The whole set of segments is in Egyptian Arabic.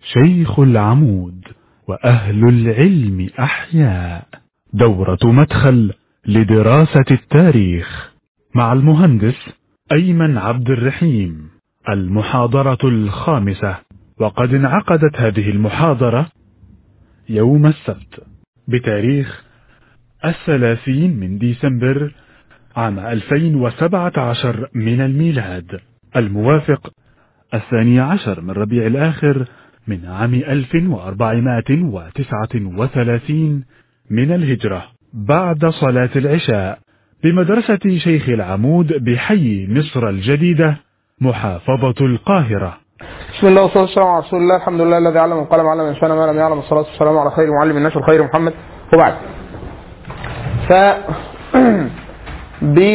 شيخ العمود وأهل العلم أحياء دورة مدخل لدراسة التاريخ مع المهندس أيمن عبد الرحيم المحاضرة الخامسة وقد انعقدت هذه المحاضرة يوم السبت بتاريخ الثلاثين من ديسمبر عام 2017 من الميلاد الموافق الثاني عشر من ربيع الآخر من عام 1439 من الهجرة بعد صلاة العشاء بمدرسة شيخ العمود بحي مصر الجديدة محافظة القاهرة بسم الله والصلاه والسلام على رسول الله الحمد لله الذي علم القلم علم الانسان ما لم يعلم الصلاه والسلام على خير معلم الناس الخير محمد وبعد ف ب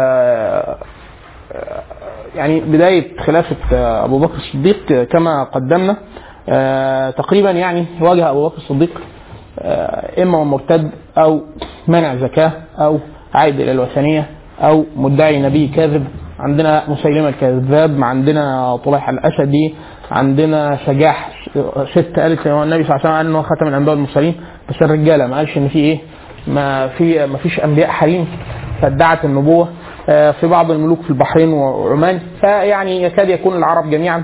يعني بدايه خلافه ابو بكر الصديق كما قدمنا تقريبا يعني واجه ابو بكر الصديق اما مرتد او منع زكاه او عائد الى الوثنيه او مدعي نبي كاذب عندنا مسيلمه الكذاب عندنا طليحه الاسدي عندنا سجاح ست قالت النبي صلى الله عليه وسلم قال انه ختم الانبياء والمرسلين بس الرجاله ما قالش ان في ايه ما في ما فيش انبياء حريم فادعت النبوه في بعض الملوك في البحرين وعمان فيعني يكاد يكون العرب جميعا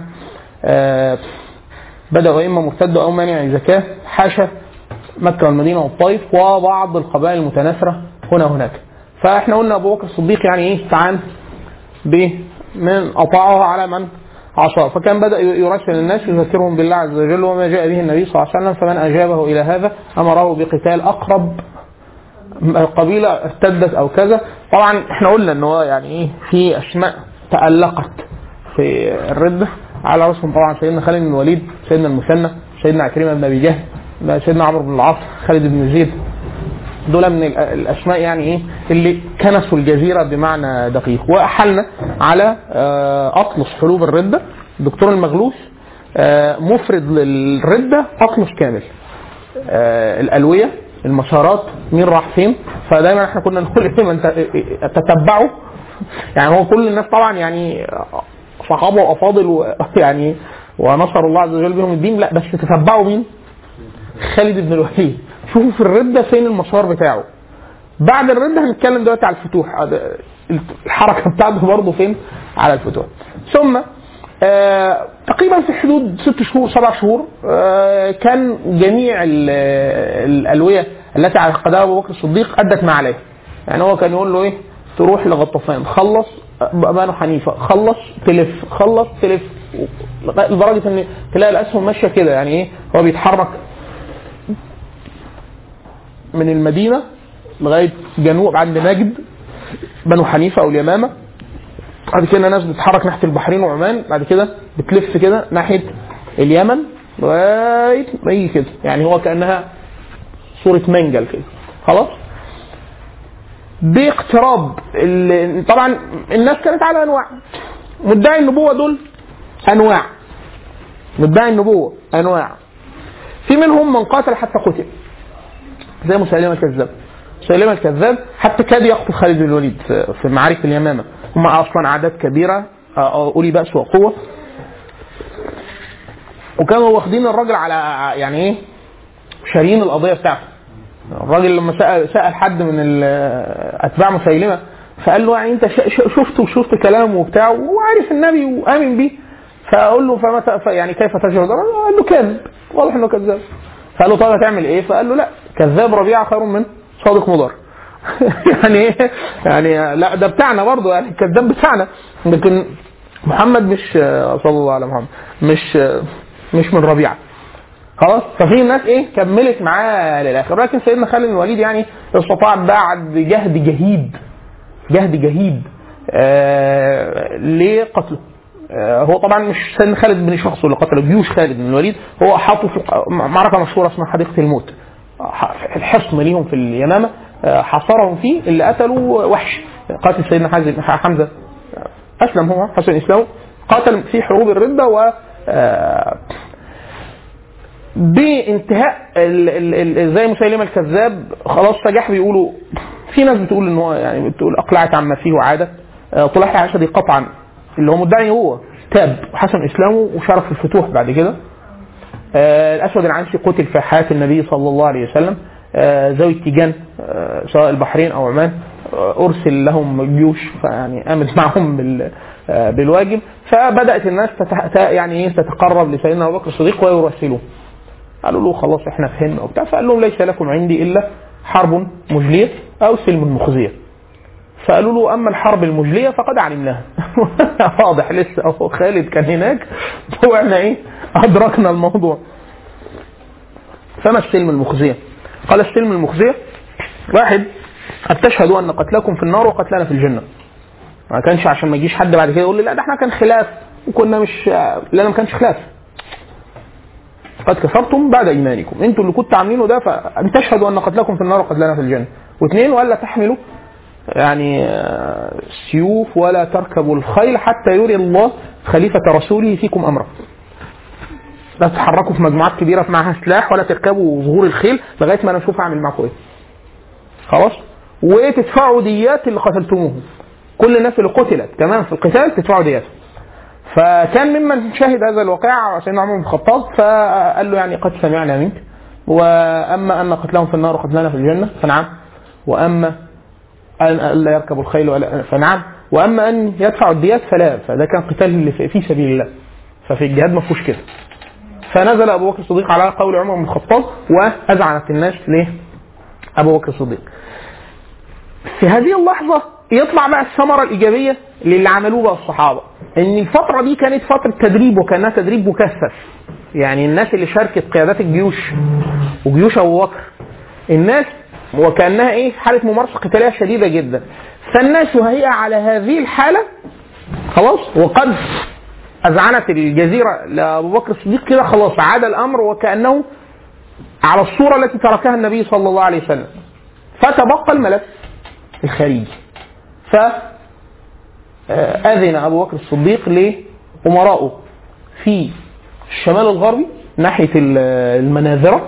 بدأوا إما مرتد أو مانع الزكاة حاشا مكة والمدينة والطائف وبعض القبائل المتناثرة هنا وهناك فاحنا قلنا أبو بكر الصديق يعني إيه استعان من أطاعه على من عصاه فكان بدأ يرسل الناس يذكرهم بالله عز وجل وما جاء به النبي صلى الله عليه وسلم فمن أجابه إلى هذا أمره بقتال أقرب قبيلة ارتدت أو كذا طبعا احنا قلنا ان هو يعني ايه في أسماء تألقت في الردة على راسهم طبعا سيدنا خالد بن الوليد سيدنا المثنى سيدنا عكرمة بن أبي جهل سيدنا عمرو بن العاص خالد بن زيد دول من الاسماء يعني ايه اللي كنسوا الجزيره بمعنى دقيق واحلنا على اطلس حروب الرده الدكتور المغلوس مفرد للرده اطلس كامل الالويه المسارات مين راح فين فدايما احنا كنا نقول ايه من تتبعوا يعني هو كل الناس طبعا يعني صحابه وافاضل يعني ونصر الله عز وجل بهم الدين لا بس تتبعوا مين؟ خالد بن الوليد شوفوا في الردة فين المسار بتاعه بعد الردة هنتكلم دلوقتي على الفتوح الحركة بتاعته برضه فين على الفتوح ثم آه تقريبا في حدود ست شهور سبع شهور آه كان جميع الألوية التي عقدها أبو بكر الصديق أدت ما عليه يعني هو كان يقول له إيه تروح لغطفان خلص بنو حنيفة خلص تلف خلص تلف لدرجة إن تلاقي الأسهم ماشية كده يعني إيه هو بيتحرك من المدينه لغايه جنوب عند نجد بنو حنيفه او اليمامه بعد كده ناس بتتحرك ناحيه البحرين وعمان بعد كده بتلف كده ناحيه اليمن لغايه ما يجي كده يعني هو كانها صوره منجل كده خلاص باقتراب طبعا الناس كانت على انواع مدعي النبوه دول انواع مدعي النبوه انواع في منهم من قاتل حتى قتل زي مسيلمه الكذاب مسيلمه الكذاب حتى كاد يقتل خالد بن الوليد في معارك اليمامه هم اصلا اعداد كبيره اولي باس وقوه وكانوا واخدين الراجل على يعني ايه شارين القضيه بتاعته الراجل لما سال سال حد من اتباع مسيلمه فقال له يعني انت شفت وشفت كلامه وبتاع وعارف النبي وامن بيه فاقول له فمتى يعني كيف تجهل قال له كاذب واضح انه كذاب فقال له طب هتعمل ايه؟ فقال له لا كذاب ربيعه خير من صادق مضر. يعني ايه؟ يعني لا ده بتاعنا برضه يعني الكذاب بتاعنا لكن محمد مش صلى الله على محمد مش مش من ربيعه. خلاص ففي ناس ايه كملت معاه للاخر لكن سيدنا خالد بن الوليد يعني استطاع بعد جهد جهيد جهد جهيد آه لقتله هو طبعا مش سيدنا خالد بن شخص اللي قتل جيوش خالد بن الوليد هو حاطه في معركه مشهوره اسمها حديقه الموت الحصن ليهم في اليمامه حصرهم فيه اللي قتلوا وحش قاتل سيدنا حمزه اسلم هو حسن اسلامه قاتل في حروب الرده و بانتهاء ال ال ال زي مسيلمه الكذاب خلاص سجاح بيقولوا في ناس بتقول ان هو يعني بتقول اقلعت عما فيه وعاده طلحه العشدي قطعا اللي هو مدعي هو تاب وحسن اسلامه وشارك في الفتوح بعد كده آه، الاسود العنسي قتل في حياه النبي صلى الله عليه وسلم آه، ذوي التيجان آه، سواء البحرين او عمان آه، ارسل لهم جيوش فيعني قامت معهم بال آه، بالواجب فبدات الناس تتح... ت- يعني ايه تتقرب لسيدنا ابو بكر الصديق ويرسلوه قالوا له خلاص احنا فهمنا وبتاع فقال لهم ليس لكم عندي الا حرب مجليه او سلم مخزيه فقالوا له اما الحرب المجليه فقد علمناها واضح لسه اهو خالد كان هناك واحنا ايه ادركنا الموضوع فما السلم المخزيه؟ قال السلم المخزيه واحد قد تشهدوا ان قتلكم في النار وقتلنا في الجنه ما كانش عشان ما يجيش حد بعد كده يقول لي لا ده احنا كان خلاف وكنا مش لا لا ما كانش خلاف قد كفرتم بعد ايمانكم انتوا اللي كنتوا عاملينه ده فان تشهدوا ان قتلكم في النار وقتلنا في الجنه واثنين والا تحملوا يعني آه، سيوف ولا تركبوا الخيل حتى يري الله خليفة رسوله فيكم أمره لا تتحركوا في مجموعات كبيرة معها سلاح ولا تركبوا ظهور الخيل لغاية ما أنا أشوف أعمل معاكم إيه خلاص وتدفعوا ديات اللي قتلتموهم كل الناس اللي قتلت كمان في القتال تدفعوا ديات فكان ممن شهد هذا الواقع سيدنا عمر بن الخطاب فقال له يعني قد سمعنا منك واما ان قتلهم في النار وقتلنا في الجنه فنعم واما أن ألا يركبوا الخيل ولا فنعم واما ان يدفعوا الديات فلا فده كان قتال في- في سبيل الله ففي الجهاد ما فيهوش كده فنزل ابو بكر الصديق على قول عمر بن الخطاب واذعنت الناس ليه ابو بكر الصديق في هذه اللحظه يطلع بقى الثمره الايجابيه للي عملوه بقى الصحابه ان الفتره دي كانت فتره تدريب وكانها تدريب مكثف يعني الناس اللي شاركت قيادات الجيوش وجيوش ابو بكر الناس وكانها ايه حاله ممارسه قتاليه شديده جدا فالناس وهي على هذه الحاله خلاص وقد اذعنت الجزيره لابو بكر الصديق كده خلاص عاد الامر وكانه على الصوره التي تركها النبي صلى الله عليه وسلم فتبقى الملف الخارجي ف آه، أذن أبو بكر الصديق لأمرائه في الشمال الغربي ناحية ال- المناذرة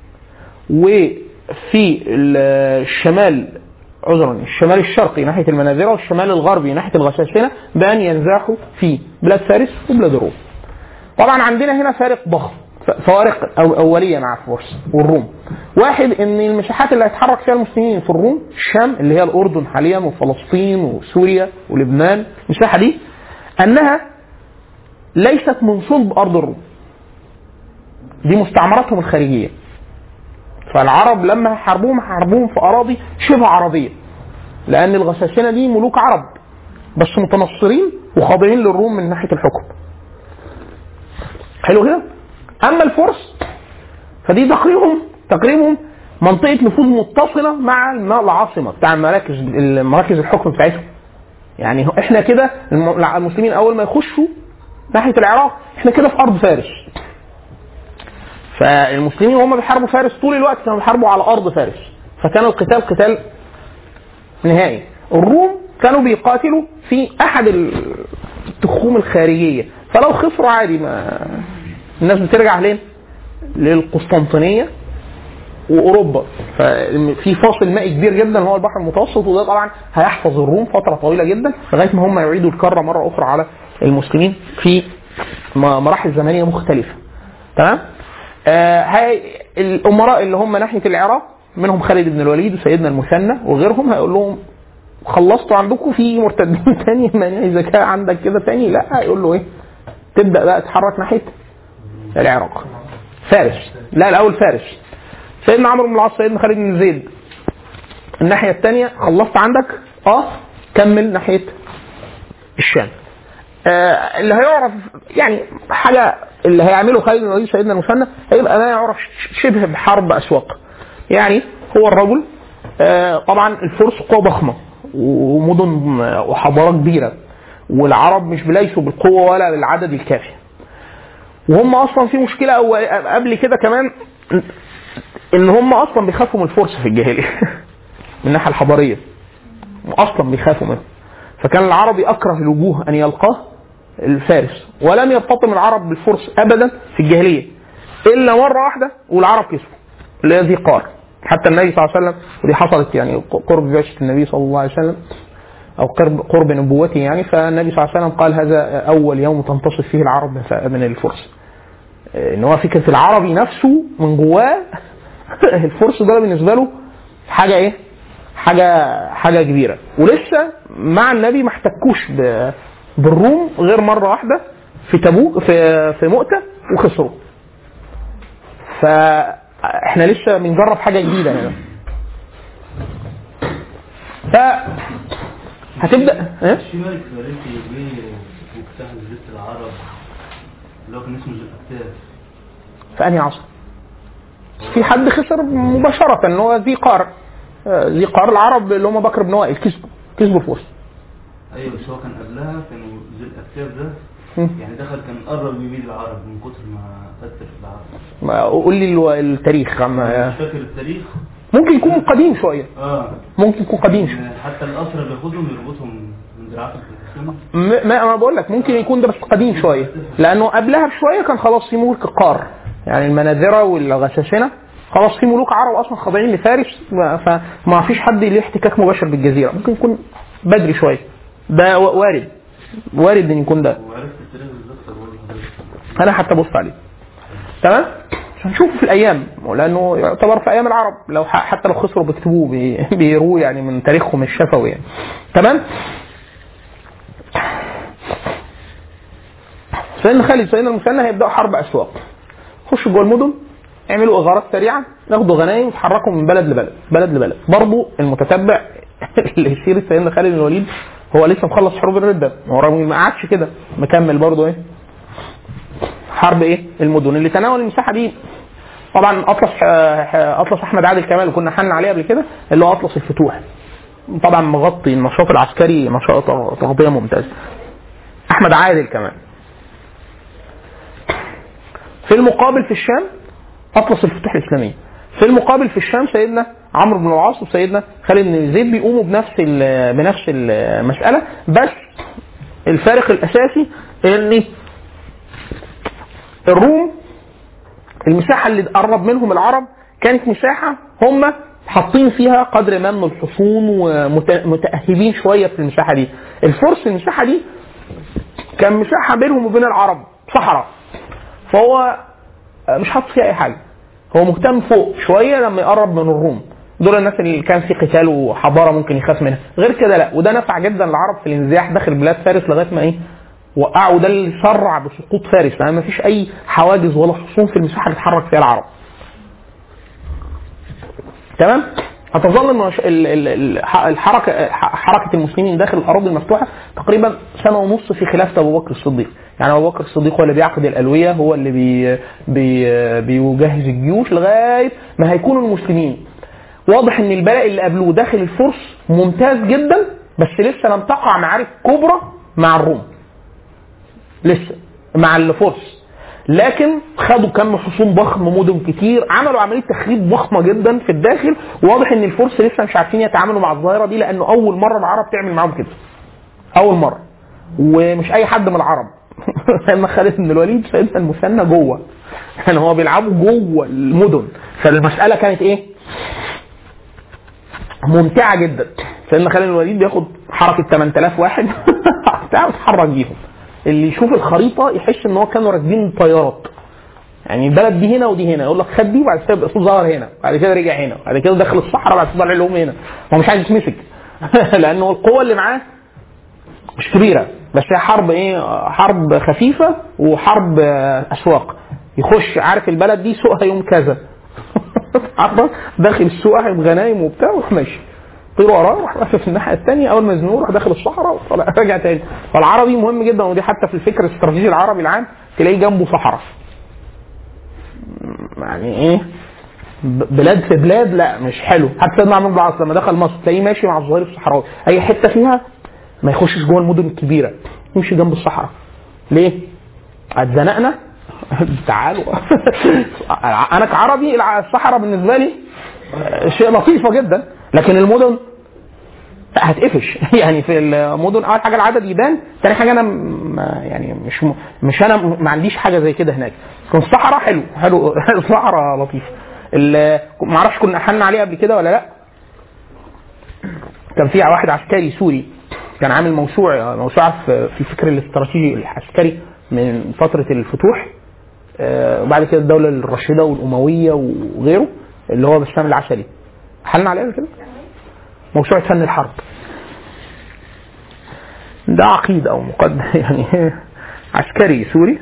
وفي ال- الشمال عذرا الشمال الشرقي ناحية المناذرة والشمال الغربي ناحية الغساسنة بأن ينزاحوا في بلاد فارس وبلاد الروم طبعا عندنا هنا فارق ضخم ف- فوارق أو أولية مع الفرس والروم واحد ان المساحات اللي هيتحرك فيها المسلمين في الروم الشام اللي هي الأردن حاليا وفلسطين وسوريا ولبنان المساحة دي أنها ليست من صلب أرض الروم دي مستعمراتهم الخارجية فالعرب لما حاربوهم حاربوهم في أراضي شبه عربية لأن الغساسنة دي ملوك عرب بس متنصرين وخاضعين للروم من ناحية الحكم حلو كده اما الفرس فدي تقريبهم تقريبهم منطقه نفوذ متصله مع الم- العاصمه بتاع مراكز مراكز الحكم بتاعتهم يعني هو- احنا كده الم- المسلمين اول ما يخشوا ناحيه العراق احنا كده في ارض فارس فالمسلمين وهم بيحاربوا فارس طول الوقت كانوا بيحاربوا على ارض فارس فكان القتال قتال نهائي الروم كانوا بيقاتلوا في احد التخوم الخارجيه فلو خسروا عادي ما الناس بترجع لين للقسطنطينيه واوروبا ففي فاصل مائي كبير جدا هو البحر المتوسط وده طبعا هيحفظ الروم فتره طويله جدا لغايه ما هم يعيدوا الكره مره اخرى على المسلمين في م- مراحل زمنيه مختلفه تمام آه هاي الامراء اللي هم ناحيه العراق منهم خالد بن الوليد وسيدنا المثنى وغيرهم هيقول لهم خلصتوا عندكم في مرتدين تاني مانع اذا كان عندك كده تاني لا يقول له ايه تبدا بقى تتحرك ناحيه العراق فارس لا الاول فارس سيدنا عمرو بن العاص سيدنا خالد بن زيد الناحيه الثانيه خلصت عندك اه كمل ناحيه الشام آه اللي هيعرف يعني حاجه اللي هيعمله خالد بن الوليد سيدنا المثنى هيبقى ما يعرف شبه بحرب اسواق يعني هو الرجل آه طبعا الفرس قوه ضخمه ومدن وحضاره كبيره والعرب مش ليسوا بالقوه ولا بالعدد الكافي وهم اصلا في مشكله أو قبل كده كمان ان هم اصلا بيخافوا من الفرس في الجاهليه من الناحيه الحضاريه اصلا بيخافوا منه فكان العربي اكره الوجوه ان يلقاه الفارس ولم يرتطم العرب بالفرس ابدا في الجاهليه الا مره واحده والعرب كسبوا اللي هي ذي قار حتى النبي صلى الله عليه وسلم ودي حصلت يعني قرب بعثه النبي صلى الله عليه وسلم او قرب قرب نبوته يعني فالنبي صلى الله عليه وسلم قال هذا اول يوم تنتصف فيه العرب من الفرس ان هو فكره العربي نفسه من جواه الفرس ده بالنسبه له حاجه ايه؟ حاجه حاجه كبيره ولسه مع النبي ما احتكوش ب- بالروم غير مره واحده في تبوك في في مؤته وخسروا فاحنا لسه بنجرب حاجه جديده هنا ف هتبدا ها؟ في ملك فارسي جه واجتاح جزيرة العرب اللي هو كان اسمه ذو الأكتاف في انهي عصر؟ في حد خسر مباشرة ان هو ذي قار آه، ذي قار العرب اللي هم بكر بن وائل كسبوا كسبوا الفرس أيوة بس هو كان قبلها كانوا ذو الأكتاف ده مم. يعني دخل كان قرب يميل العرب من كتر ما قتل في العرب ما- قول لي الو- التاريخ عم- مش فاكر التاريخ ممكن يكون قديم شوية اه ممكن يكون قديم شوية إن حتى الأسرى بياخدهم يربطهم من دراعاتهم في السن م- ما انا بقول لك ممكن يكون ده بس قديم شويه لانه قبلها بشويه كان خلاص في ملك قار يعني المناذره والغساسنه خلاص في ملوك عرب اصلا خاضعين لفارس ما- فما فيش حد ليه احتكاك مباشر بالجزيره ممكن يكون بدري شويه ده و- وارد وارد ان يكون ده وعرفت التاريخ بالظبط بقول لحضرتك انا حتى بص عليه تمام هنشوفه في الايام لانه يعتبر في ايام العرب لو ح- حتى لو خسروا بيكتبوه بي- بيروه يعني من تاريخهم الشفوي يعني تمام سيدنا خالد سيدنا المثنى هيبداوا حرب اسواق خشوا جوه المدن اعملوا اغارات سريعه ياخدوا غنايم ويتحركوا من بلد لبلد بلد لبلد برضه المتتبع اللي يصير سيدنا خالد بن الوليد هو لسه مخلص حروب الرده هو رغم ما قعدش كده مكمل برضه ايه حرب ايه المدن اللي تناول المساحه دي طبعا اطلس آه، اطلس احمد عادل كمال اللي كنا حن عليه قبل كده اللي هو اطلس الفتوح طبعا مغطي النشاط العسكري نشاط تغطيه ممتازه احمد عادل كمان في المقابل في الشام اطلس الفتوح الاسلاميه في المقابل في الشام سيدنا عمرو بن العاص وسيدنا خالد بن زيد بيقوموا بنفس ال- بنفس المساله بس الفارق الاساسي ان الروم المساحه اللي قرب منهم العرب كانت مساحه هم حاطين فيها قدر ما من الحصون ومتاهبين شويه في المساحه دي الفرس المساحه دي كان مساحه بينهم وبين العرب صحراء فهو مش حاطط فيها اي حاجه هو مهتم فوق شويه لما يقرب من الروم دول الناس اللي كان في قتال وحضاره ممكن يخاف منها غير كده لا وده نفع جدا العرب في الانزياح داخل بلاد فارس لغايه ما ايه وقعوا ده اللي سرع بسقوط فارس لان ما فيش اي حواجز ولا حصون في المساحه اللي اتحرك فيها العرب تمام هتظل المش... ال... ال... ال- الحركه حركه المسلمين داخل الاراضي المفتوحه تقريبا سنه ونص في خلافه ابو بكر الصديق يعني ابو بكر الصديق هو اللي بيعقد الالويه هو اللي بي... بي... بيجهز الجيوش لغايه ما هيكونوا المسلمين واضح ان البلاء اللي قابلوه داخل الفرس ممتاز جدا بس لسه لم تقع معارك كبرى مع الروم لسه مع الفرس لكن خدوا كم حصون ضخم مدن كتير عملوا عمليه تخريب ضخمه جدا في الداخل واضح ان الفرس لسه مش عارفين يتعاملوا مع الظاهره دي لانه اول مره العرب تعمل معاهم كده اول مره ومش اي حد من العرب سيدنا خالد بن الوليد سيدنا المثنى جوه يعني هو بيلعبوا جوه المدن فالمساله كانت ايه؟ ممتعه جدا سيدنا خالد بن الوليد بياخد حركه 8000 واحد بتاع ويتحرك بيهم اللي يشوف الخريطه يحس ان هو كانوا راكبين طيارات يعني البلد دي هنا ودي هنا يقول لك خد دي وبعد كده يبقى اسمه ظهر هنا بعد كده رجع هنا بعد كده دخل الصحراء بعد كده طلع لهم هنا هو مش عايز يتمسك لانه القوه اللي معاه مش كبيره بس هي حرب ايه حرب خفيفه وحرب آه، اسواق يخش عارف البلد دي سوقها يوم كذا عارفه داخل السوق هيبقى غنايم وبتاع ويروح ماشي طير وراه راح واقف في الناحيه الثانيه اول ما يزنوه راح داخل الصحراء وطلع راجع تاني فالعربي مهم جدا ودي حتى في الفكر الاستراتيجي العربي العام تلاقيه جنبه صحراء يعني ايه ب- بلاد في بلاد لا مش حلو حتى سيدنا عمرو بن العاص لما دخل مصر تلاقيه ماشي مع الظهير الصحراوي اي حته فيها ما يخشش جوه المدن الكبيره يمشي جنب الصحراء ليه؟ اتزنقنا تعالوا انا كعربي الع- الصحراء بالنسبه لي شيء لطيفه جدا لكن المدن هتقفش يعني في المدن اول حاجه العدد يبان ثاني حاجه انا م- يعني مش م- مش انا م- ما عنديش حاجه زي كده هناك لكن الصحراء حلو حلو الصحراء لطيفه ال- ما اعرفش كنا احنا عليه قبل كده ولا لا كان في واحد عسكري سوري كان عامل موسوعه موسوعه في في الفكر الاستراتيجي العسكري من فتره الفتوح آه، وبعد كده الدوله الراشده والامويه وغيره اللي هو بسام العسلي حلنا عليها كده موسوعه فن الحرب ده عقيد او مقدم يعني عسكري سوري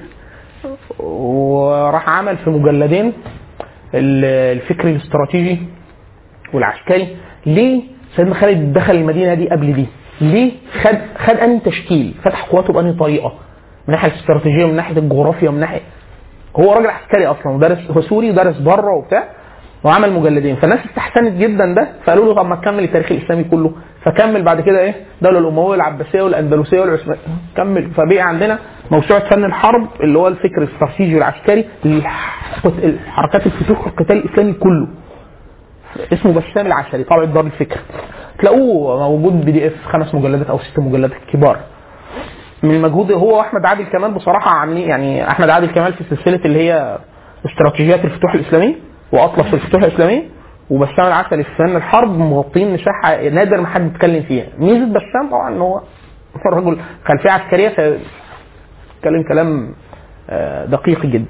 وراح عمل في مجلدين ال- الفكر الاستراتيجي والعسكري ليه سيدنا خالد دخل المدينه دي قبل دي؟ ليه خد خد انهي تشكيل؟ فتح قواته بانهي طريقه؟ من ناحيه الاستراتيجيه ومن ناحيه الجغرافيا ومن ناحيه هو راجل عسكري اصلا ودرس هو سوري ودرس بره وبتاع وعمل مجلدين فالناس استحسنت جدا ده فقالوا له طب ما تكمل التاريخ الاسلامي كله فكمل بعد كده ايه الدوله الامويه والعباسيه والاندلسيه والعثمانيه كمل فبقي عندنا موسوعه فن الحرب اللي هو الفكر الاستراتيجي والعسكري لحركات الفتوح والقتال الاسلامي كله اسمه بسام العسلي طبعا دار الفكر تلاقوه موجود بي دي اف خمس مجلدات او ست مجلدات كبار من المجهود هو واحمد عادل كمال بصراحه عاملين يعني احمد عادل كمال في سلسله اللي هي استراتيجيات الفتوح الاسلامي واطلس الفتوح الاسلامي وبسام العسلي في فن الحرب مغطين مساحه نادر ما حد يتكلم فيها ميزه بسام طبعا ان هو رجل خلفيه عسكريه فيتكلم كلام آه، دقيق جدا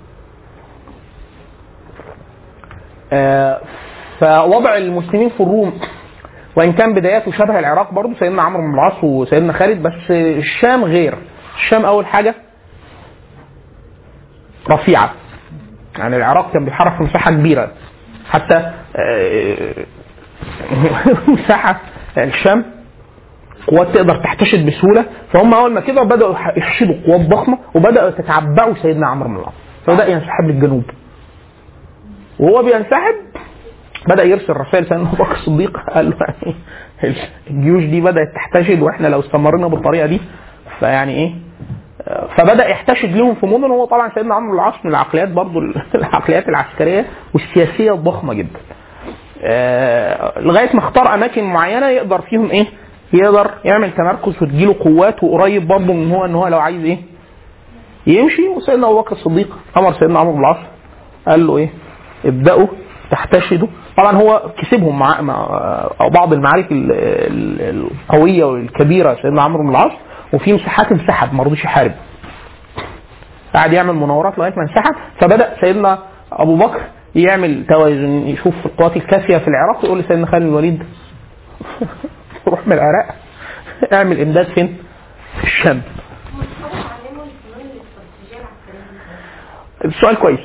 آه، فوضع المسلمين في الروم وان كان بداياته شبه العراق برضه سيدنا عمرو بن العاص وسيدنا خالد بس الشام غير الشام اول حاجه رفيعه يعني العراق كان بيحرك في مساحه كبيره حتى آه، مساحه الشام قوات تقدر تحتشد بسهوله فهم اول ما كده بداوا يحشدوا قوات ضخمه وبداوا يتتبعوا سيدنا عمرو بن العاص فبدا ينسحب للجنوب وهو بينسحب بدا يرسل رسائل سيدنا ابو بكر الصديق قال له يعني الجيوش دي بدات تحتشد واحنا لو استمرنا بالطريقه دي فيعني ايه فبدا يحتشد لهم في مدن هو طبعا سيدنا عمرو بن العاص من العقليات برضو العقليات العسكريه والسياسيه الضخمه جدا آه، لغايه ما اختار اماكن معينه يقدر فيهم ايه يقدر يعمل تمركز وتجيله قوات وقريب برضه من هو ان هو لو عايز ايه يمشي وسيدنا ابو بكر الصديق امر سيدنا عمرو بن العاص قال له ايه ابداوا تحتشدوا طبعا هو كسبهم مع, مع أو بعض المعارك ال- ال- القويه والكبيره سيدنا عمرو بن العاص وفي مساحات انسحب ما رضيش يحارب قعد يعمل مناورات لغايه ما انسحب فبدا سيدنا ابو بكر يعمل توازن يشوف القوات الكافيه في العراق يقول لسيدنا خالد الوليد روح من العراق اعمل امداد فين؟ في الشام هم اصحابهم علموا الفنون الاستراتيجيه العسكريه السؤال كويس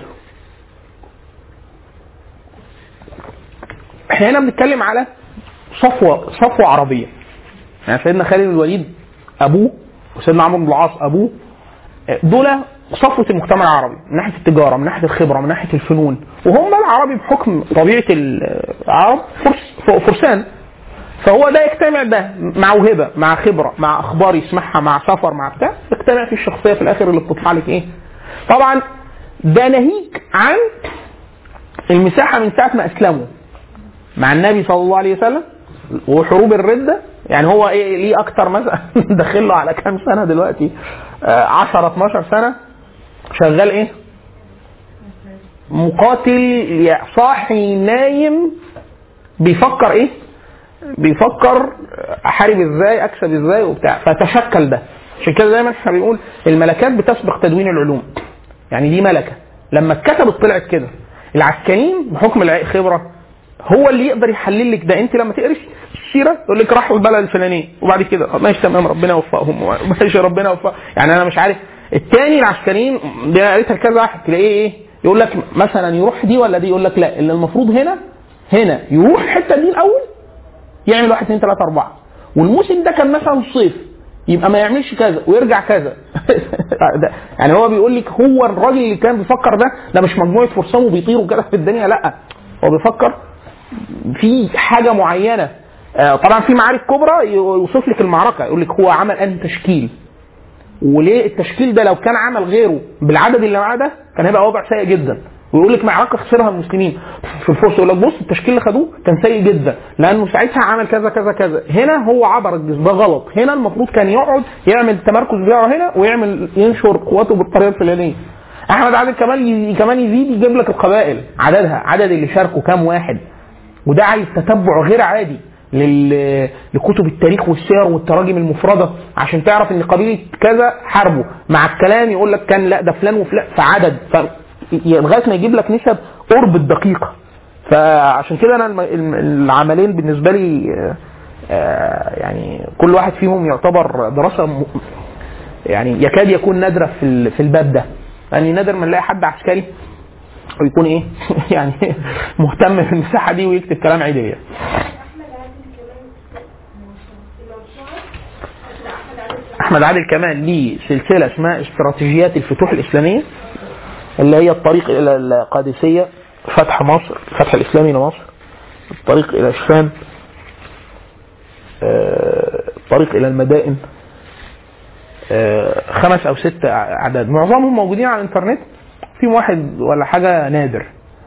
احنا هنا بنتكلم على صفوه صفوه عربيه يعني سيدنا خالد بن الوليد ابوه وسيدنا عمرو بن العاص ابوه دول صفوه المجتمع العربي من ناحيه التجاره من ناحيه الخبره من ناحيه الفنون وهم العربي بحكم طبيعه العرب فرس فرسان فهو ده يجتمع ده مع موهبه مع خبره مع اخبار يسمعها مع سفر مع بتاع يجتمع في الشخصيه في الاخر اللي بتطلع لك ايه طبعا ده ناهيك عن المساحه من ساعه ما اسلموا مع النبي صلى الله عليه وسلم وحروب الرده يعني هو ايه ليه اكتر مثلا داخل له على كام سنه دلوقتي آه 10 12 سنه شغال ايه مقاتل صاحي نايم بيفكر ايه بيفكر احارب ازاي اكسب ازاي وبتاع فتشكل ده عشان كده دايما احنا بنقول الملكات بتسبق تدوين العلوم يعني دي ملكه لما اتكتبت طلعت كده العسكريين بحكم الخبره هو اللي يقدر يحلل لك ده انت لما تقري السيره يقول لك راحوا البلد الفلانيه وبعد كده ماشي تمام ربنا يوفقهم ماشي ربنا يوفق يعني انا مش عارف التاني العسكريين ده قريتها كذا واحد تلاقيه ايه يقول لك مثلا يروح دي ولا دي يقول لك لا اللي المفروض هنا هنا يروح الحته دي الاول يعمل واحد اثنين ثلاثه اربعه والموسم ده كان مثلا صيف يبقى ما يعملش كذا ويرجع كذا ده يعني هو بيقول لك هو الراجل اللي كان بيفكر ده ده مش مجموعه فرسان وبيطيروا كده في الدنيا لا هو بيفكر في حاجه معينه آه، طبعا في معارك كبرى يوصف لك المعركه يقول لك هو عمل انهي تشكيل وليه التشكيل ده لو كان عمل غيره بالعدد اللي معاه ده كان هيبقى وضع سيء جدا ويقول لك معركه خسرها المسلمين في الفرس يقول لك بص التشكيل اللي خدوه كان سيء جدا لانه ساعتها عمل كذا كذا كذا هنا هو عبر الجسم ده غلط هنا المفروض كان يقعد يعمل التمركز بتاعه هنا ويعمل ينشر قوته بالطريقه الفلانيه احمد عادل كمان ي- كمان يزيد يجيب لك القبائل عددها عدد اللي شاركوا كام واحد وده عايز تتبع غير عادي لل... لكتب التاريخ والسير والتراجم المفرده عشان تعرف ان قبيله كذا حاربوا مع الكلام يقول لك كان لا ده فلان وفلان فعدد ف... لغايه ما يجيب لك نسب قرب الدقيقه فعشان كده انا الم- الم- العملين بالنسبه لي آه، آه، يعني كل واحد فيهم يعتبر دراسه م- يعني يكاد يكون نادره في ال- في الباب ده يعني نادر ما نلاقي حد عسكري ويكون ايه يعني مهتم بالمساحه دي ويكتب كلام عدل يعني احمد عادل كمان احمد عادل كمان ليه سلسله اسمها استراتيجيات الفتوح الاسلاميه اللي هي الطريق الى القادسيه فتح مصر الفتح الاسلامي لمصر الطريق الى الشام آه، الطريق الى المدائن آه، خمس او ست اعداد معظمهم موجودين على الانترنت في واحد ولا حاجه نادر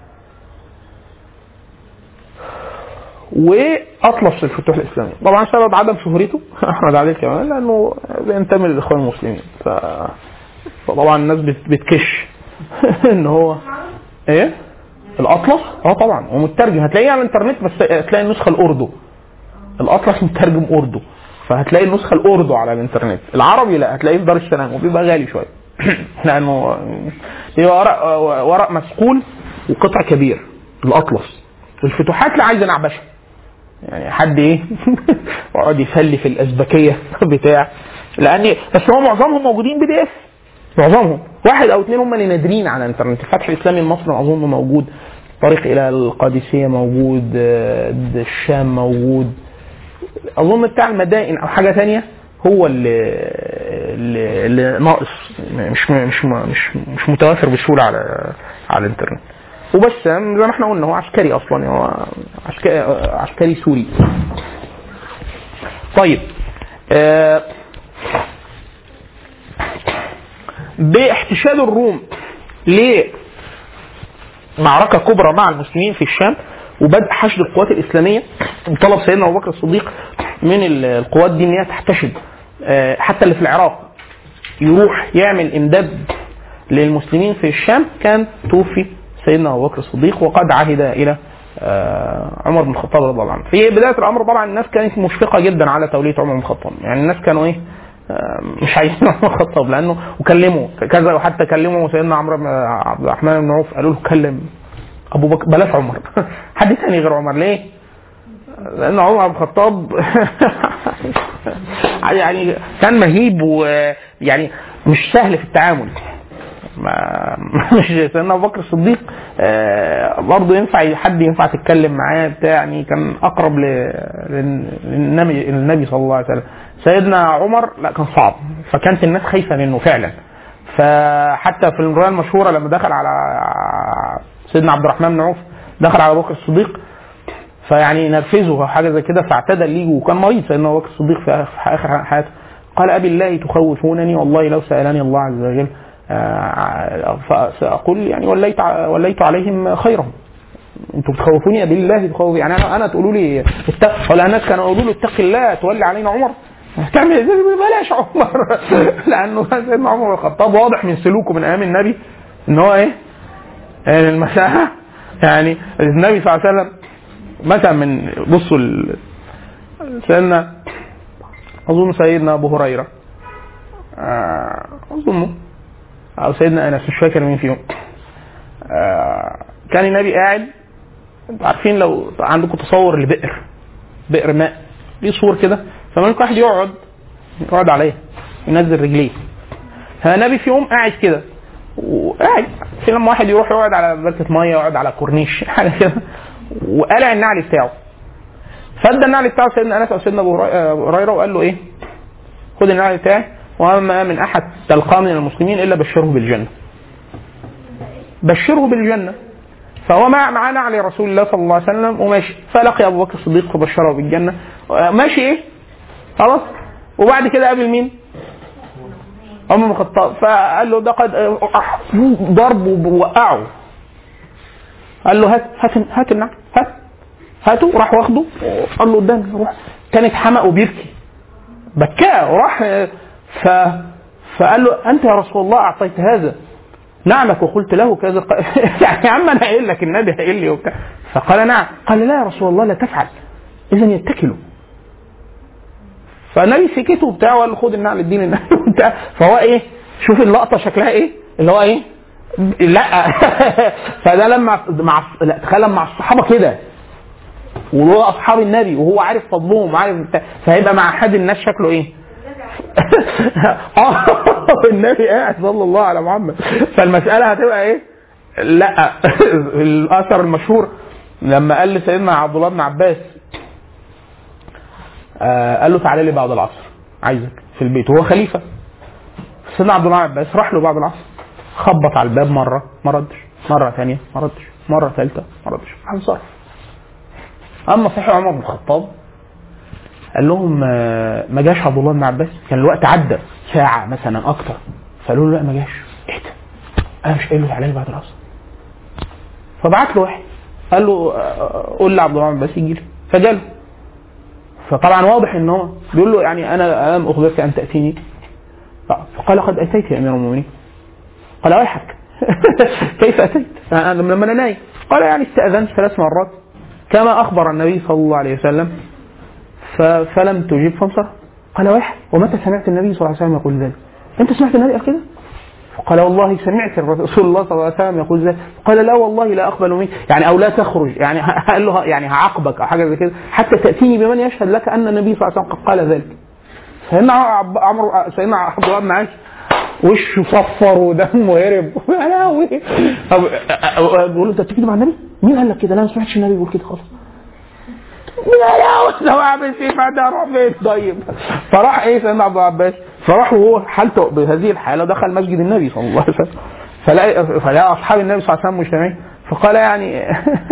واطلس الفتوح الاسلامي طبعا سبب عدم شهرته احمد عادل كمان لانه بينتمي للاخوان المسلمين ف فطبعا الناس بت- بتكش ان هو ايه الاطلس اه طبعا ومترجم هتلاقيه على الانترنت بس هتلاقي النسخه الاردو الاطلس مترجم اردو فهتلاقي النسخه الاردو على الانترنت العربي لا هتلاقيه في دار السلام وبيبقى غالي شويه لانه بيبقى ورق ورق مسقول وقطع كبير الاطلس الفتوحات لا عايزه نعبشه يعني حد ايه يقعد يسلي في الازبكيه بتاع لان بس هو معظمهم موجودين بي دي اف معظمهم واحد او اثنين هم اللي نادرين على الانترنت الفتح الاسلامي المصري اظن موجود الطريق الى القادسيه موجود آه، الشام موجود اظن بتاع المدائن او حاجه تانية هو اللي اللي, اللي ناقص مش مش مش مش متوافر بسهوله على على الانترنت وبس زي ما احنا قلنا هو عسكري اصلا هو عسكري, عسكري سوري طيب آه باحتشاد الروم لمعركة كبرى مع المسلمين في الشام وبدء حشد القوات الإسلامية وطلب سيدنا أبو بكر الصديق من ال- القوات دي إن هي تحتشد آه، حتى اللي في العراق يروح يعمل إمداد للمسلمين في الشام كان توفي سيدنا أبو بكر الصديق وقد عهد إلى آه، عمر بن الخطاب رضي الله عنه في بداية الأمر طبعا الناس كانت مشفقة جدا على تولية عمر بن الخطاب يعني الناس كانوا إيه آه، مش عايزين عمر بن الخطاب لانه وكلموا كذا وحتى كلموا سيدنا عمرو بن عبد الرحمن بن عوف قالوا له كلم ابو بكر بلاش عمر حد ثاني غير عمر ليه؟ لان عمر بن الخطاب يعني كان مهيب ويعني مش سهل في التعامل ما مش سيدنا ابو بكر الصديق آه، برضه ينفع حد ينفع تتكلم معاه بتاع يعني كان اقرب ل- لل- للنبي النبي صلى الله عليه وسلم سيدنا عمر لا كان صعب فكانت الناس خايفه منه فعلا فحتى في الروايه المشهوره لما دخل على سيدنا عبد الرحمن بن عوف دخل على ابو بكر الصديق فيعني نرفزه او حاجه زي كده فاعتدى ليه وكان مريض سيدنا ابو بكر الصديق في آخر- في اخر حياته قال ابي الله تخوفونني والله لو سالني الله عز وجل آه، فساقول يعني وليت ع- وليت عليهم خيرهم انتوا بتخوفوني بالله تخوف يعني انا انا تقولوا لي اتق ولا الناس كانوا يقولوا له اتق الله تولي علينا عمر تعمل إيه؟ بلاش عمر لانه سيدنا عمر بن الخطاب واضح من سلوكه من ايام النبي ان هو ايه؟ يعني المساحه يعني النبي صلى الله عليه وسلم مثلا من بصوا ال- سيدنا اظن سيدنا ابو هريره آه، اظنه او سيدنا انس مش فاكر مين فيهم آه، كان النبي قاعد انتوا عارفين لو عندكم تصور لبئر بئر ماء ليه سور كده فممكن واحد يقعد يقعد عليه ينزل رجليه فالنبي في يوم قاعد كده وقاعد في لما واحد يروح يقعد على بركه ميه يقعد على كورنيش حاجه كده وقلع النعل بتاعه فادى النعل بتاعه سيدنا انس او سيدنا ابو هري- أبو هريره وقال له ايه؟ خد النعل بتاعي وما من احد تلقاه من المسلمين الا بشره بالجنه. بشره بالجنه. فهو مع مع نعل رسول الله صلى الله عليه وسلم وماشي فلقي ابو بكر الصديق فبشره بالجنه ماشي ايه؟ خلاص وبعد كده قابل مين؟ عمر بن الخطاب فقال له ده قد ضرب ووقعه قال له هات هات هات النعل هات هاته راح واخده قال له قدامي روح كان اتحمق وبيبكي بكاه وراح ف فقال له انت يا رسول الله اعطيت هذا نعمك وقلت له كذا قال يعني يا عم انا قايل لك النبي قايل لي وبتاع فقال نعم قال لا يا رسول الله لا تفعل اذا يتكلوا فالنبي سكت وبتاع وقال له خد النعل الدين النعل وبتاع فهو ايه شوف اللقطه شكلها ايه اللي هو ايه لا فده لما مع لا تخيل مع الصحابه كده وهو اصحاب النبي وهو عارف فضلهم وعارف بتاع فهيبقى مع احد الناس شكله ايه؟ اه النبي قاعد صلى الله على محمد فالمساله هتبقى ايه؟ لا الاثر المشهور لما قال لسيدنا عبد الله بن عباس آه قال له تعالى لي بعد العصر عايزك في البيت وهو خليفه سيدنا عبد الله بن عباس راح له بعد العصر خبط على الباب مره ما ردش مره ثانيه ما ردش مره ثالثه ما ردش انصرف اما صحيح عمر بن الخطاب قال لهم آه، ما جاش عبد الله بن عباس كان الوقت عدى ساعه مثلا اكتر فقالوا له لا ما جاش ايه ده؟ انا مش قايل له تعالى لي بعد العصر فبعت له واحد قال له آه، قول لعبد الله بن عباس يجي لي فجاله فطبعا واضح ان هو بيقول له يعني انا الم اخبرك ان تاتيني فقال قد اتيت يا امير المؤمنين قال ويحك كيف اتيت؟ أنا لما انا نايم قال يعني استاذنت ثلاث مرات كما اخبر النبي صلى الله عليه وسلم ف- فلم تجب فانصرف قال ويحك ومتى سمعت النبي صلى الله عليه وسلم يقول ذلك؟ انت سمعت النبي قال كده؟ قال والله سمعت رسول الله صلى الله عليه وسلم يقول ذلك قال لا والله لا اقبل منك يعني او لا تخرج يعني ه- قال له يعني هعاقبك او حاجه زي كده حتى تاتيني بمن يشهد لك ان النبي صلى الله عليه وسلم قد قال ذلك سيدنا عب- عمرو سيدنا عبد الله بن عاش وشه صفر ودمه هرب يا لهوي طب بقول له انت بتكذب على النبي؟ مين قال لك كده؟ لا ما سمعتش النبي يقول كده خالص يا لهوي لو اعمل فيه بعدها اروح فين طيب فراح ايه سيدنا عبد العباس فراح وهو حالته بهذه الحاله دخل مسجد النبي صلى الله عليه وسلم فلقى فلقى اصحاب النبي صلى الله عليه وسلم مجتمعين فقال يعني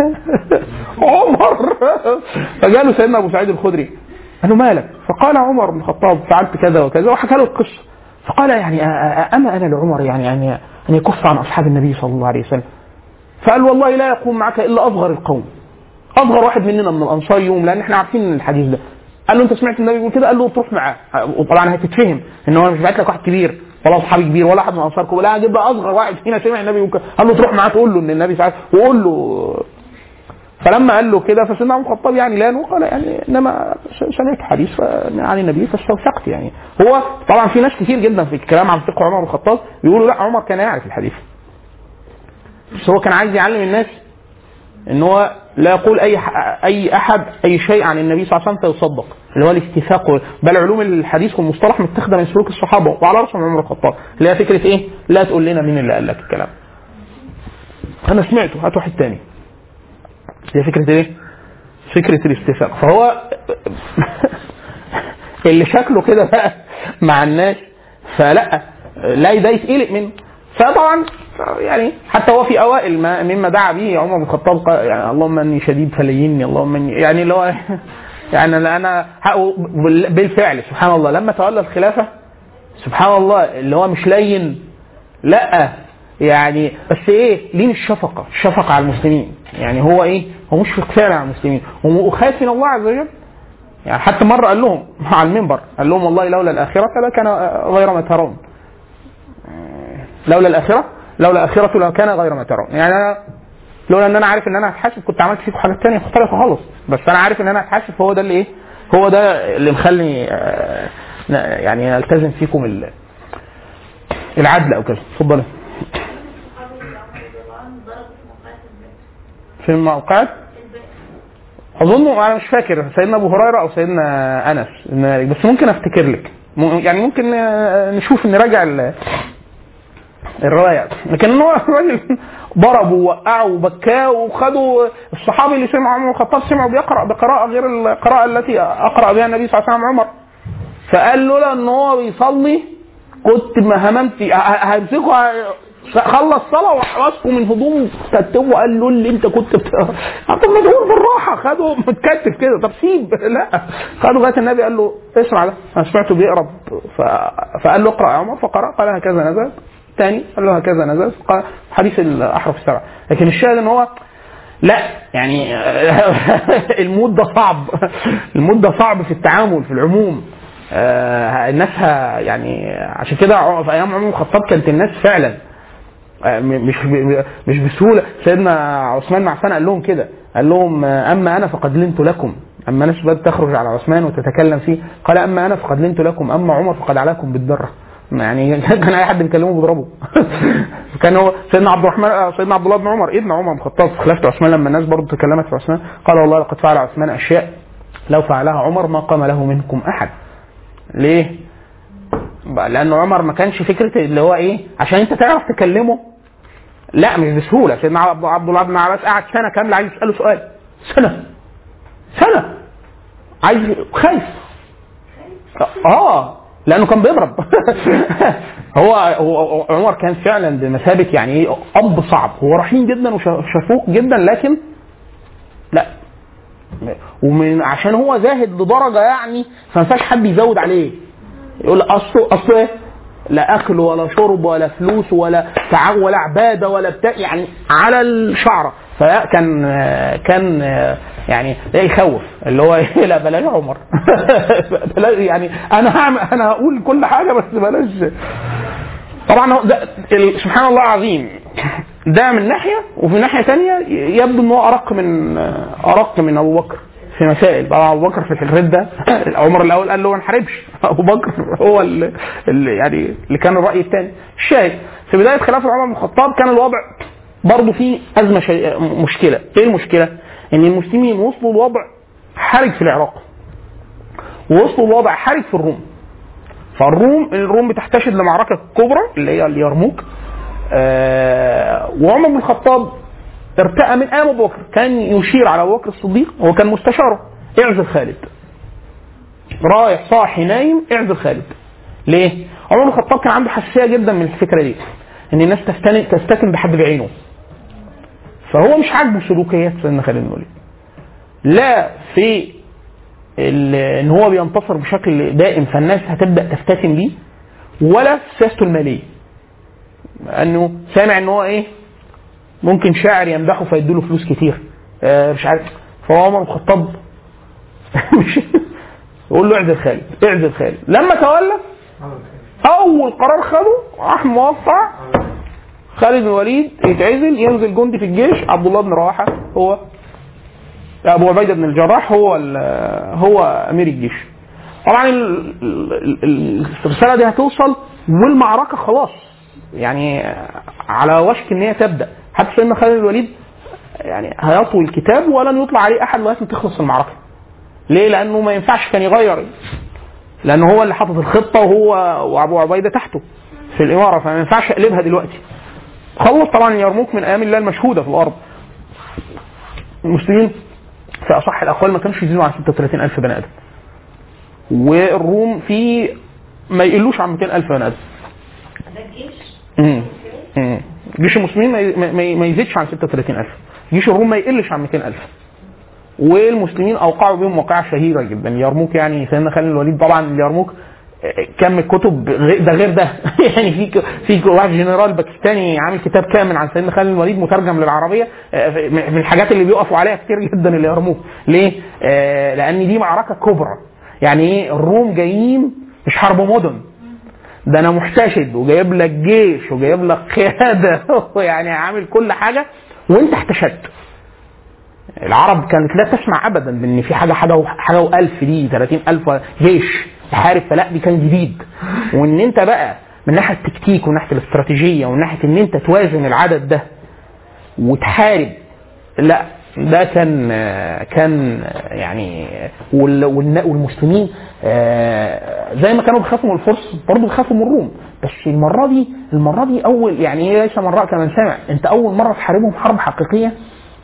عمر فجاله سيدنا ابو سعيد الخدري قال له مالك؟ فقال عمر بن الخطاب فعلت كذا وكذا وحكى له القصه فقال يعني أ- أ- اما انا لعمر يعني يعني ان يكف عن اصحاب النبي صلى الله عليه وسلم فقال والله لا يقوم معك الا اصغر القوم اصغر واحد مننا من الانصار يوم لان احنا عارفين الحديث ده قال له انت سمعت النبي يقول كده قال له تروح معاه وطبعا هتتفهم ان هو مش بعت لك واحد كبير ولا صحابي كبير ولا واحد من الانصار كبير لا هجيب بقى اصغر واحد فينا سمع النبي يقول كده قال له تروح معاه تقول له ان النبي ساعات وقول له فلما قال له كده فسيدنا عمر الخطاب يعني لان وقال يعني انما سمعت حديث عن النبي فاستوثقت يعني هو طبعا في ناس كتير جدا في الكلام عن فقه عمر بن الخطاب بيقولوا لا عمر كان يعرف الحديث بس هو كان عايز يعلم الناس ان هو لا يقول اي ح- اي احد اي شيء عن النبي صلى الله عليه وسلم فيصدق اللي هو الاستيثاق بل علوم الحديث والمصطلح متاخده من سلوك الصحابه وعلى راسهم عمر الخطاب اللي هي فكره ايه؟ لا تقول لنا مين اللي قال لك الكلام. انا سمعته هات واحد تاني. هي فكره ايه؟ فكره الاستيثاق فهو اللي شكله كده بقى مع الناس فلا لا ده يتقلق منه فطبعا يعني حتى هو في اوائل ما مما دعا به عمر بن الخطاب قال يعني اللهم اني شديد فليني اللهم اني يعني اللي هو يعني انا انا حقه بال- بالفعل سبحان الله لما تولى الخلافه سبحان الله اللي هو مش لين لا يعني بس ايه لين الشفقه الشفقه على المسلمين يعني هو ايه هو مشفق فعلا على المسلمين وخايف من الله عز وجل يعني حتى مره قال لهم على المنبر قال لهم والله لولا الاخره لكان غير ما ترون لولا الاخره لولا الاخره لكان غير ما ترون يعني انا لولا ان انا عارف ان انا هتحاسب كنت عملت فيكم حاجات تانية مختلفه خالص بس انا عارف ان انا هتحاسب فهو ده اللي ايه هو ده اللي مخلي آه، يعني التزم فيكم ال- العدل او كده اتفضلي في موقعات اظن انا مش فاكر سيدنا ابو هريره او سيدنا انس إن- بس ممكن افتكر لك م- يعني ممكن آه، نشوف نراجع ال- الروايه لكن هو الراجل ضربه ووقعه وبكاه وخدوا الصحابي اللي سمع عمر بن الخطاب سمعوا بيقرا بقراءه غير القراءه التي اقرا بها النبي صلى الله عليه وسلم عمر فقال لولا ان هو بيصلي كنت ما هممت ه- ه- همسكه ه- خلص صلاه ومسكه من هدومه كتبه قال له اللي انت كنت بت... طب ما تقول بالراحه خده متكتف كده طب سيب لا خده لغايه النبي قال له اسمع ده انا سمعته بيقرا ف... فقال له اقرا يا عمر فقرا قال هكذا نزل تاني قال له هكذا نزل قال حديث الاحرف السبع لكن الشاهد ان هو لا يعني المود ده صعب المود ده صعب في التعامل في العموم آه، الناس ه- يعني عشان كده ع- في ايام عمر بن الخطاب كانت الناس فعلا آه، م- مش ب- مش بسهوله سيدنا عثمان بن عفان قال لهم كده قال لهم آه، اما انا فقد لنت لكم اما ناس بدات تخرج على عثمان وتتكلم فيه قال اما انا فقد لنت لكم اما عمر فقد علاكم بالدره يعني كان اي حد بيكلمه بيضربه كان هو سيدنا عبد الرحمن آه، سيدنا عبد الله بن عمر ابن عمر بن الخطاب في خلافه عثمان لما الناس برضه تكلمت في عثمان قال والله لقد فعل عثمان اشياء لو فعلها عمر ما قام له منكم احد ليه؟ بقى لان عمر ما كانش فكره اللي هو ايه عشان انت تعرف تكلمه لا مش بسهوله سيدنا عبد عبد الله بن عباس قعد سنه كامله عايز يساله سؤال سنه سنه عايز خايف اه لانه كان بيضرب هو هو عمر كان فعلا بمثابه يعني ايه اب صعب هو رحيم جدا وشفوق جدا لكن لا ومن عشان هو زاهد لدرجه يعني فما ينفعش حد يزود عليه يقول اصله اصله ايه؟ لا اكل ولا شرب ولا فلوس ولا تع ولا عباده ولا بتاع يعني على الشعره فكان كان يعني ده يخوف اللي هو إيه؟ لا بلاش عمر بلاش يعني انا هعمل انا هقول كل حاجه بس بلاش طبعا هو ده ال- سبحان الله العظيم ده من ناحيه وفي ناحيه ثانيه يبدو ان هو ارق من ارق من ابو بكر في مسائل طبعا ابو بكر في الرده عمر الاول قال له ما نحاربش ابو بكر هو اللي, اللي يعني اللي كان الراي الثاني الشاهد في بدايه خلافه عمر بن الخطاب كان الوضع برضه فيه ازمه شيء مشكله ايه المشكله؟ ان المسلمين وصلوا لوضع حرج في العراق ووصلوا لوضع حرج في الروم فالروم الروم بتحتشد لمعركه كبرى اللي هي اليرموك آه وعمر بن الخطاب ارتأى من ايام ابو بكر كان يشير على ابو بكر الصديق هو كان مستشاره اعزل خالد رايح صاحي نايم اعزل خالد ليه؟ عمر بن الخطاب كان عنده حساسيه جدا من الفكره دي ان الناس تستن تستكن بحد بعينه فهو مش عاجبه سلوكيات سيدنا خالد بن الوليد لا في ال- ان هو بينتصر بشكل دائم فالناس هتبدا تفتتن بيه ولا في سياسته الماليه انه سامع ان هو ايه ممكن شاعر يمدحه فيديله فلوس كتير آه مش عارف فهو عمر بن الخطاب مش يقول له اعزل خالد اعزل خالد لما تولى اول قرار خده راح موقع خالد بن الوليد يتعزل ينزل جندي في الجيش عبد الله بن رواحه هو ابو عبيده بن الجراح هو ال- هو امير الجيش طبعا ال- ال- ال- الرساله دي هتوصل والمعركه خلاص يعني على وشك ان هي تبدا حتى سيدنا خالد بن الوليد يعني هيطوي الكتاب ولن يطلع عليه احد لغايه ما تخلص المعركه ليه؟ لانه ما ينفعش كان يغير لانه هو اللي حاطط الخطه وهو وابو عبيده تحته في الاماره فما ينفعش يقلبها دلوقتي خلص طبعا يرموك من ايام الله المشهوده في الارض المسلمين في اصح الاقوال ما كانوش يزيدوا عن 36000 بني ادم والروم في ما يقلوش عن 200000 بني ادم ده الجيش مم. مم. جيش المسلمين ما ي- ما- ما- ما يزيدش عن 36000 جيش الروم ما يقلش عن 200000 والمسلمين اوقعوا بهم وقائع شهيره جدا يرموك يعني سيدنا خالد الوليد طبعا اليرموك كم الكتب غير- ده غير ده يعني في ك- في واحد جنرال باكستاني عامل كتاب كامل عن سيدنا خالد الوليد مترجم للعربيه آه، من الحاجات اللي بيقفوا عليها كتير جدا اليرموك ليه؟ آه، لان دي معركه كبرى يعني ايه الروم جايين مش حرب مدن ده انا محتشد وجايب لك جيش وجايب لك قياده يعني عامل كل حاجه وانت احتشدت العرب كانت لا تسمع ابدا بان في حاجه حاجه و- حاجه و1000 دي 30000 جيش تحارب فلا دي كان جديد وان انت بقى من ناحيه التكتيك ومن ناحيه الاستراتيجيه ومن ناحيه ان انت توازن العدد ده وتحارب لا ده كان كان يعني وال- والن- والمسلمين آه، زي ما كانوا بيخافوا من الفرس برضه بيخافوا من الروم بس المره دي المره دي اول يعني هي ليس من راى كمن سمع انت اول مره تحاربهم حرب حقيقيه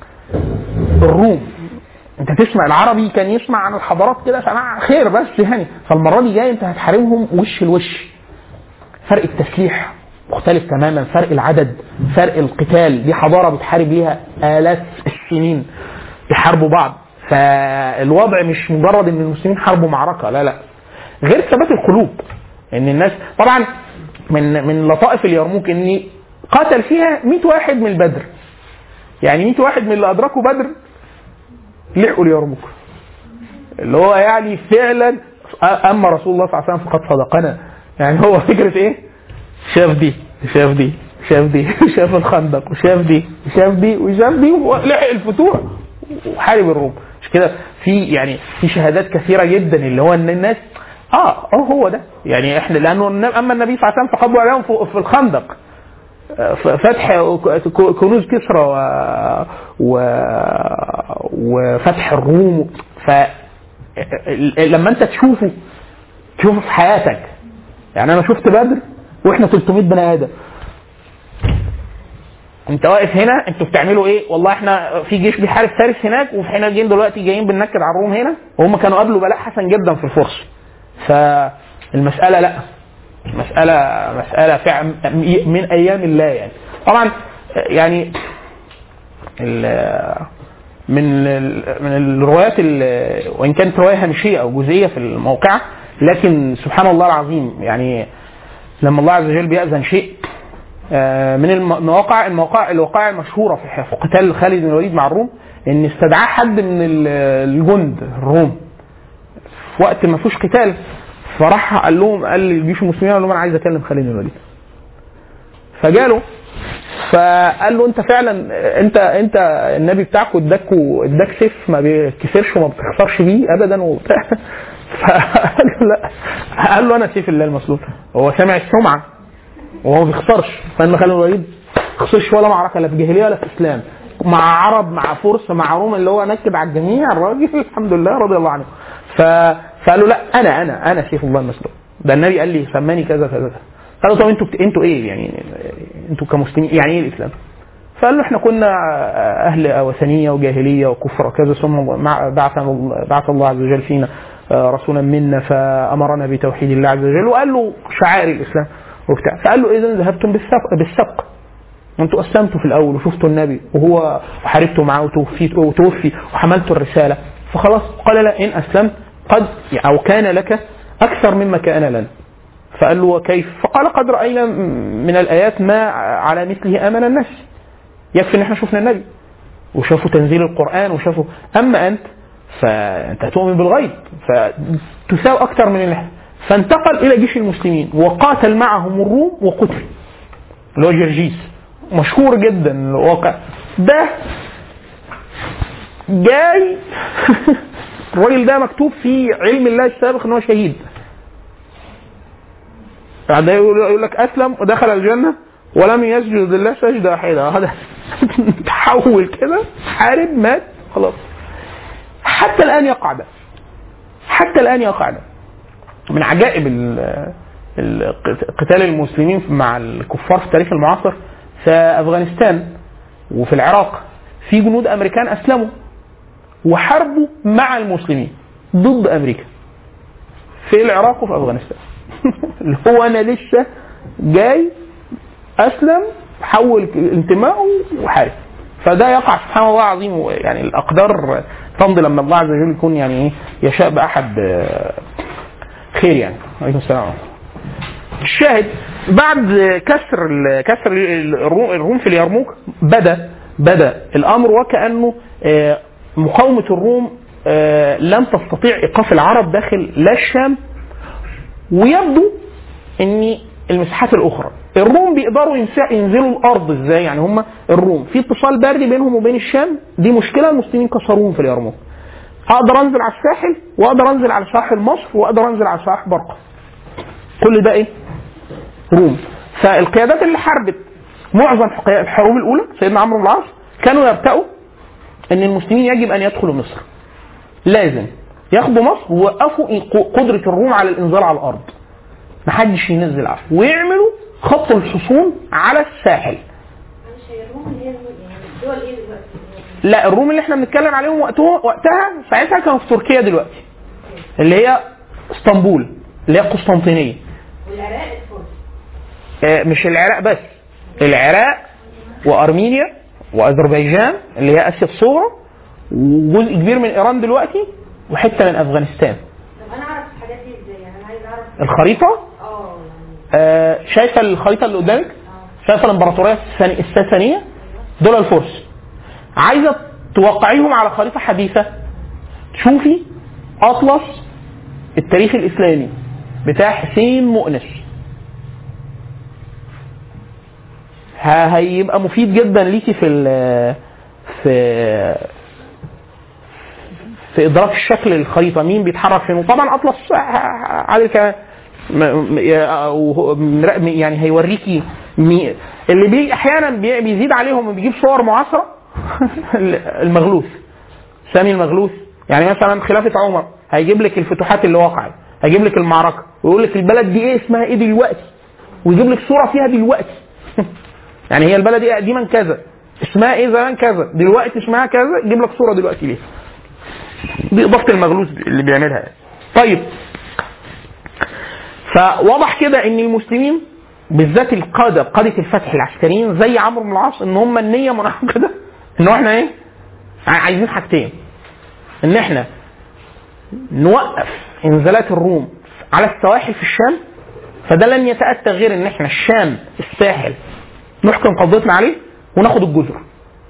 الروم انت تسمع العربي كان يسمع عن الحضارات كده سماع خير بس يعني فالمره دي جاي انت هتحاربهم وش لوش فرق التسليح مختلف تماما فرق العدد فرق القتال دي حضاره بتحارب ليها الاف السنين بيحاربوا بعض فالوضع مش مجرد ان المسلمين حاربوا معركه لا لا غير ثبات القلوب ان الناس طبعا من من لطائف اليرموك ان قتل فيها 100 واحد من البدر يعني 100 واحد من اللي ادركوا بدر لحقوا اليرموك اللي هو يعني فعلا اما رسول الله صلى الله عليه وسلم فقد صدقنا يعني هو فكره ايه؟ شاف دي شاف دي شاف دي شاف الخندق وشاف دي شاف دي وشاف دي ولحق الفتوح وحارب الروم مش كده في يعني في شهادات كثيره جدا اللي هو ان الناس اه اه هو ده يعني احنا لانه النبي- اما النبي صلى الله عليه وسلم فقد عليهم في- في الخندق آه، ف- فتح ك- كنوز كسرى و... و... وفتح الروم ف لما انت تشوفه تشوفه في حياتك يعني انا شفت بدر واحنا 300 بني ادم انت واقف هنا انتوا بتعملوا ايه؟ والله احنا في جيش بيحارب فارس هناك واحنا جايين دلوقتي جايين بننكد على الروم هنا وهم كانوا قابلوا بلاء حسن جدا في الفرس. فالمسألة لا مسألة مسألة فعلا من أيام الله يعني. طبعا يعني ال- من ال- من الروايات ال- وان كانت روايه هامشيه او جزئيه في الموقعه لكن سبحان الله العظيم يعني لما الله عز وجل بيأذن شيء آه، من الم- المواقع المواقع الوقائع المشهوره في ح- في قتال خالد بن الوليد مع الروم ان استدعاه حد من ال- الجند الروم في وقت ما فيهوش قتال فراح قال لهم قال للجيش المسلمين قال لهم انا عايز اكلم خالد بن الوليد فجاله فقال له انت فعلا انت انت النبي بتاعكم اداك اداك سيف ما بيتكسرش وما بتخسرش بيه ابدا وبتاع فقال له لا قال له انا سيف الله المسلول هو سامع السمعه وهو ما بيخسرش فان خالد بن الوليد ما خسرش ولا معركه لا في جاهليه ولا في اسلام مع عرب مع فرس مع روم اللي هو نكد على الجميع الراجل الحمد لله رضي الله عنه ف... فقال له لا انا انا انا سيف الله المسلول ده النبي قال لي سماني كذا كذا كذا قال له طب انتوا بت... انتوا ايه يعني انتوا كمسلمين يعني ايه الاسلام؟ فقال له احنا كنا اهل وثنيه وجاهليه وكفر وكذا ثم مع- بعث بعث الله عز وجل فينا آه، رسولا منا فامرنا بتوحيد الله عز وجل وقال له شعائر الاسلام وبتاع فقال له اذا ذهبتم بالسبق بالسبق وانتوا اسلمتوا في الاول وشفتوا النبي وهو وحاربتوا معاه وتوفيت وتوفي وحملتوا الرساله فخلاص قال لا ان اسلمت قد او كان لك اكثر مما كان لنا فقال له وكيف؟ فقال قد راينا من الايات ما على مثله امن الناس يكفي ان احنا شفنا النبي وشافوا تنزيل القران وشافوا اما انت فانت تؤمن بالغيب فتساوي اكثر من اللي فانتقل الى جيش المسلمين وقاتل معهم الروم وقتل اللي هو جرجيس مشهور جدا الواقع ده جاي الراجل ده مكتوب في علم الله السابق ان هو شهيد بعد يقول يقول لك اسلم ودخل الجنه ولم يسجد لله سجده واحده هذا تحول كده حارب مات خلاص حتى الان يقع ده حتى الان يقع ده من عجائب ال- ال- قتال المسلمين مع الكفار في التاريخ المعاصر في افغانستان وفي العراق في جنود امريكان اسلموا وحاربوا مع المسلمين ضد امريكا في العراق وفي افغانستان اللي هو انا لسه جاي اسلم حول انتمائه وحارب فده يقع سبحان الله العظيم يعني الاقدار تمضي لما الله عز وجل يكون يعني ايه يشاء باحد آه، خير يعني عليكم السلام ورحمة الله. الشاهد بعد كسر ال- كسر ال- الروم الروم في اليرموك بدا بدا الامر وكانه آه، مقاومه الروم آه، لم تستطيع ايقاف العرب داخل لا الشام ويبدو ان المساحات الاخرى الروم بيقدروا ينسع- ينزلوا الارض ازاي يعني هم الروم في اتصال بري بينهم وبين الشام دي مشكله المسلمين كسروهم في اليرموك اقدر انزل على الساحل واقدر انزل على ساحل مصر واقدر انزل على ساحل برقه كل ده ايه روم فالقيادات اللي حاربت معظم حقي- الحروب الاولى سيدنا عمرو بن العاص كانوا يبتأوا ان المسلمين يجب ان يدخلوا مصر لازم ياخدوا مصر ويوقفوا قدره الروم على الانزال على الارض محدش ينزل عفو ويعملوا خط الحصون على الساحل معلش هي الروم اللي هي الروم يعني الدول ايه دلوقتي؟ لا الروم اللي احنا بنتكلم عليهم وقتها وقتها ساعتها كانوا في تركيا دلوقتي اللي هي اسطنبول اللي هي قسطنطينيه والعراق الفرس آه، مش العراق بس العراق وارمينيا واذربيجان اللي هي اسيا الصغرى وجزء كبير من ايران دلوقتي وحته من افغانستان طب انا اعرف الحاجات دي ازاي؟ يعني انا عايز اعرف الخريطه اه يعني آه، شايفه الخريطه اللي قدامك شايفه الامبراطوريه السن- الساسانيه دول الفرس عايزه توقعيهم على خريطه حديثه شوفي اطلس التاريخ الاسلامي بتاع حسين مؤنس ه- هيبقى مفيد جدا ليكي في ال في في ادراك الشكل الخريطه مين بيتحرك فين وطبعا اطلس على كمان م- م- وهو- مراقب- يعني هيوريكي مي- اللي بي احيانا بي- بيزيد عليهم وبيجيب صور معاصره المغلوث سامي المغلوث يعني مثلا خلافه عمر هيجيب لك الفتوحات اللي وقعت هيجيب لك المعركه ويقول لك البلد دي ايه اسمها ايه دلوقتي ويجيب لك صوره فيها دلوقتي يعني هي البلد دي قديما كذا اسمها ايه زمان كذا دلوقتي اسمها كذا يجيب لك صوره دلوقتي ليه دي اضافه المغلوث اللي بيعملها يعني. طيب فواضح كده ان المسلمين بالذات القاده قاده الفتح العسكريين زي عمرو بن العاص ان هم النيه منعقده ان احنا ايه ع- عايزين حاجتين ان احنا نوقف انزالات الروم على السواحل في الشام فده لن يتاتى غير ان احنا الشام الساحل نحكم قبضتنا عليه وناخد الجزر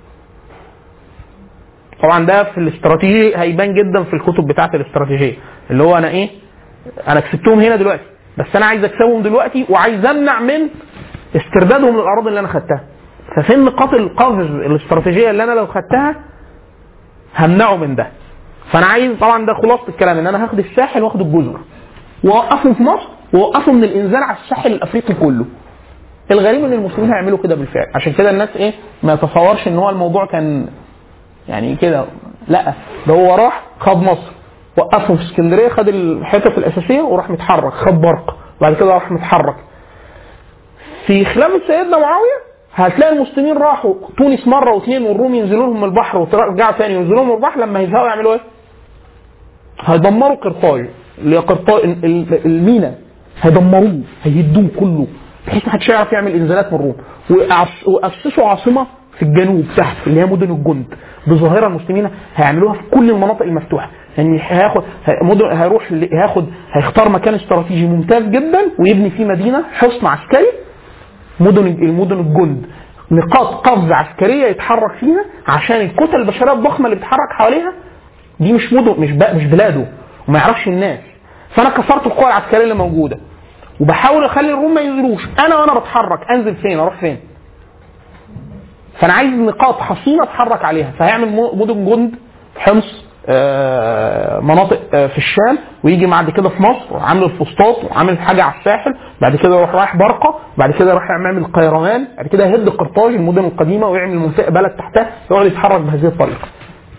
طبعا ده في الاستراتيجي هيبان جدا في الكتب بتاعت الاستراتيجيه اللي هو انا ايه انا كسبتهم هنا دلوقتي بس انا عايز اكسبهم دلوقتي وعايز امنع من استردادهم للاراضي اللي انا خدتها ففين نقاط القفز الاستراتيجيه اللي انا لو خدتها همنعه من ده فانا عايز طبعا ده خلاصه الكلام ان انا هاخد الساحل واخد الجزر واوقفهم في مصر واوقفهم من الانزال على الساحل الافريقي كله الغريب ان المسلمين هيعملوا كده بالفعل عشان كده الناس ايه ما يتصورش ان هو الموضوع كان يعني كده لا ده هو راح خد مصر وقفهم في اسكندريه خد الحتت الاساسيه وراح متحرك خد برق بعد كده راح متحرك في خلافه سيدنا معاويه هتلاقي المسلمين راحوا تونس مره واثنين والروم ينزلوا لهم من البحر ويرجعوا تاني ينزلوا لهم من البحر لما يزهقوا يعملوا ايه؟ هيدمروا قرطاج اللي هي قرطاج ال- ال- المينا هيدمروه هيهدوه كله بحيث ما حدش يعرف يعمل انزالات من الروم وأعص- واسسوا عاصمه في الجنوب تحت اللي هي مدن الجند بظاهره المسلمين هيعملوها في كل المناطق المفتوحه يعني هياخد هي- مدن هيروح ل- هياخد هيختار مكان استراتيجي ممتاز جدا ويبني فيه مدينه حصن عسكري مدن المدن الجند نقاط قفز عسكريه يتحرك فيها عشان الكتل البشريه الضخمه اللي بتتحرك حواليها دي مش مدن مش ب- مش بلاده وما يعرفش الناس فانا كسرت القوى العسكريه اللي موجوده وبحاول اخلي الروم ما ينزلوش انا وانا بتحرك انزل فين اروح فين فانا عايز نقاط حصينه اتحرك عليها فهيعمل م- مدن جند حمص آه، مناطق آه، في الشام ويجي بعد كده في مصر وعامل الفسطاط وعامل حاجه على الساحل بعد كده يروح رايح برقه بعد كده يروح يعمل قيروان بعد كده يهد قرطاج المدن القديمه ويعمل منطقه بلد تحتها يقعد يتحرك بهذه الطريقه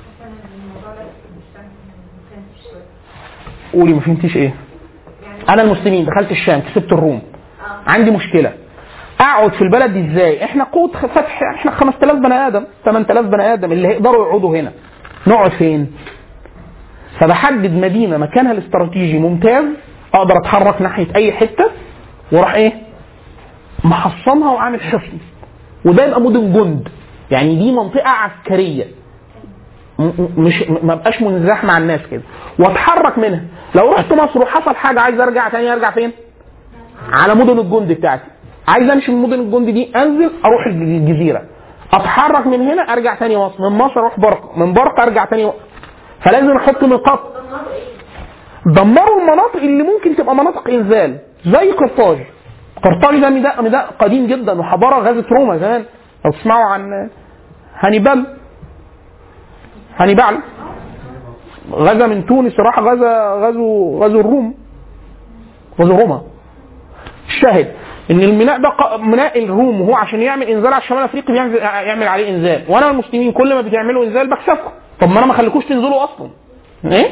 قولي ما فهمتيش ايه انا المسلمين دخلت الشام كسبت الروم عندي مشكله اقعد في البلد دي ازاي احنا قوه خ- فتح احنا 5000 بني ادم 8000 بني ادم اللي هيقدروا يقعدوا هنا نقعد فين فبحدد مدينه مكانها الاستراتيجي ممتاز اقدر اتحرك ناحيه اي حته واروح ايه محصنها وعامل حصن وده يبقى مدن جند يعني دي منطقه عسكريه م- م- مش ما بقاش منزاح مع الناس كده واتحرك منها لو رحت مصر وحصل حاجه عايز ارجع تاني ارجع فين؟ على مدن الجند بتاعتي عايز امشي من مدن الجند دي انزل اروح الج- الجزيره اتحرك من هنا ارجع تاني مصر من مصر اروح برق من برق ارجع تاني مصر. فلازم احط نقاط دمروا المناطق اللي ممكن تبقى مناطق انزال زي قرطاج قرطاج ده ميداء ميداء قديم جدا وحضاره غزت روما زمان لو تسمعوا عن هانيبال هانيبال غزا من تونس راح غزا غزو غزو الروم غزو روما الشاهد ان الميناء ده ق- ميناء الروم وهو عشان يعمل انزال على الشمال الافريقي بيعمل يعمل عليه انزال وانا المسلمين كل ما بتعملوا انزال بكسبكم طب ما انا ما خليكوش تنزلوا اصلا ايه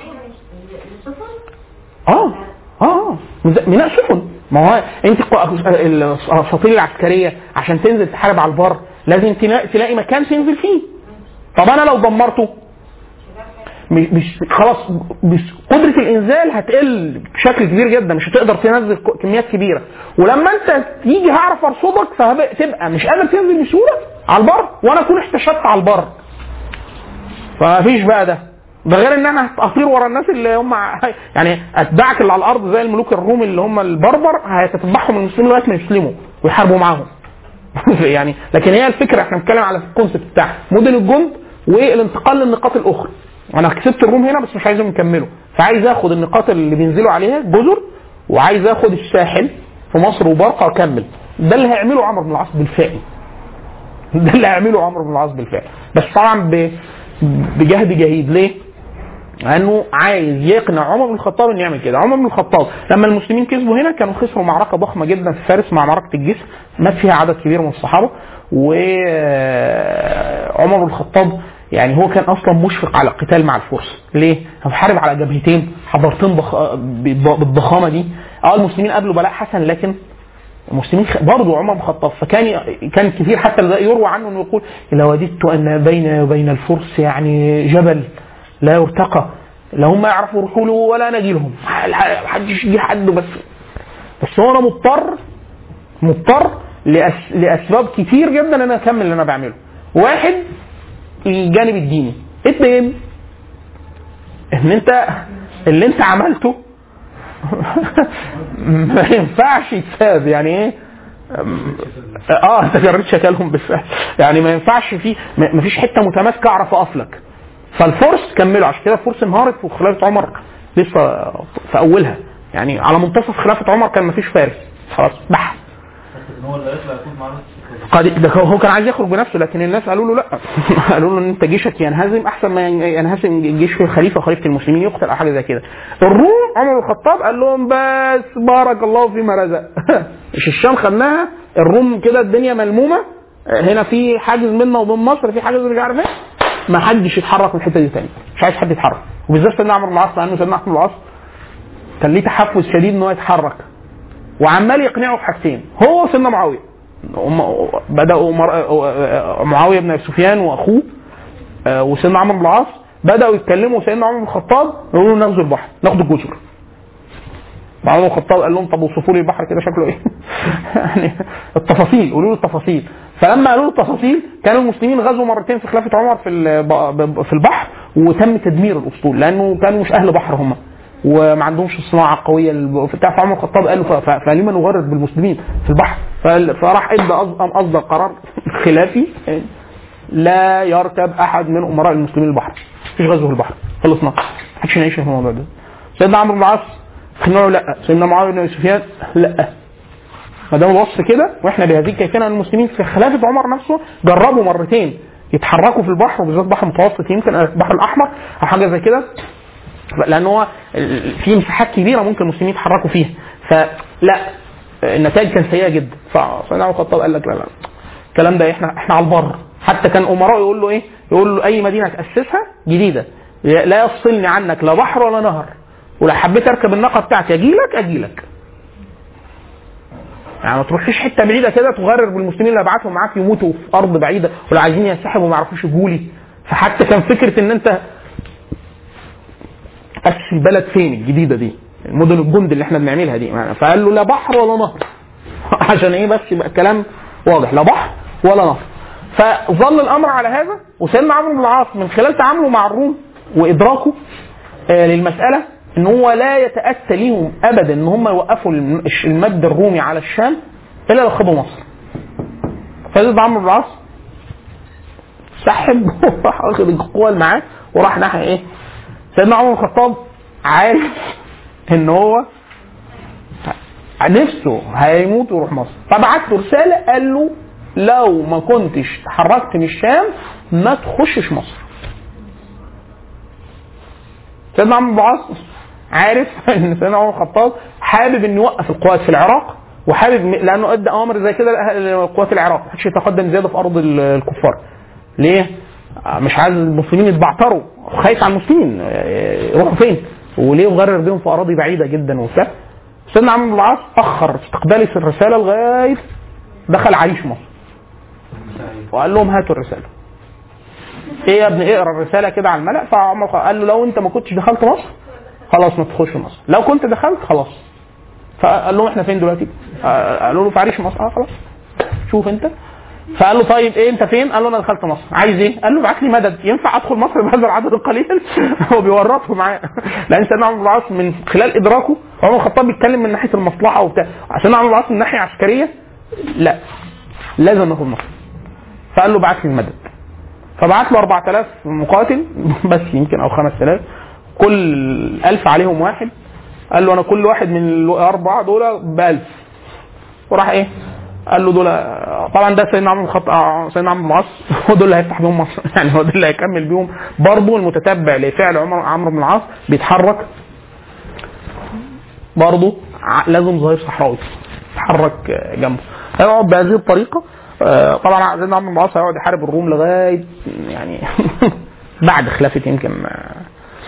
اه اه اه مز- ميناء سفن ما هو انت ق- الاساطيل العسكريه عشان تنزل تحارب على البر لازم تلا- تلاقي مكان تنزل فيه طب انا لو دمرته مش مش- خلاص مش قدره الانزال هتقل بشكل كبير جدا مش هتقدر تنزل ك- كميات كبيره ولما انت تيجي هعرف ارصدك فتبقى مش قادر تنزل بسهوله على البر وانا اكون احتشدت على البر فما فيش بقى ده ده غير ان انا هطير ورا الناس اللي هم ع- يعني اتباعك اللي على الارض زي الملوك الروم اللي هم البربر هتتبعهم المسلمين لغايه ما يسلموا ويحاربوا معاهم يعني لكن هي الفكره احنا بنتكلم على الكونسيبت بتاع مدن الجند والانتقال للنقاط الاخرى انا كسبت الروم هنا بس مش عايزهم يكملوا فعايز اخد النقاط اللي بينزلوا عليها جزر وعايز اخد الساحل في مصر وبرقه واكمل ده اللي هيعمله عمرو بن العاص بالفعل ده اللي هيعمله عمرو بن العاص بالفعل بس طبعا ب- بجهد جهيد ليه؟ لانه عايز يقنع عمر بن الخطاب انه يعمل كده عمر بن الخطاب لما المسلمين كسبوا هنا كانوا خسروا معركه ضخمه جدا في فارس مع معركه الجسر مات فيها عدد كبير من الصحابه وعمر بن الخطاب يعني هو كان اصلا مشفق على القتال مع الفرس ليه؟ هو حارب على جبهتين حضارتين ضخ... بالضخامه دي اه المسلمين قابلوا بلاء حسن لكن المسلمين خ- برضه عمر بن الخطاب فكان كان كثير حتى يروى عنه انه يقول لو وددت ان بيني وبين الفرس يعني جبل لا يرتقى لا هم يعرفوا يروحوا له ولا انا اجي لهم محدش يجي حد بس بس هو انا مضطر مضطر لأس... لاسباب كتير جدا ان انا اكمل اللي انا بعمله واحد الجانب الديني اتنين ان انت اللي انت عملته ما ينفعش يتساب يعني ايه اه انت جريت شكلهم بالفعل يعني ما ينفعش في ما فيش حته متماسكه اعرف اقف لك فالفرس كملوا عشان كده الفرس انهارت في خلافه عمر لسه في اولها يعني على منتصف خلافه عمر كان ما فيش فارس خلاص بح ان هو اللي هيطلع يكون معاه قد ده هو كان عايز يخرج بنفسه لكن الناس قالوا له لا قالوا له ان انت جيشك ينهزم احسن ما ينهزم الجيش في الخليفه خليفه المسلمين يقتل او حاجه زي كده الروم عمر بن الخطاب قال لهم بس بارك الله فيما رزق مش الشام خدناها الروم كده الدنيا ملمومه هنا في حاجز منا وبين مصر في حاجز مش عارف ايه ما حدش يتحرك من الحته دي تاني مش عايز حد يتحرك وبالذات سيدنا عمرو بن العاص لانه سيدنا عمرو بن العاص كان ليه تحفز شديد ان هو يتحرك وعمال يقنعه بحاجتين هو وسيدنا معاويه هم بداوا مر... معاويه بن ابي سفيان واخوه آه، وسيدنا عمرو بن العاص بداوا يتكلموا سيدنا عمر بن الخطاب يقولوا له نغزو البحر ناخد الجزر عمر بن الخطاب قال لهم طب وصفوا لي البحر كده شكله ايه؟ يعني التفاصيل قولوا له التفاصيل فلما قالوا له التفاصيل كانوا المسلمين غزوا مرتين في خلافه عمر في الب- في البحر وتم تدمير الاسطول لانه كانوا مش اهل بحر هم وما عندهمش الصناعه القويه اللي بتاع فعمر الخطاب قالوا ف- ف- فلما نغرد بالمسلمين في البحر فال- فراح ادى أص- أم اصدر قرار خلافي لا يركب احد من امراء المسلمين البحر مفيش غزو في البحر خلصنا محدش يناقش في الموضوع ده سيدنا عمرو بن العاص قنعوا لا سيدنا معاويه بن ابي سفيان لا ما دام الوصف كده واحنا بهذه الكيفيه ان المسلمين في خلافه عمر نفسه جربوا مرتين يتحركوا في البحر وبالذات البحر المتوسط يمكن البحر الاحمر او حاجه زي كده لان هو في مساحات كبيره ممكن المسلمين يتحركوا فيها فلا النتائج كانت سيئه جدا فسيدنا عمر الخطاب قال لك لا لا الكلام ده احنا احنا على البر حتى كان امراء يقول له ايه يقول له اي مدينه تاسسها جديده لا يفصلني عنك لا بحر ولا نهر ولو حبيت اركب الناقه بتاعتي اجي لك اجي لك يعني ما تروحيش حته بعيده كده تغرر بالمسلمين اللي ابعتهم معاك يموتوا في ارض بعيده ولو عايزين ينسحبوا ما يعرفوش يجوا لي فحتى كان فكره ان انت اسس البلد فين الجديده دي المدن الجند اللي احنا بنعملها دي فقال له لا بحر ولا نهر عشان ايه بس يبقى الكلام واضح لا بحر ولا نهر فظل الامر على هذا وسيدنا عمرو بن العاص من خلال تعامله مع الروم وادراكه آه للمساله ان هو لا يتاتى ليهم ابدا ان هم يوقفوا الم- المد الرومي على الشام الا لو خدوا مصر فسيدنا عمرو بن العاص سحب وراح واخد القوه اللي معاه وراح ناحيه ايه؟ سيدنا عمر بن الخطاب عارف ان هو نفسه هيموت ويروح مصر فبعت له رساله قال له لو ما كنتش تحركت من الشام ما تخشش مصر سيدنا عمرو بن العاص عارف ان سيدنا عمر بن الخطاب حابب انه يوقف القوات في العراق وحابب لانه ادى اوامر زي كده لقوات العراق ما حدش يتقدم زياده في ارض ال- الكفار ليه؟ مش عايز المسلمين يتبعتروا خايف على المسلمين آه، يروحوا فين؟ وليه يغرر بيهم في اراضي بعيده جدا وبتاع سيدنا عمرو بن العاص اخر استقبالي في الرساله لغايه دخل عريش مصر وقال لهم هاتوا الرساله ايه يا ابني اقرا الرساله كده على الملأ فعمر قال له لو انت ما كنتش دخلت مصر خلاص ما تخش مصر لو كنت دخلت خلاص فقال لهم احنا فين دلوقتي؟ آه، قالوا له في عريش مصر اه خلاص شوف انت فقال له طيب ايه انت فين؟ قال له انا دخلت مصر، عايز ايه؟ قال له ابعت لي مدد، ينفع ادخل مصر بهذا العدد القليل؟ هو بيورطه معاه لان سيدنا عمرو بن العاص من خلال ادراكه عمر بن الخطاب بيتكلم من ناحيه المصلحه وبتاع، سيدنا عمرو بن العاص من ناحيه عسكريه لا لازم ناخد مصر. فقال له ابعت لي المدد. فبعت له 4000 مقاتل بس يمكن او 5000 كل 1000 عليهم واحد قال له انا كل واحد من الاربعه دول ب 1000 وراح ايه؟ قال له دول طبعا ده سيدنا عمرو بن الخطاب سيدنا عمرو بن العاص هو دول اللي هيفتح بيهم مصر يعني هو دول اللي هيكمل بيهم برضه المتتبع لفعل عمر عمرو بن العاص بيتحرك برضه ع- لازم ظهير صحراوي يتحرك آه، جنبه هيقعد بهذه الطريقه آه، طبعا سيدنا عمرو بن العاص هيقعد يحارب الروم لغايه يعني بعد خلافه يمكن آه،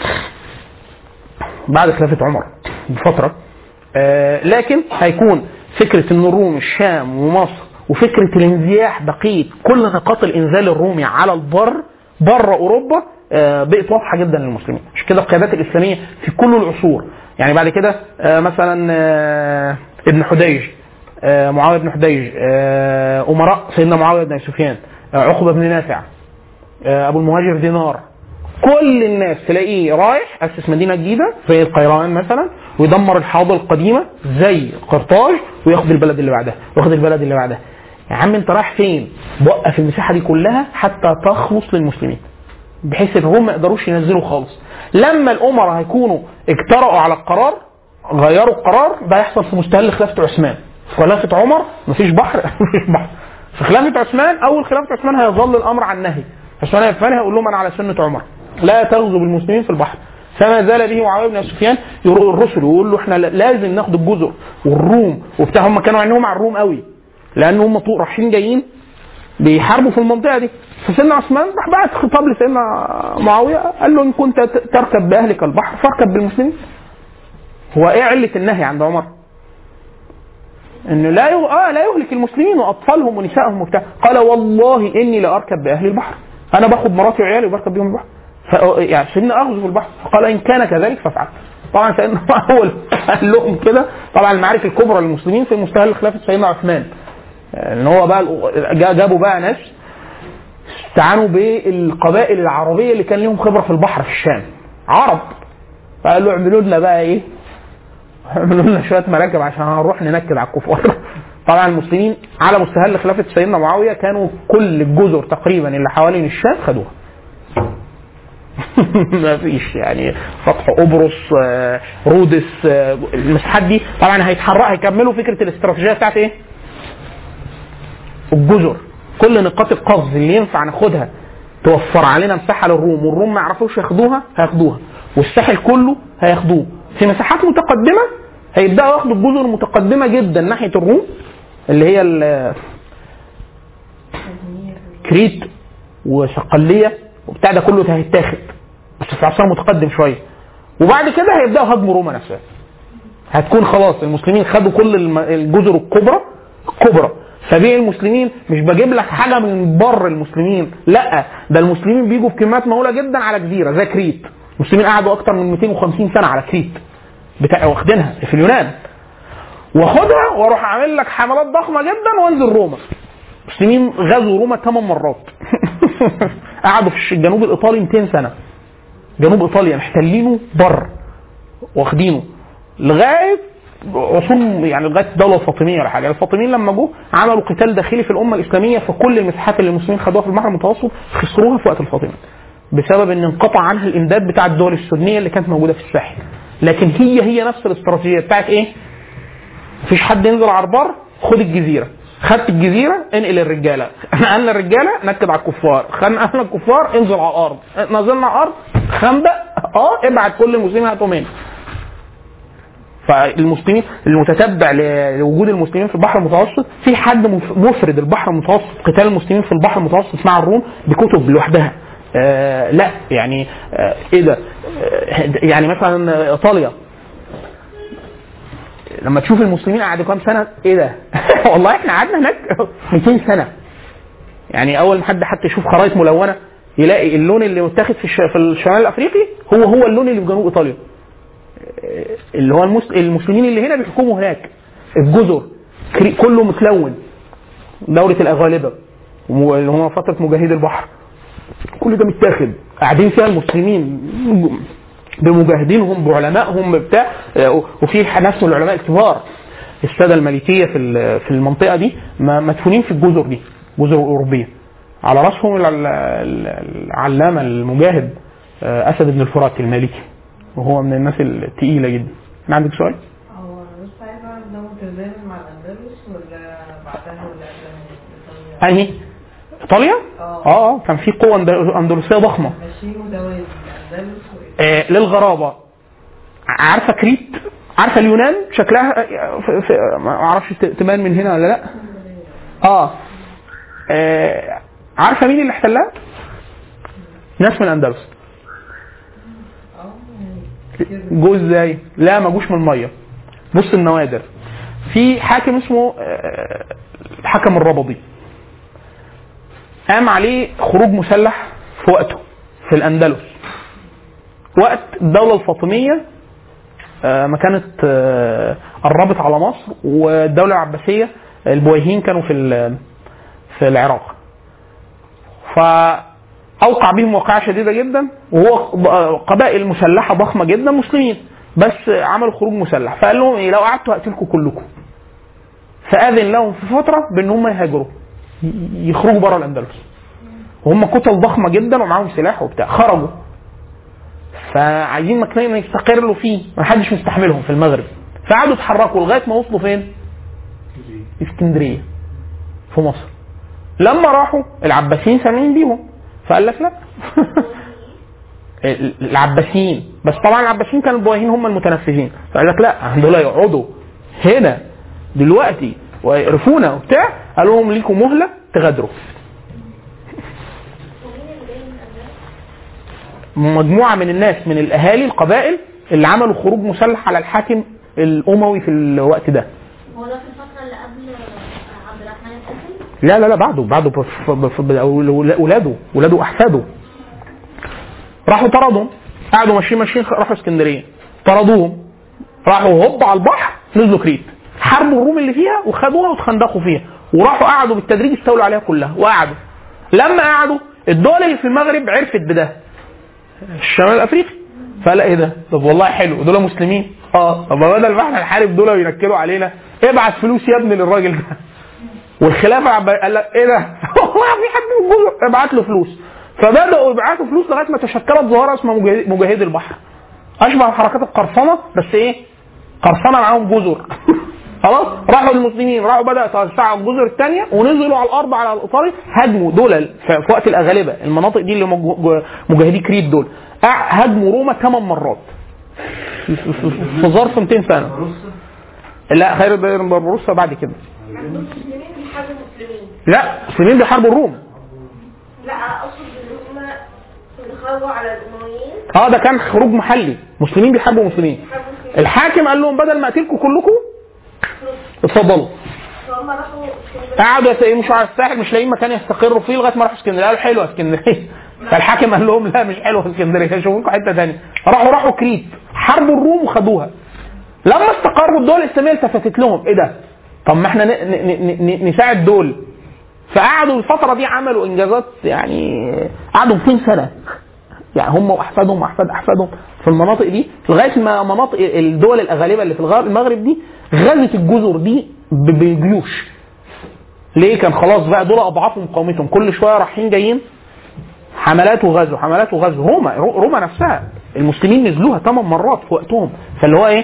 بعد خلافه عمر بفتره آه، لكن هيكون فكره ان الروم الشام ومصر وفكره الانزياح بقيه كل نقاط الانزال الرومي على البر بره اوروبا آه، بقت واضحه جدا للمسلمين عشان كده القيادات الاسلاميه في كل العصور يعني بعد كده آه، مثلا آه، ابن حديج آه، معاويه بن حديج آه، امراء سيدنا معاويه بن أبي سفيان آه، عقبه بن نافع آه، ابو المهاجر دينار كل الناس تلاقيه رايح اسس مدينه جديده زي القيروان مثلا ويدمر الحاضر القديمه زي قرطاج وياخد البلد اللي بعدها وياخد البلد اللي بعدها يا عم انت رايح فين؟ وقف المساحه دي كلها حتى تخلص للمسلمين بحيث الروم ما يقدروش ينزلوا خالص لما الامراء هيكونوا اجترأوا على القرار غيروا القرار ده يحصل في مستهل خلافه عثمان في خلافه عمر مفيش بحر مفيش بحر في خلافه عثمان اول خلافه عثمان هيظل الامر عن النهي عثمان الثاني هيقول لهم انا على سنه عمر لا تغزو بالمسلمين في البحر فما زال به معاويه بن أبي سفيان يروح الرسل ويقول له احنا لازم ناخد الجزر والروم وبتاع هم كانوا عينهم على الروم قوي لان هم طو- رايحين جايين بيحاربوا في المنطقه دي فسيدنا عثمان راح بعت خطاب لسيدنا معاويه قال له ان كنت ت- تركب باهلك البحر فاركب بالمسلمين هو ايه عله النهي عند عمر؟ انه لا يغ... اه لا يهلك المسلمين واطفالهم ونسائهم وبتاع قال والله اني لاركب باهل البحر انا باخد مراتي وعيالي وبركب بيهم البحر ف... يعني سيدنا اغزو في البحر فقال ان كان كذلك فافعل طبعا سيدنا اول قال لهم كده طبعا المعارك الكبرى للمسلمين في مستهل خلافه سيدنا عثمان ان هو بقى جا- جابوا بقى ناس استعانوا بالقبائل العربيه اللي كان لهم خبره في البحر في الشام عرب فقالوا اعملوا لنا بقى ايه اعملوا لنا شويه مراكب عشان هنروح ننكد على الكفار طبعا المسلمين على مستهل خلافه سيدنا معاويه كانوا كل الجزر تقريبا اللي حوالين الشام خدوها ما فيش يعني فتح قبرص آه، رودس آه، المساحات دي طبعا هيتحرك هيكملوا فكره الاستراتيجيه بتاعت ايه؟ الجزر كل نقاط القفز اللي ينفع ناخدها توفر علينا مساحه للروم والروم ما يعرفوش ياخدوها هياخدوها والساحل كله هياخدوه في مساحات متقدمه هيبداوا ياخدوا الجزر المتقدمه جدا ناحيه الروم اللي هي ال- كريت وصقليه وبتاع ده كله هيتاخد بس في عصر متقدم شويه وبعد كده هيبداوا هجموا روما نفسها هتكون خلاص المسلمين خدوا كل الم- الجزر الكبرى الكبرى فبيع المسلمين مش بجيب لك حاجه من بر المسلمين لا ده المسلمين بيجوا بكميات مهوله جدا على جزيره زي كريت المسلمين قعدوا اكتر من 250 سنه على كريت بتاع واخدينها في اليونان واخدها واروح اعمل لك حملات ضخمه جدا وانزل روما المسلمين غزوا روما ثمان مرات قعدوا في الجنوب الايطالي 200 سنه جنوب ايطاليا محتلينه بر واخدينه لغايه عصور يعني لغايه الدوله الفاطميه ولا حاجه، الفاطميين لما جم عملوا قتال داخلي في الامه الاسلاميه فكل المساحات اللي المسلمين خدوها في البحر المتوسط خسروها في وقت الفاطمه. بسبب ان انقطع عنها الامداد بتاع الدول السنيه اللي كانت موجوده في الساحل. لكن هي هي نفس الاستراتيجيه بتاعت ايه؟ مفيش حد ينزل على البر خد الجزيره. خدت الجزيره انقل الرجاله، نقلنا الرجاله نكد على الكفار، خدنا اهل الكفار انزل على الارض، نزلنا على الارض خندق اه ابعت كل المسلمين هاتوا منه. فالمسلمين المتتبع لوجود المسلمين في البحر المتوسط في حد مف- مفرد البحر المتوسط قتال المسلمين في البحر المتوسط مع الروم بكتب لوحدها آه لا يعني آه ايه ده آه يعني مثلا ايطاليا لما تشوف المسلمين قعدوا كام سنه ايه ده والله احنا قعدنا هناك 200 سنه يعني اول ما حد حتى يشوف خرائط ملونه يلاقي اللون اللي متاخد في الش- في الشمال الافريقي هو هو اللون اللي في جنوب ايطاليا اللي هو المس... المسلمين اللي هنا بيحكموا هناك الجزر كري... كله متلون دولة الأغالبة اللي هم فترة مجاهدي البحر كل ده متاخد قاعدين فيها المسلمين بمجاهدينهم بعلمائهم بتاع وفي ناس من العلماء الكبار الساده الملكيه في ال- في المنطقه دي م- مدفونين في الجزر دي جزر اوروبيه على راسهم الع- ال- العلامه المجاهد آه، اسد بن الفرات المالكي وهو من الناس التقيله جدا ما عندك سؤال؟ هو بس عايز اعرف ده متزامن مع الاندلس ولا بعدها ولا انهي؟ ايطاليا؟ اه اه كان في قوه أند- اندلسيه ضخمه ماشيين ودوالي اندلس آه للغرابه عارفه كريت؟ عارفه اليونان شكلها في في ما اعرفش ت- تبان من هنا ولا لا؟ اه, آه عارفه مين اللي احتلها؟ ناس من الاندلس اه يعني كده جو ازاي؟ لا ما جوش من الميه. بص النوادر. في حاكم اسمه آه، الحكم الربضي. قام عليه خروج مسلح في وقته في الاندلس. وقت الدولة الفاطمية آه، ما كانت آه، قربت على مصر والدولة العباسية البويهيين كانوا في ال- في العراق. فأوقع بهم وقعة شديدة جدا وهو قبائل مسلحة ضخمة جدا مسلمين بس عملوا خروج مسلح فقال لهم ايه لو قعدتوا هقتلكم كلكم فأذن لهم في فترة بأن هم يهاجروا ي- يخرجوا بره الأندلس وهم كتل ضخمة جدا ومعاهم سلاح وبتاع خرجوا فعايزين مكان يستقروا فيه ما حدش مستحملهم في المغرب فقعدوا يتحركوا لغاية ما وصلوا فين؟ اسكندرية في مصر لما راحوا العباسيين سامعين بيهم فقال لك لا ال- العباسيين بس طبعا العباسيين كانوا البواهين هم المتنفذين فقال لك لا دول يقعدوا هنا دلوقتي ويقرفونا وبتاع قال لهم ليكم مهله تغادروا مجموعه من الناس من الاهالي القبائل اللي عملوا خروج مسلح على الحاكم الاموي في الوقت ده هو ده في الفترة اللي قبل عبد الرحمن القاسم لا لا لا بعده بعده بف- بف- بف- ولاده ولاده واحفاده راحوا طردهم قعدوا ماشيين ماشيين راحوا اسكندريه طردوهم راحوا هوب على البحر نزلوا كريت حاربوا الروم اللي فيها وخدوها واتخندقوا فيها وراحوا قعدوا بالتدريج استولوا عليها كلها وقعدوا لما قعدوا الدول اللي في المغرب عرفت بده الشمال الافريقي فقال ايه ده؟ طب والله حلو دول مسلمين اه طب ما بدل ما احنا نحارب دول وينكلوا علينا ابعت فلوس يا ابني للراجل ده والخلافه عب- قال لك ايه ده؟ والله في حد من الجزر ابعت له فلوس فبداوا يبعتوا فلوس لغايه ما تشكلت ظاهره اسمها مجاهد- مجاهدي البحر اشبه حركات القرصنه بس ايه؟ قرصنه معاهم جزر خلاص راحوا المسلمين راحوا بدأ يتوسعوا الجزر الثانيه ونزلوا على الارض على الايطالي هاجموا دول في في وقت الاغالبه المناطق دي اللي مج- مجاهدي كريت دول أع- هاجموا روما ثمان مرات في- في- في في ظرف 200 سنه روسيا لا خير بربروسا بعد كده عندهم مسلمين بيحاربوا مسلمين لا المسلمين بيحاربوا الروم لا اقصد ان هم بيخرجوا على الامويين اه ده كان خروج محلي مسلمين بيحاربوا مسلمين بيحاربوا مسلمين الحاكم قال لهم بدل ما اقتلكم كلكم اتفضلوا فهم راحوا اسكندريه قعدوا يت- يمشوا على الساحل مش لاقيين مكان يستقروا فيه لغايه ما راحوا اسكندريه قالوا حلوه اسكندريه فالحاكم قال لهم لا مش حلوه اسكندريه شوفوا لكم حته ثانيه راحوا راحوا كريت حاربوا الروم وخدوها لما استقروا الدول الاسلاميه التفتت لهم ايه ده؟ طب ما احنا ن- ن- ن- ن- نساعد دول فقعدوا الفتره دي عملوا انجازات يعني قعدوا 200 سنه يعني هم واحفادهم واحفاد احفادهم في المناطق دي لغايه ما مناطق الدول الاغالبه اللي في الغرب المغرب دي غزت الجزر دي ب- بجيوش ليه كان خلاص بقى دول اضعاف مقاومتهم كل شويه رايحين جايين حملات وغزو حملات وغزو روما رو- روما نفسها المسلمين نزلوها ثمان مرات في وقتهم فاللي هو ايه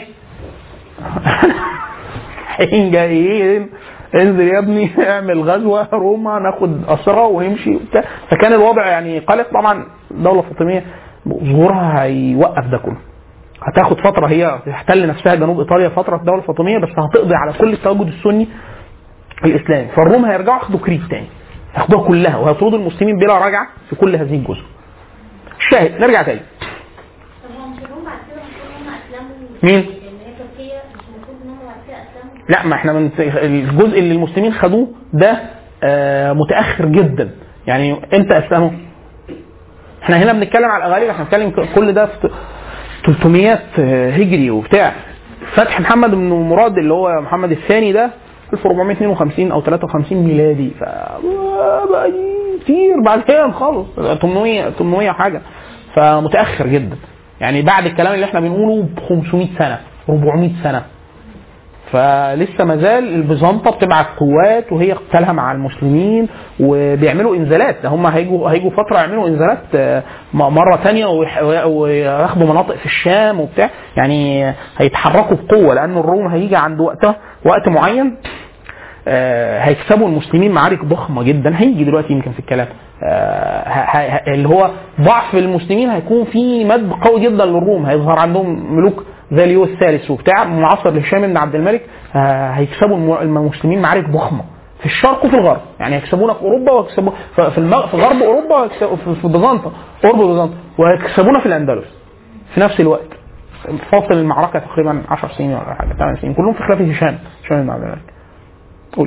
رايحين جايين انزل يا ابني اعمل غزوه روما ناخد اسرى ونمشي وبتاع فكان الوضع يعني قلق طبعا الدوله الفاطميه ظهورها هيوقف ده كله هتاخد فتره هي تحتل نفسها جنوب ايطاليا فتره الدوله الفاطميه بس هتقضي على كل التواجد السني الاسلامي فالروم هيرجعوا ياخدوا كريت تاني ياخدوها كلها وهيطردوا المسلمين بلا رجعه في كل هذه الجزر الشاهد نرجع تاني طب هو مش هم بعد كده المفروض هم اسلموا مين؟ لان هي تركيا مش المفروض ان هم بعد كده اسلموا لا ما احنا من الجزء اللي المسلمين خدوه ده آه، متاخر جدا يعني امتى اسلموا؟ احنا هنا بنتكلم على الاغاليب احنا بنتكلم كل ده في 300 هجري وبتاع فتح محمد بن مراد اللي هو محمد الثاني ده 1452 او 53 ميلادي ف بقى كتير بعدين خالص 800 800 حاجه فمتاخر جدا يعني بعد الكلام اللي احنا بنقوله ب 500 سنه 400 سنه فلسه ما زال البيزنطه بتبعت قوات وهي قتالها مع المسلمين وبيعملوا انزالات ده هم هيجوا هيجوا فتره يعملوا انزالات آه، م- مره تانية ويح- وياخدوا مناطق في الشام وبتاع يعني هيتحركوا بقوه لان الروم هيجي عند وقتها وقت معين آه، هيكسبوا المسلمين معارك ضخمه جدا هيجي دلوقتي يمكن في الكلام آه، ه- ه- اللي هو ضعف المسلمين هيكون في مد قوي جدا للروم هيظهر عندهم ملوك زي ليو الثالث وبتاع معاصر لهشام بن عبد الملك آه، هيكسبوا الم- المسلمين معارك ضخمه في الشرق وفي الغرب يعني يكسبونا في اوروبا ويكسبوا ف- في المغ... في غرب اوروبا ويكسبوا- في في بيزنطه قرب بيزنطه ويكسبونا في الاندلس في نفس الوقت فاصل المعركه تقريبا 10 سنين ولا حاجه 8 سنين كلهم في خلافه هشام هشام بن عبد الملك قول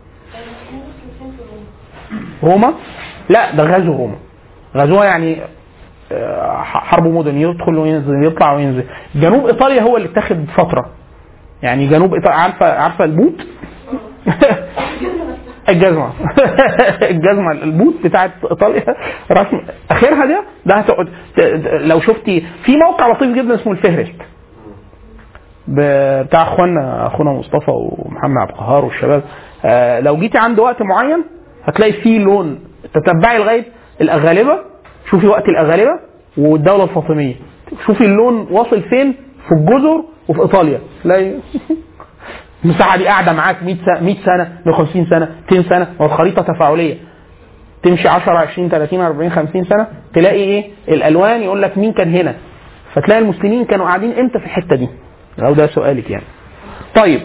روما لا ده غزو روما غزوها يعني آه، حرب مدن يدخل وينزل يطلع وينزل جنوب ايطاليا هو اللي اتاخد فتره يعني جنوب ايطاليا عارفه عارفه البوت الجزمه الجزمه البوت بتاعت ايطاليا رسم اخرها ده ده هتقعد ت- ت- لو شفتي في موقع لطيف جدا اسمه الفهرست ب- بتاع اخوانا اخونا مصطفى ومحمد عبد القهار والشباب آه لو جيتي عند وقت معين هتلاقي فيه لون تتبعي لغايه الاغالبه شوفي وقت الاغالبه والدوله الفاطميه شوفي اللون واصل فين في الجزر وفي ايطاليا تلاقي المساحه دي قاعده معاك 100 سنه 100 سنه 150 سنه 200 سنه والخريطه تفاعليه تمشي 10 20 30 40 50 سنه تلاقي ايه الالوان يقول لك مين كان هنا فتلاقي المسلمين كانوا قاعدين امتى في الحته دي لو ده سؤالك يعني طيب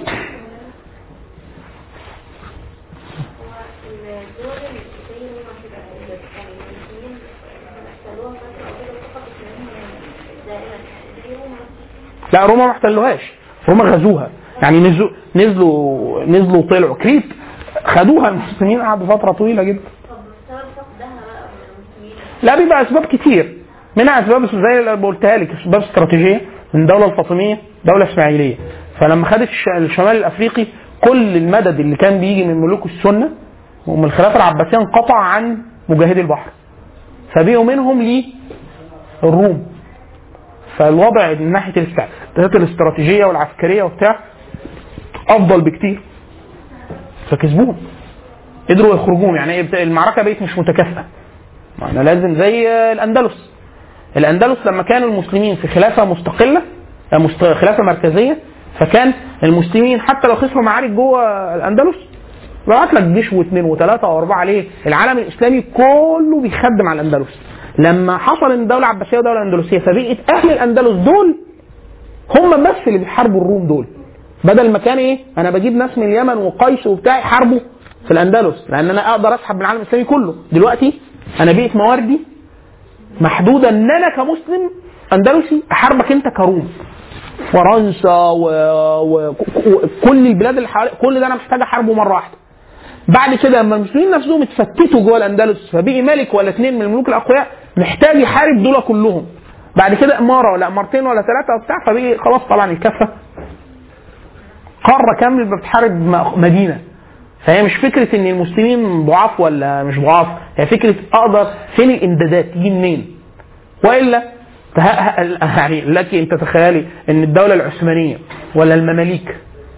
الدول اللي زي روما كده يعني المسلمين احتلوها فترة أو كده فقط إسلامية دائما زي روما لا روما ما احتلوهاش روما غزوها يعني نزلوا نزلوا نزلوا وطلعوا كريت خدوها المسلمين قعدوا فتره طويله جدا طب بسبب فقدها بقى من المسلمين لا بيبقى اسباب كتير منها اسباب زي اللي قلتها لك اسباب استراتيجيه من الدوله الفاطميه دوله اسماعيليه فلما خدت الش- الشمال الافريقي كل المدد اللي كان بيجي من ملوك السنه ومن الخلافه العباسيه انقطع عن مجاهدي البحر فبقوا منهم للروم فالوضع من ناحيه الاستعدادات الاستراتيجيه والعسكريه وبتاع افضل بكتير فكسبوهم قدروا يخرجوهم يعني إيه، المعركه بقت مش متكافئه ما انا لازم زي الاندلس الاندلس لما كان المسلمين في خلافه مستقله آه، مست- خلافه مركزيه فكان المسلمين حتى لو خسروا معارك جوه الاندلس بعت لك جيش واثنين وثلاثه واربعه ليه؟ العالم الاسلامي كله بيخدم على الاندلس. لما حصل ان الدوله العباسيه ودوله اندلسيه فبقت اهل الاندلس دول هم بس اللي بيحاربوا الروم دول. بدل ما كان ايه؟ انا بجيب ناس من اليمن وقيس وبتاع يحاربوا في الاندلس لان انا اقدر اسحب من العالم الاسلامي كله. دلوقتي انا بقيت مواردي محدوده ان انا كمسلم اندلسي احاربك انت كروم. فرنسا وكل البلاد اللي حوالي كل ده انا محتاج احاربه مره واحده. بعد كده لما المسلمين نفسهم اتفتتوا جوه الاندلس فبقي ملك ولا اثنين من الملوك الاقوياء محتاج يحارب دول كلهم. بعد كده اماره ولا امارتين ولا ثلاثه وبتاع فبقي خلاص طبعا الكفه قاره كامله بتحارب م- مدينه. فهي مش فكره ان المسلمين ضعاف ولا مش ضعاف، هي فكره اقدر فين الامدادات تيجي منين؟ والا ته- ه- يعني لك ان تتخيلي ان الدوله العثمانيه ولا المماليك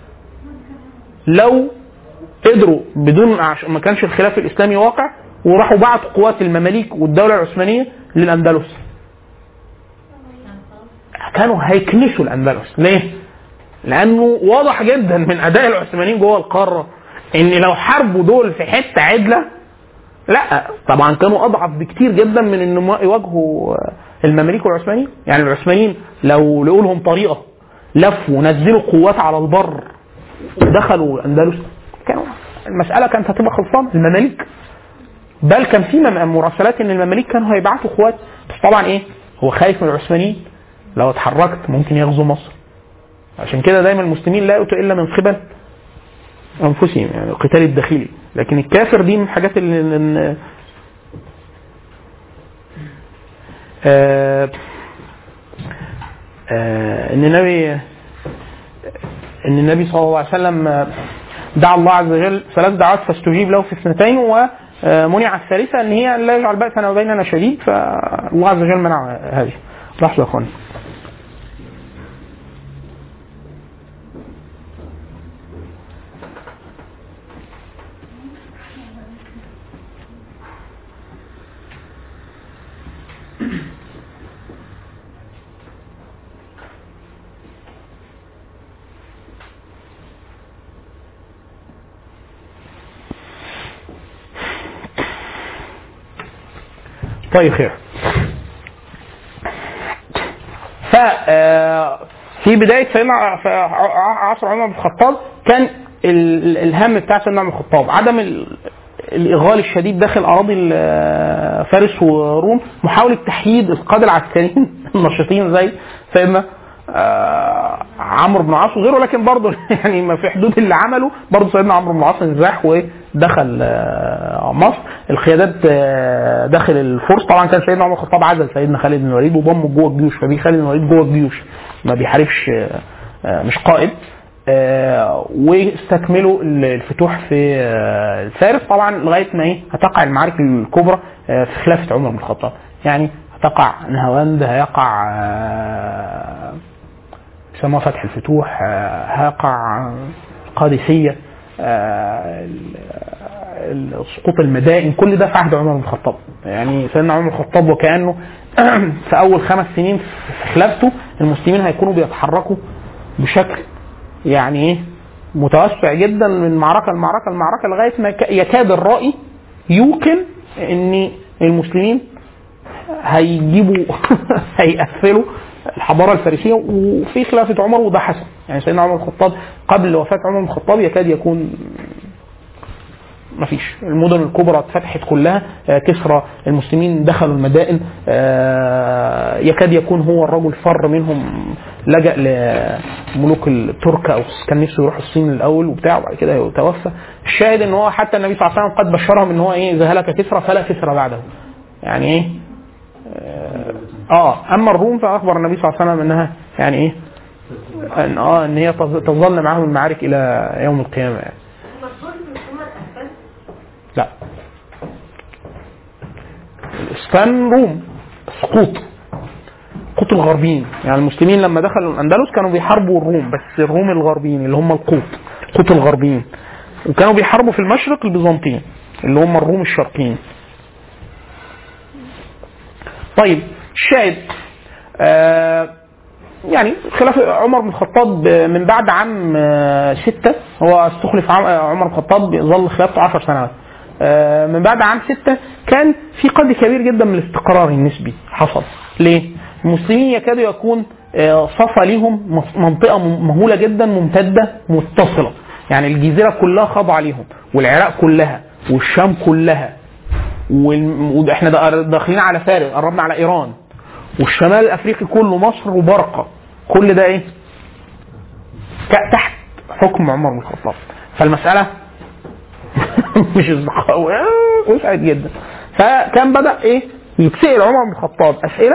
لو قدروا بدون عش... ما كانش الخلاف الاسلامي واقع وراحوا بعتوا قوات المماليك والدوله العثمانيه للاندلس كانوا هيكنسوا الاندلس ليه؟ لانه واضح جدا من اداء العثمانيين جوه القاره ان لو حاربوا دول في حته عدله لا طبعا كانوا اضعف بكتير جدا من ان هم يواجهوا المماليك والعثمانيين يعني العثمانيين لو لقوا لهم طريقه لفوا ونزلوا قوات على البر ودخلوا الاندلس كانوا المساله كانت هتبقى خلصانه المماليك بل كان في مم- مراسلات ان المماليك كانوا هيبعتوا قوات بس طبعا ايه هو خايف من العثمانيين لو اتحركت ممكن يغزو مصر عشان كده دايما المسلمين لا يؤتوا الا من قبل انفسهم يعني القتال الداخلي لكن الكافر دي من الحاجات اللي اللي- آه آه ان النبي ان النبي صلى الله عليه وسلم دعا الله عز وجل ثلاث دعوات فاستجيب له في اثنتين ومنع الثالثه ان هي ان لا يجعل بأسنا وبيننا شديد فالله عز وجل منع هذه لحظه يا اخواني طيب خير ف آه، في بدايه سيدنا في ع- عصر عمر بن الخطاب كان ال- الهم بتاع سيدنا عمر بن الخطاب عدم ال- الاغال الشديد داخل اراضي ال- فارس وروم محاوله تحييد القاده العسكريين النشيطين زي سيدنا آه، عمرو بن العاص وغيره لكن برضه يعني ما في حدود اللي عمله برضه سيدنا عمرو بن العاص انزاح ودخل آه، مصر القيادات آه، داخل الفرس طبعا كان سيدنا عمر بن الخطاب عزل سيدنا خالد بن الوليد وضمه جوه الجيوش فبيه خالد بن الوليد جوه الجيوش ما بيحاربش آه، آه، مش قائد آه، واستكملوا الفتوح في آه، الفارس طبعا لغايه ما ايه هتقع المعارك الكبرى آه، في خلافه عمر بن الخطاب يعني هتقع نهاوند هيقع آه، يسموها فتح الفتوح آه، هيقع القادسيه آه، ال- ال- سقوط المدائن كل ده في عهد عمر بن الخطاب يعني سيدنا عمر بن الخطاب وكانه في اول خمس سنين في خلافته المسلمين هيكونوا بيتحركوا بشكل يعني ايه متوسع جدا من معركه لمعركه لمعركه لغايه ما يك- يكاد الرأي يوقن ان المسلمين هيجيبوا هيقفلوا الحضاره الفارسيه وفي خلافه عمر وده حصل يعني سيدنا عمر بن الخطاب قبل وفاه عمر بن الخطاب يكاد يكون ما فيش المدن الكبرى اتفتحت كلها آه، كسرى المسلمين دخلوا المدائن آه، يكاد يكون هو الرجل فر منهم لجأ لملوك الترك او كان نفسه يروح الصين الاول وبتاع وبعد كده توفى الشاهد ان هو حتى النبي صلى الله عليه وسلم قد بشرهم ان هو ايه اذا هلك كسرى فلا كسرى بعده يعني ايه اه اما الروم فاخبر النبي صلى الله عليه وسلم انها يعني ايه ان اه ان هي تظ- تظل معهم المعارك الى يوم القيامه يعني مشهور ان هم الاسفل لا الاسبان روم سقوط سقوط الغربيين يعني المسلمين لما دخلوا الاندلس كانوا بيحاربوا الروم بس الروم الغربيين اللي هم القوط قوط الغربيين وكانوا بيحاربوا في المشرق البيزنطيين اللي هم الروم الشرقيين طيب الشاهد آه يعني خلافة عمر بن الخطاب من بعد عام آه، ستة هو استخلف عم- آه، عمر بن الخطاب ظل خلافته عشر سنوات آه، من بعد عام ستة كان في قدر كبير جدا من الاستقرار النسبي حصل ليه؟ المسلمين يكادوا يكون آه، صفى ليهم مف- منطقة م- مهولة جدا ممتدة متصلة يعني الجزيرة كلها خاضعة ليهم والعراق كلها والشام كلها وال- واحنا دا- داخلين على فارس قربنا على ايران والشمال الافريقي كله مصر وبرقه كل ده ايه؟ ك- تحت حكم عمر بن الخطاب فالمساله مش اصدقاء آه، وسعت جدا فكان بدا ايه؟ يتسال عمر بن الخطاب اسئله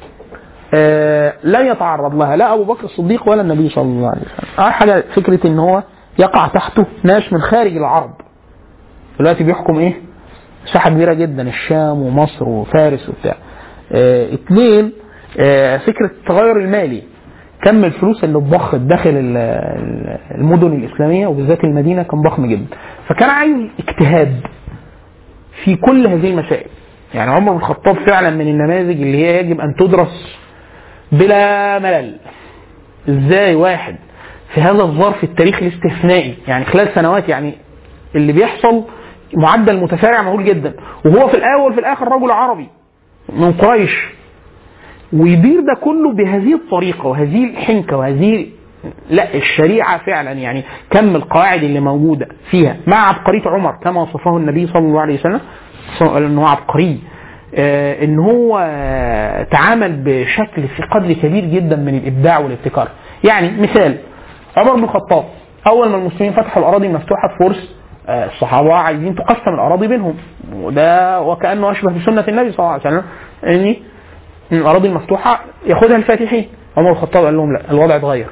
آه لن يتعرض لها لا ابو بكر الصديق ولا النبي صلى الله عليه وسلم. اول حاجه فكره ان هو يقع تحته ناس من خارج العرب دلوقتي بيحكم ايه؟ مساحه كبيره جدا الشام ومصر وفارس وبتاع. آه اثنين آه فكره التغير المالي كم الفلوس اللي اتضخت داخل ال- ال- المدن الاسلاميه وبالذات المدينه كان ضخم جدا. فكان عايز اجتهاد في كل هذه المسائل. يعني عمر بن الخطاب فعلا من النماذج اللي هي يجب ان تدرس بلا ملل. ازاي واحد في هذا الظرف التاريخي الاستثنائي يعني خلال سنوات يعني اللي بيحصل معدل متسارع مهول جدا وهو في الاول في الاخر رجل عربي من قريش ويدير ده كله بهذه الطريقه وهذه الحنكه وهذه لا الشريعه فعلا يعني كم القواعد اللي موجوده فيها مع عبقريه عمر كما وصفه النبي صلى الله عليه وسلم ان هو عبقري آه، ان هو آه، تعامل بشكل في قدر كبير جدا من الابداع والابتكار يعني مثال عمر بن الخطاب اول ما المسلمين فتحوا الاراضي المفتوحه في فرس آه، الصحابه عايزين تقسم الاراضي بينهم وده وكانه اشبه بسنه النبي صلى الله عليه وسلم ان إن الاراضي المفتوحه ياخدها الفاتحين عمر بن الخطاب قال لهم لا الوضع اتغير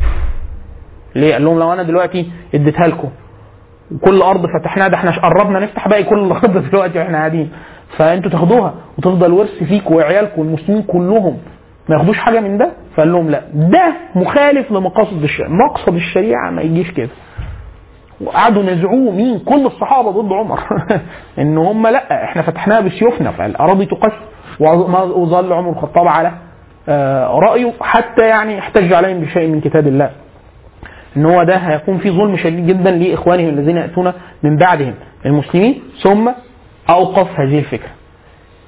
ليه؟ قال لهم لو انا دلوقتي اديتها لكم وكل ارض فتحناها ده احنا قربنا نفتح باقي كل الارض دلوقتي واحنا قاعدين فانتوا تاخدوها وتفضل ورث فيكم وعيالكم والمسلمين كلهم ما ياخدوش حاجه من ده فقال لهم لا ده مخالف لمقاصد الشريعه مقصد الشريعه ما يجيش كده وقعدوا نزعوه مين كل الصحابه ضد عمر ان هم لا احنا فتحناها بسيوفنا فالاراضي تقسم وما- وظل عمر الخطاب على آه، رايه حتى يعني احتج عليهم بشيء من كتاب الله ان هو ده هيكون في ظلم شديد جدا لاخوانهم الذين ياتون من بعدهم المسلمين ثم اوقف هذه الفكره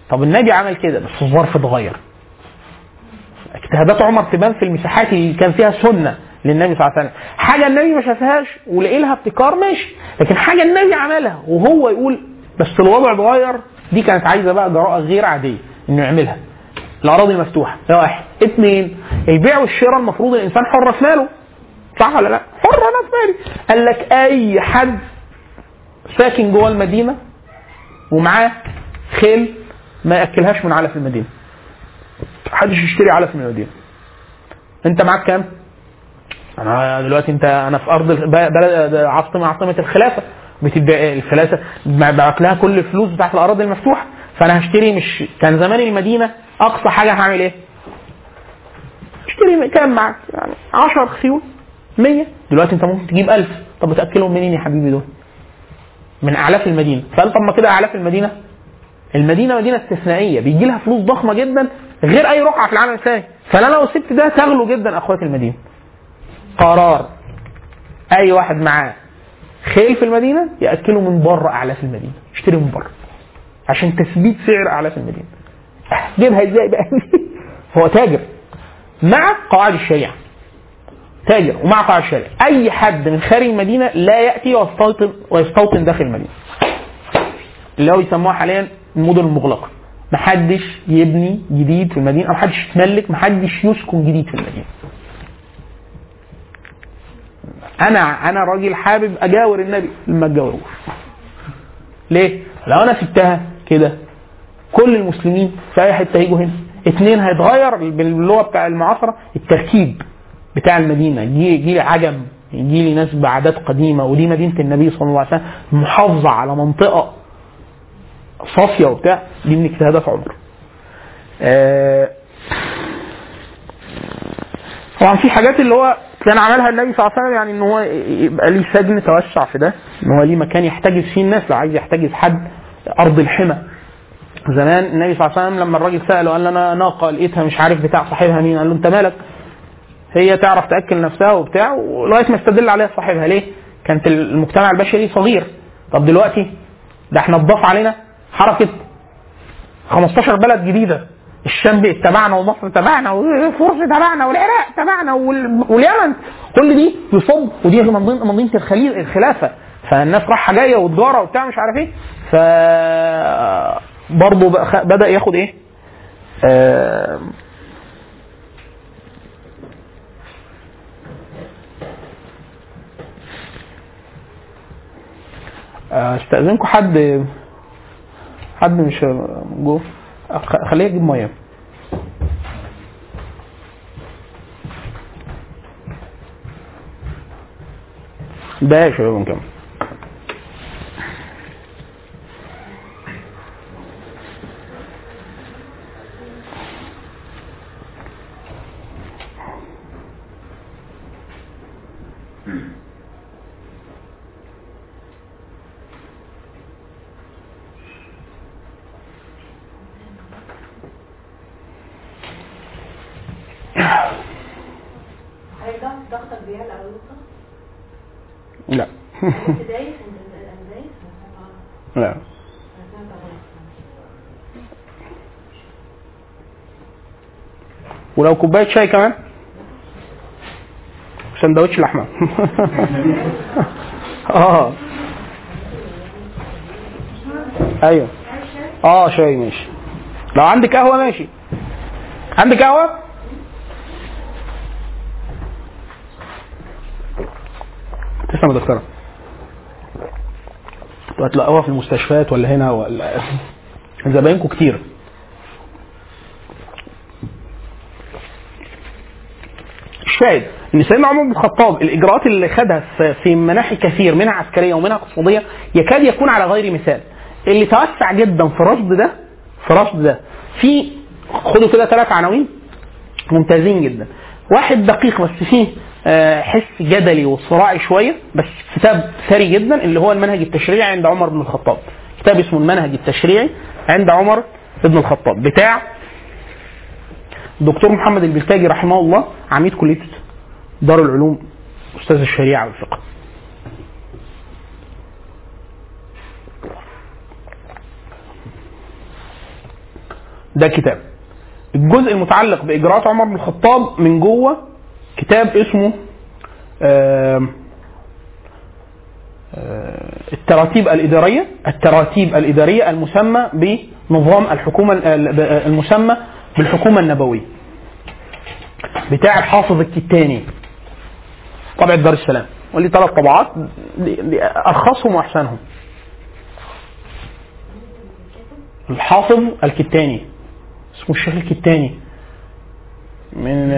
طب النبي عمل كده بس الظرف اتغير اجتهادات عمر تبان في المساحات اللي كان فيها سنه للنبي صلى الله عليه وسلم حاجه النبي ما شافهاش ولقي لها ابتكار ماشي لكن حاجه النبي عملها وهو يقول بس الوضع اتغير دي كانت عايزه بقى جراءه غير عاديه انه يعملها الاراضي مفتوحه ده واحد اثنين البيع والشراء المفروض الانسان حر في ماله صح ولا لا؟ حر انا في مالي قال لك اي حد ساكن جوه المدينه ومعاه خيل ما ياكلهاش من علف المدينه محدش يشتري علف من المدينه انت معاك كام؟ انا دلوقتي انت انا في ارض الب- بلد عاصمه عاصمه الخلافه بتبقى الخلافه بعت لها كل الفلوس بتاعت الاراضي المفتوحه فانا هشتري مش كان زمان المدينه اقصى حاجه هعمل ايه؟ اشتري كام معاك؟ يعني 10 خيول 100 دلوقتي انت ممكن تجيب 1000 طب بتاكلهم منين يا حبيبي دول؟ من اعلاف المدينه فقال طب ما كده اعلاف المدينه المدينه مدينه استثنائيه بيجي لها فلوس ضخمه جدا غير اي رقعه في العالم الثاني فانا لو سبت ده تغلو جدا اخوات المدينه قرار اي واحد معاه خيل في المدينه ياكله من بره اعلاف المدينه يشتري من بره عشان تثبيت سعر اعلاف المدينه جيبها ازاي بقى هو تاجر مع قواعد الشريعه تاجر ومع قواعد الشريعه اي حد من خارج المدينه لا ياتي ويستوطن ويستوطن داخل المدينه اللي هو يسموها حاليا المدن المغلقه محدش يبني جديد في المدينه او محدش يتملك محدش يسكن جديد في المدينه انا انا راجل حابب اجاور النبي ما اتجاوروش ليه؟ لو انا سبتها كده كل المسلمين في اي حته هيجوا هنا اثنين هيتغير باللغه بتاع المعاصره التركيب بتاع المدينه يجي يجي لي عجم يجي لي ناس بعادات قديمه ودي مدينه النبي صلى الله عليه وسلم محافظه على منطقه صافيه وبتاع دي من اجتهادات عمر. آه طبعا في حاجات اللي هو كان عملها النبي صلى الله عليه وسلم يعني ان هو يبقى ليه سجن توسع في ده ان هو ليه مكان يحتجز فيه الناس لو عايز يحتجز حد ارض الحمى زمان النبي صلى الله عليه وسلم لما الراجل ساله قال له انا ناقه لقيتها مش عارف بتاع صاحبها مين قال له انت مالك هي تعرف تاكل نفسها وبتاع ولغايه ما استدل عليها صاحبها ليه؟ كانت المجتمع البشري صغير طب دلوقتي ده احنا اتضاف علينا حركه 15 بلد جديده الشام بقت تبعنا ومصر تبعنا وفرس تبعنا والعراق تبعنا وال- واليمن كل دي يصب ودي منظومه منظومه الخليل الخلافه فالناس رايحه جايه والتجاره وبتاع مش عارف ايه ف برضه بقى خ- بدا ياخد ايه؟ آه آه، استاذنكم حد حد مش جوه خ- خليه يجيب ميه ده يا شباب نكمل حضرتك ضغط ضغطك بيعلى او يوطى لا انت دايس انت انا دايس لا انا سمعت غلط ولو كوبايه شاي كمان سندوتش لحمه اه ايوه اه شاي ماشي لو عندك قهوه ماشي عندك قهوه تسلم يا دكتوره هتلاقوها في المستشفيات ولا هنا ولا زباينكم كتير الشاهد ان سيدنا عمر بن الخطاب الاجراءات اللي خدها في- في مناحي كثير منها عسكريه ومنها اقتصاديه يكاد يكون على غير مثال اللي توسع جدا في رصد ده في رصد ده في خدوا كده ثلاث عناوين ممتازين جدا واحد دقيق بس فيه آه، حس جدلي وصراعي شويه بس كتاب ثري جدا اللي هو المنهج التشريعي عند عمر بن الخطاب كتاب اسمه المنهج التشريعي عند عمر بن الخطاب بتاع الدكتور محمد البلتاجي رحمه الله عميد كليه دار العلوم استاذ الشريعه والفقه ده كتاب الجزء المتعلق باجراءات عمر بن الخطاب من جوه كتاب اسمه آم، آه، التراتيب الإدارية التراتيب الإدارية المسمى بنظام الحكومة المسمى بالحكومة النبوية بتاع الحافظ الكتاني طبعة دار السلام وليه ثلاث طبعات دي- دي أرخصهم وأحسنهم الحافظ الكتاني اسمه الشيخ الكتاني من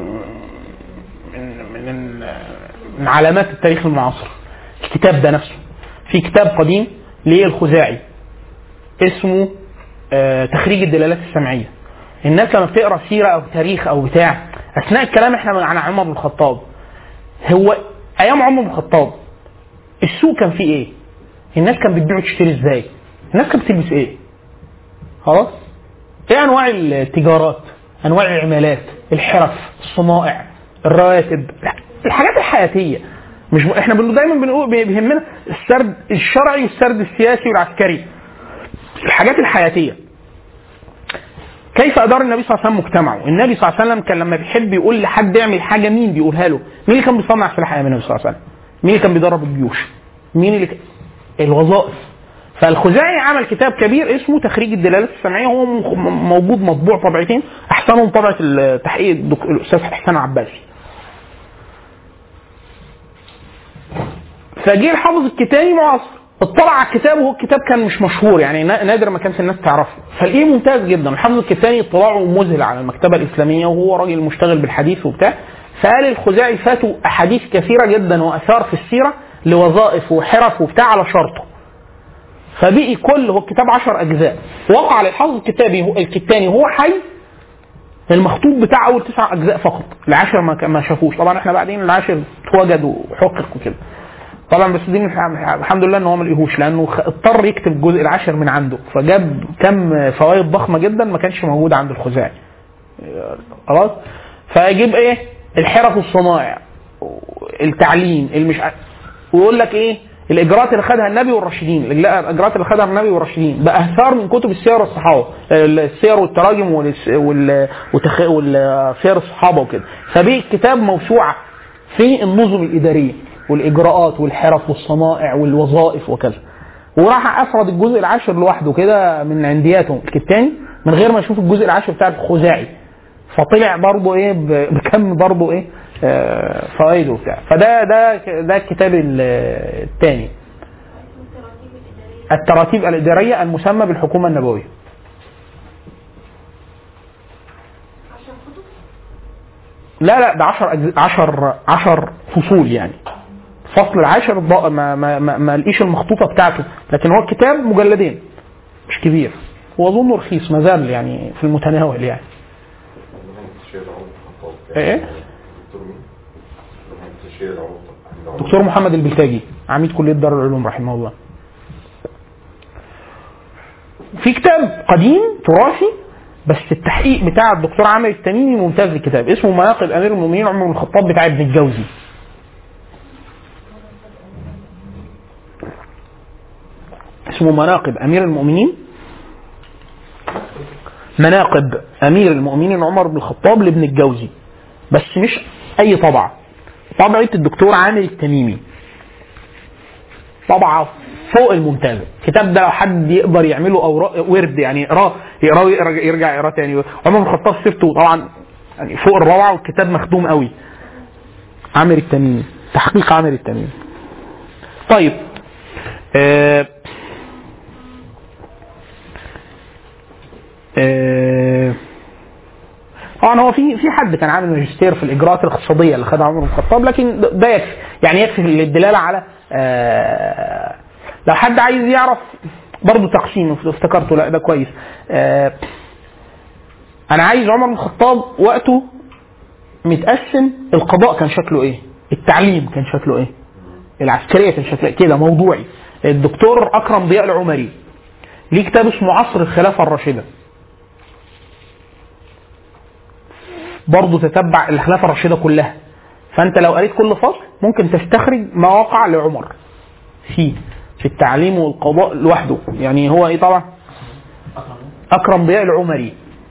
من من, من علامات التاريخ المعاصر الكتاب ده نفسه في كتاب قديم للخزاعي اسمه آه، تخريج الدلالات السمعيه الناس لما بتقرا سيره او تاريخ او بتاع اثناء الكلام احنا عن عمر بن الخطاب هو ايام عمر بن الخطاب السوق كان فيه ايه؟ الناس كانت بتبيع وتشتري ازاي؟ الناس كانت بتلبس ايه؟ خلاص؟ ايه انواع التجارات؟ انواع العمالات، الحرف، الصنائع، الرواتب، الحاجات الحياتيه مش م... احنا بن- دايما بنقول بيهمنا السرد الشرعي والسرد السياسي والعسكري الحاجات الحياتيه كيف ادار النبي صلى الله عليه وسلم مجتمعه؟ النبي صلى الله عليه وسلم كان لما بيحب يقول لحد يعمل حاجه مين بيقولها له؟ مين اللي كان بيصنع سلاح ايام النبي صلى الله عليه وسلم؟ مين اللي كان بيدرب الجيوش؟ مين اللي ك... الوظائف فالخزاعي عمل كتاب كبير اسمه تخريج الدلالات السمعيه هو م- م- موجود مطبوع طبعتين احسنهم طبعه التحقيق الدك- الاستاذ حسين عباسي فجه الحافظ الكتاني معاصر اطلع على الكتاب وهو الكتاب كان مش مشهور يعني نا- نادر ما كانت الناس تعرفه فالايه ممتاز جدا الحافظ الكتاني اطلاعه مذهل على المكتبه الاسلاميه وهو راجل مشتغل بالحديث وبتاع فقال الخزاعي فاتوا احاديث كثيره جدا واثار في السيره لوظائف وحرف وبتاع على شرطه فبقي كل هو الكتاب عشر اجزاء وقع للحافظ الكتابي هو الكتاني هو حي المخطوط بتاع اول تسع اجزاء فقط العاشر ما ما شافوش طبعا احنا بعدين العاشر اتوجد وحقق وكده طبعا بس دي مش الحمد لله ان هو ما لقيهوش لانه خ- اضطر يكتب الجزء العاشر من عنده فجاب كم فوائد ضخمه جدا ما كانش موجود عند الخزاعي خلاص فيجيب ايه الحرف والصنائع التعليم المش ع- ويقول لك ايه الاجراءات اللي خدها النبي والراشدين الاجراءات اللي خدها النبي والراشدين باثار من كتب السير والصحابه السير والتراجم والس- وال- وتخ- والسير الصحابه وكده فبقي الكتاب موسوعه في النظم الاداريه والاجراءات والحرف والصنائع والوظائف وكذا وراح افرد الجزء العاشر لوحده كده من عندياته الكتاني من غير ما يشوف الجزء العاشر بتاع الخزاعي فطلع برضه ايه ب- بكم برضه ايه آه، فوائده وبتاع فده ده ده الكتاب ال- الثاني التراتيب الاداريه المسمى بالحكومه النبويه لا لا ده 10 أجز... 10 10 فصول يعني الفصل العاشر ض- ما ما ما, ما لقيش المخطوطه بتاعته لكن هو الكتاب مجلدين مش كبير واظنه رخيص ما زال يعني في المتناول يعني ايه دكتور محمد البلتاجي عميد كليه دار العلوم رحمه الله في كتاب قديم تراثي بس التحقيق بتاع الدكتور عامر التميمي ممتاز الكتاب اسمه مناقب امير المؤمنين عمر بن الخطاب بتاع ابن الجوزي اسمه مناقب امير المؤمنين مناقب امير المؤمنين عمر بن الخطاب لابن الجوزي بس مش اي طبعه طبعه الدكتور عامر التميمي طبعه فوق الممتازه الكتاب ده لو حد يقدر يعمله او ورد يعني يقراه يقراه يرجع- يرجع يقراه تاني عمر بن الخطاب سيرته طبعا يعني فوق الروعه والكتاب مخدوم قوي عامر التميمي تحقيق عامر التميمي طيب آه آه طبعا هو في في حد كان عامل ماجستير في الاجراءات الاقتصاديه اللي خدها عمر بن الخطاب لكن ده- ده يكفي يعني يكفي للدلاله على آه لو حد عايز يعرف برضه تقسيم افتكرته لا ده كويس آه انا عايز عمر بن الخطاب وقته متقسم القضاء كان شكله ايه التعليم كان شكله ايه العسكريه كان شكلها كده موضوعي الدكتور اكرم ضياء العمري ليه كتاب اسمه عصر الخلافه الراشده برضه تتبع الخلافه الراشده كلها فانت لو قريت كل فصل ممكن تستخرج ما وقع لعمر فيه في التعليم والقضاء لوحده يعني هو ايه طبعا اكرم ضياء العمري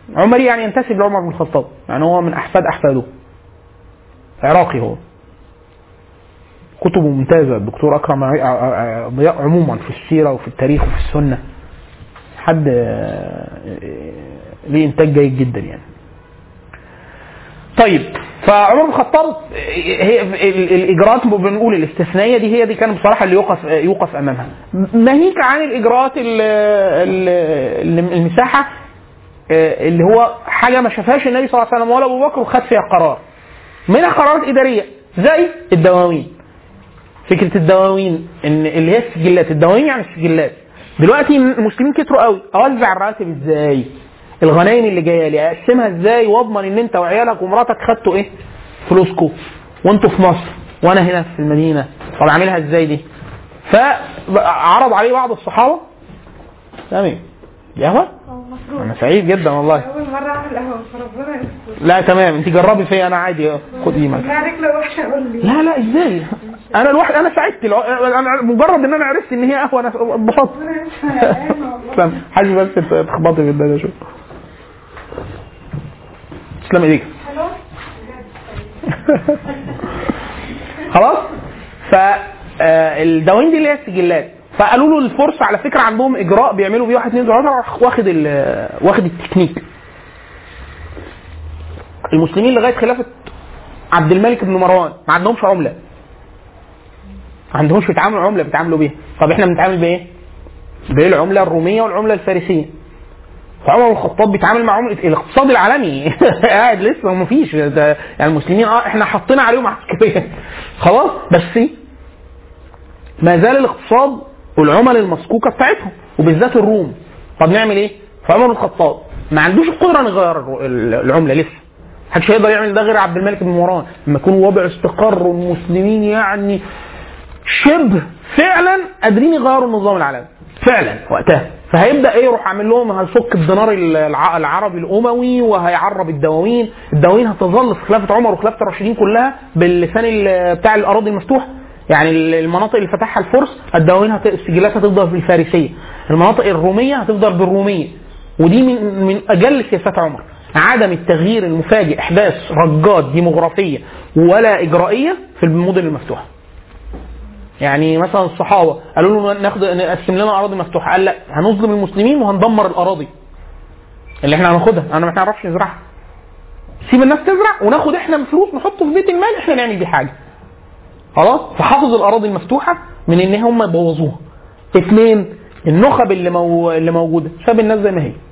عمري يعني ينتسب لعمر بن الخطاب يعني هو من احفاد احفاده عراقي هو كتبه ممتازه الدكتور اكرم ع- ع- ضياء عموما في السيره وفي التاريخ وفي السنه حد آه، ليه انتاج جيد جدا يعني طيب فعمر بن الخطاب هي ال- الاجراءات اللي بنقول الاستثنائيه دي هي دي كان بصراحه اللي يوقف يوقف امامها ناهيك عن الاجراءات ال- ال- المساحه آه، اللي هو حاجه ما شافهاش النبي صلى الله عليه وسلم ولا ابو بكر وخد فيها قرار منها قرارات اداريه زي الدواوين فكره الدواوين ان اللي هي السجلات الدواوين يعني السجلات دلوقتي المسلمين كتروا قوي اوزع الراتب ازاي الغنايم اللي جايه لي اقسمها ازاي واضمن ان انت وعيالك ومراتك خدتوا ايه فلوسكم وانتوا في مصر وانا هنا في المدينه طب اعملها ازاي دي فعرض عليه بعض الصحابه تمام دي قهوه هو مفروض انا سعيد جدا والله أول مرة أعمل قهوة فربنا يستر لا تمام انت جربي فيا انا عادي خدي مكان لا رجل وحشة قول لي لا لا ازاي انا الواحد انا سعدت لو- انا مجرد ان انا عرفت ان هي قهوه انا اتبسطت ربنا يستر يا عين والله. تسلم حاجه بس تخبطي في الدنيا شويه تسلم ايديك خلاص خلاص فالدواوين دي اللي هي السجلات فقالوا له الفرصه على فكره عندهم اجراء بيعملوا بيه واحد اثنين ثلاثه راح واخد ال- واخد التكنيك المسلمين لغايه خلافه عبد الملك بن مروان ما عندهمش عمله ما عندهمش بيتعاملوا عمله بيتعاملوا بيها طب احنا بنتعامل بايه؟ بالعمله الروميه والعمله الفارسيه فعمر بن الخطاب بيتعامل مع عمله الاقتصاد العالمي قاعد لسه ما فيش ده يعني المسلمين اه احنا حطينا عليهم عسكريه خلاص بس ما زال الاقتصاد والعمل المسكوكه بتاعتهم وبالذات الروم طب نعمل ايه؟ فعمر بن الخطاب ما عندوش القدره انه يغير الر- العمله لسه محدش هيقدر يعمل ده غير عبد الملك بن مروان لما يكون وضع استقر والمسلمين يعني شبه فعلا قادرين يغيروا النظام العالمي فعلا وقتها فهيبدا ايه يروح عامل لهم هيفك الدينار الع- العربي الاموي وهيعرب الدواوين الدواوين هتظل في خلافه عمر وخلافه الراشدين كلها باللسان ال- بتاع الاراضي المفتوحه يعني ال- المناطق اللي فتحها الفرس الدواوين هت... السجلات هتفضل بالفارسيه المناطق الروميه هتفضل بالروميه ودي من من اجل سياسات عمر عدم التغيير المفاجئ احداث رجات ديموغرافيه ولا اجرائيه في المدن المفتوحه يعني مثلا الصحابه قالوا له ناخد نقسم لنا اراضي مفتوحه قال لا هنظلم المسلمين وهندمر الاراضي اللي احنا هناخدها انا ما نعرفش نزرعها سيب الناس تزرع وناخد احنا فلوس نحطه في بيت المال احنا نعمل بيه حاجه خلاص فحافظ الاراضي المفتوحه من ان هم يبوظوها اثنين النخب اللي مو... اللي موجوده ساب الناس زي ما هي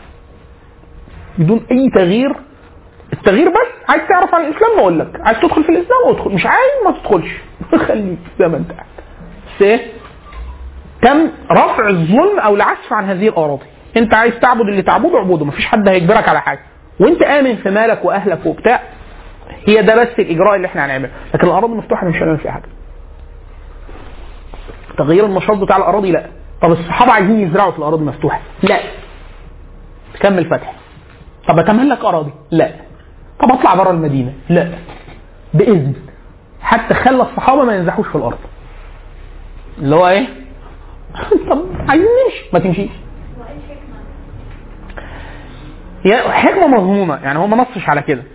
بدون اي تغيير التغيير بس عايز تعرف عن الاسلام اقول لك عايز تدخل في الاسلام ادخل مش عايز ما تدخلش خليك زي ما انت قاعد بس ايه تم رفع الظلم او العسف عن هذه الاراضي انت عايز تعبد اللي تعبده اعبده مفيش حد هيجبرك على حاجه وانت امن في مالك واهلك وبتاع هي ده بس الاجراء اللي احنا هنعمله لكن الاراضي المفتوحه مش هنعمل فيها حاجه تغيير النشاط بتاع الاراضي لا طب الصحابه عايزين يزرعوا في الاراضي المفتوحه لا تكمل فتح طب اتملك اراضي لا طب اطلع بره المدينه لا باذن حتى خلى الصحابه ما ينزحوش في الارض اللي هو ايه طب عايزين نمشي ما تمشيش وايه الحكمه؟ هي حكمه مضمونه يعني هو ما نصش على كده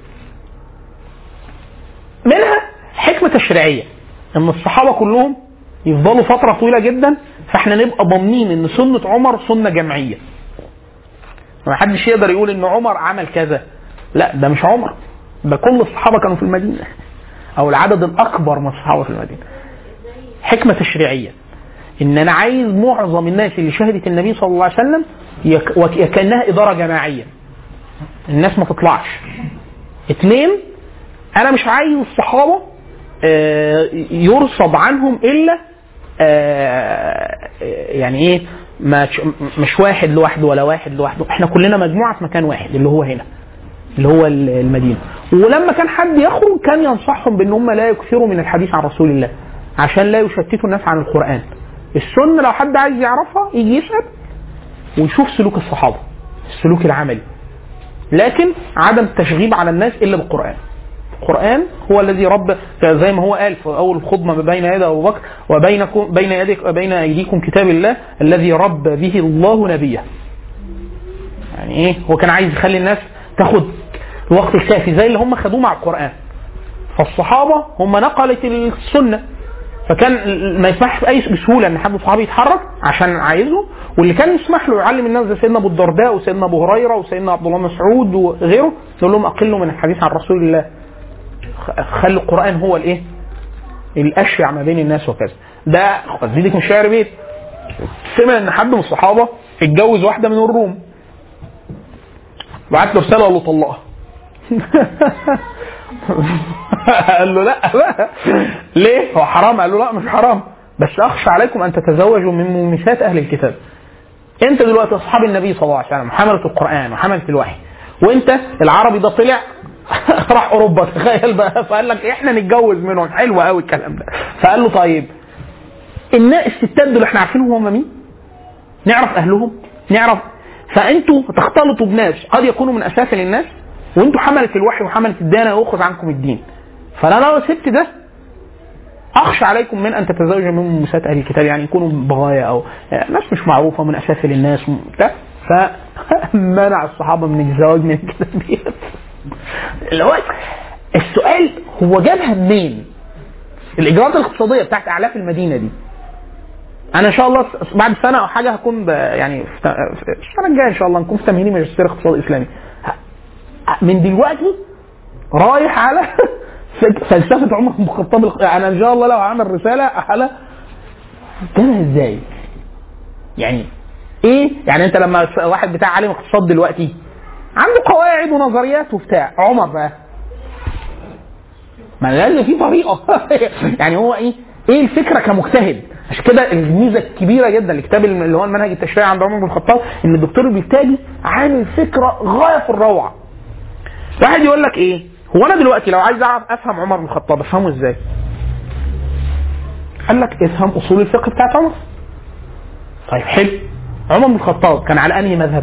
منها حكمه تشريعيه ان الصحابه كلهم يفضلوا فتره طويله جدا فاحنا نبقى ضامنين ان سنه عمر سنه جمعيه ما حدش يقدر يقول ان عمر عمل كذا لا ده مش عمر ده كل الصحابه كانوا في المدينه او العدد الاكبر من الصحابه في المدينه حكمه تشريعيه ان انا عايز معظم الناس اللي شهدت النبي صلى الله عليه وسلم يك- وك- كانها اداره جماعيه الناس ما تطلعش اثنين انا مش عايز الصحابه آه، يرصد عنهم الا آه، يعني ايه ما تش- مش واحد لوحده ولا واحد لوحده احنا كلنا مجموعه في مكان واحد اللي هو هنا اللي هو ال- المدينه ولما كان حد يخرج كان ينصحهم بان هم لا يكثروا من الحديث عن رسول الله عشان لا يشتتوا الناس عن القران السنه لو حد عايز يعرفها يجي يسال ويشوف سلوك الصحابه السلوك العملي لكن عدم التشغيب على الناس الا بالقران القرآن هو الذي رب زي ما هو قال في أول خطبة بين يدي أبو بكر وبينكم بين يديك بين أيديكم كتاب الله الذي رب به الله نبيه. يعني ايه هو كان عايز يخلي الناس تاخد الوقت الكافي زي اللي هم خدوه مع القران فالصحابه هم نقلت السنه فكان ما يسمحش باي بسهوله ان حد صحابي يتحرك عشان عايزه واللي كان يسمح له يعلم الناس زي سيدنا ابو الدرداء وسيدنا ابو هريره وسيدنا عبد الله مسعود وغيره يقول لهم اقلوا من الحديث عن رسول الله خ- خلي القران هو الايه؟ الاشيع ما بين الناس وكذا ده ازيدك من شعر بيت سمع ان حد من الصحابه اتجوز واحده من الروم بعت له رساله قال له طلقها قال له لا بقى ليه هو حرام قال له لا مش حرام بس اخشى عليكم ان تتزوجوا من مميسات اهل الكتاب انت دلوقتي اصحاب النبي صلى الله عليه وسلم حمله القران وحمله الوحي وانت العربي ده طلع راح اوروبا تخيل بقى فقال لك احنا نتجوز منهم حلو قوي الكلام ده فقال له طيب الناس الستات دول احنا عارفينهم هم مين؟ نعرف اهلهم نعرف فانتوا تختلطوا بناس قد يكونوا من اسافل الناس وانتوا حمله الوحي وحمله الديانه يؤخذ عنكم الدين فانا لو سبت ده اخشى عليكم من ان تتزوجوا من ممسات اهل الكتاب يعني يكونوا بغايا او ناس مش معروفه من اسافل الناس وبتاع فمنع الصحابه من الزواج من الكتابيات اللي هو السؤال هو جابها منين؟ الاجراءات الاقتصاديه بتاعت اعلاف المدينه دي انا ان شاء الله س- بعد سنه او حاجه هكون ب- يعني في ت- في السنه الجايه ان شاء الله نكون في تمهيدي ماجستير اقتصاد اسلامي ه- من دلوقتي رايح على فك- فلسفه عمر بن الخطاب الق- انا ان شاء الله لو هعمل رساله على جابها ازاي؟ يعني ايه؟ يعني انت لما س- واحد بتاع عالم اقتصاد دلوقتي عنده قواعد ونظريات وبتاع عمر بقى ما لازم في طريقه يعني هو ايه ايه الفكره كمجتهد عشان كده الميزه الكبيره جدا لكتاب الم- اللي هو المنهج التشريعي عند عمر بن الخطاب ان الدكتور البلتاجي عامل فكره غايه في الروعه واحد يقول لك ايه هو انا دلوقتي لو عايز اعرف افهم عمر بن الخطاب افهمه ازاي قال لك افهم اصول الفقه بتاعت عمر طيب حلو عمر بن الخطاب كان على انهي مذهب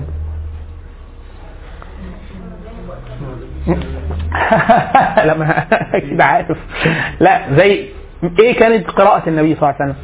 لا ما اكيد عارف لا زي ايه كانت قراءة النبي صلى الله عليه وسلم؟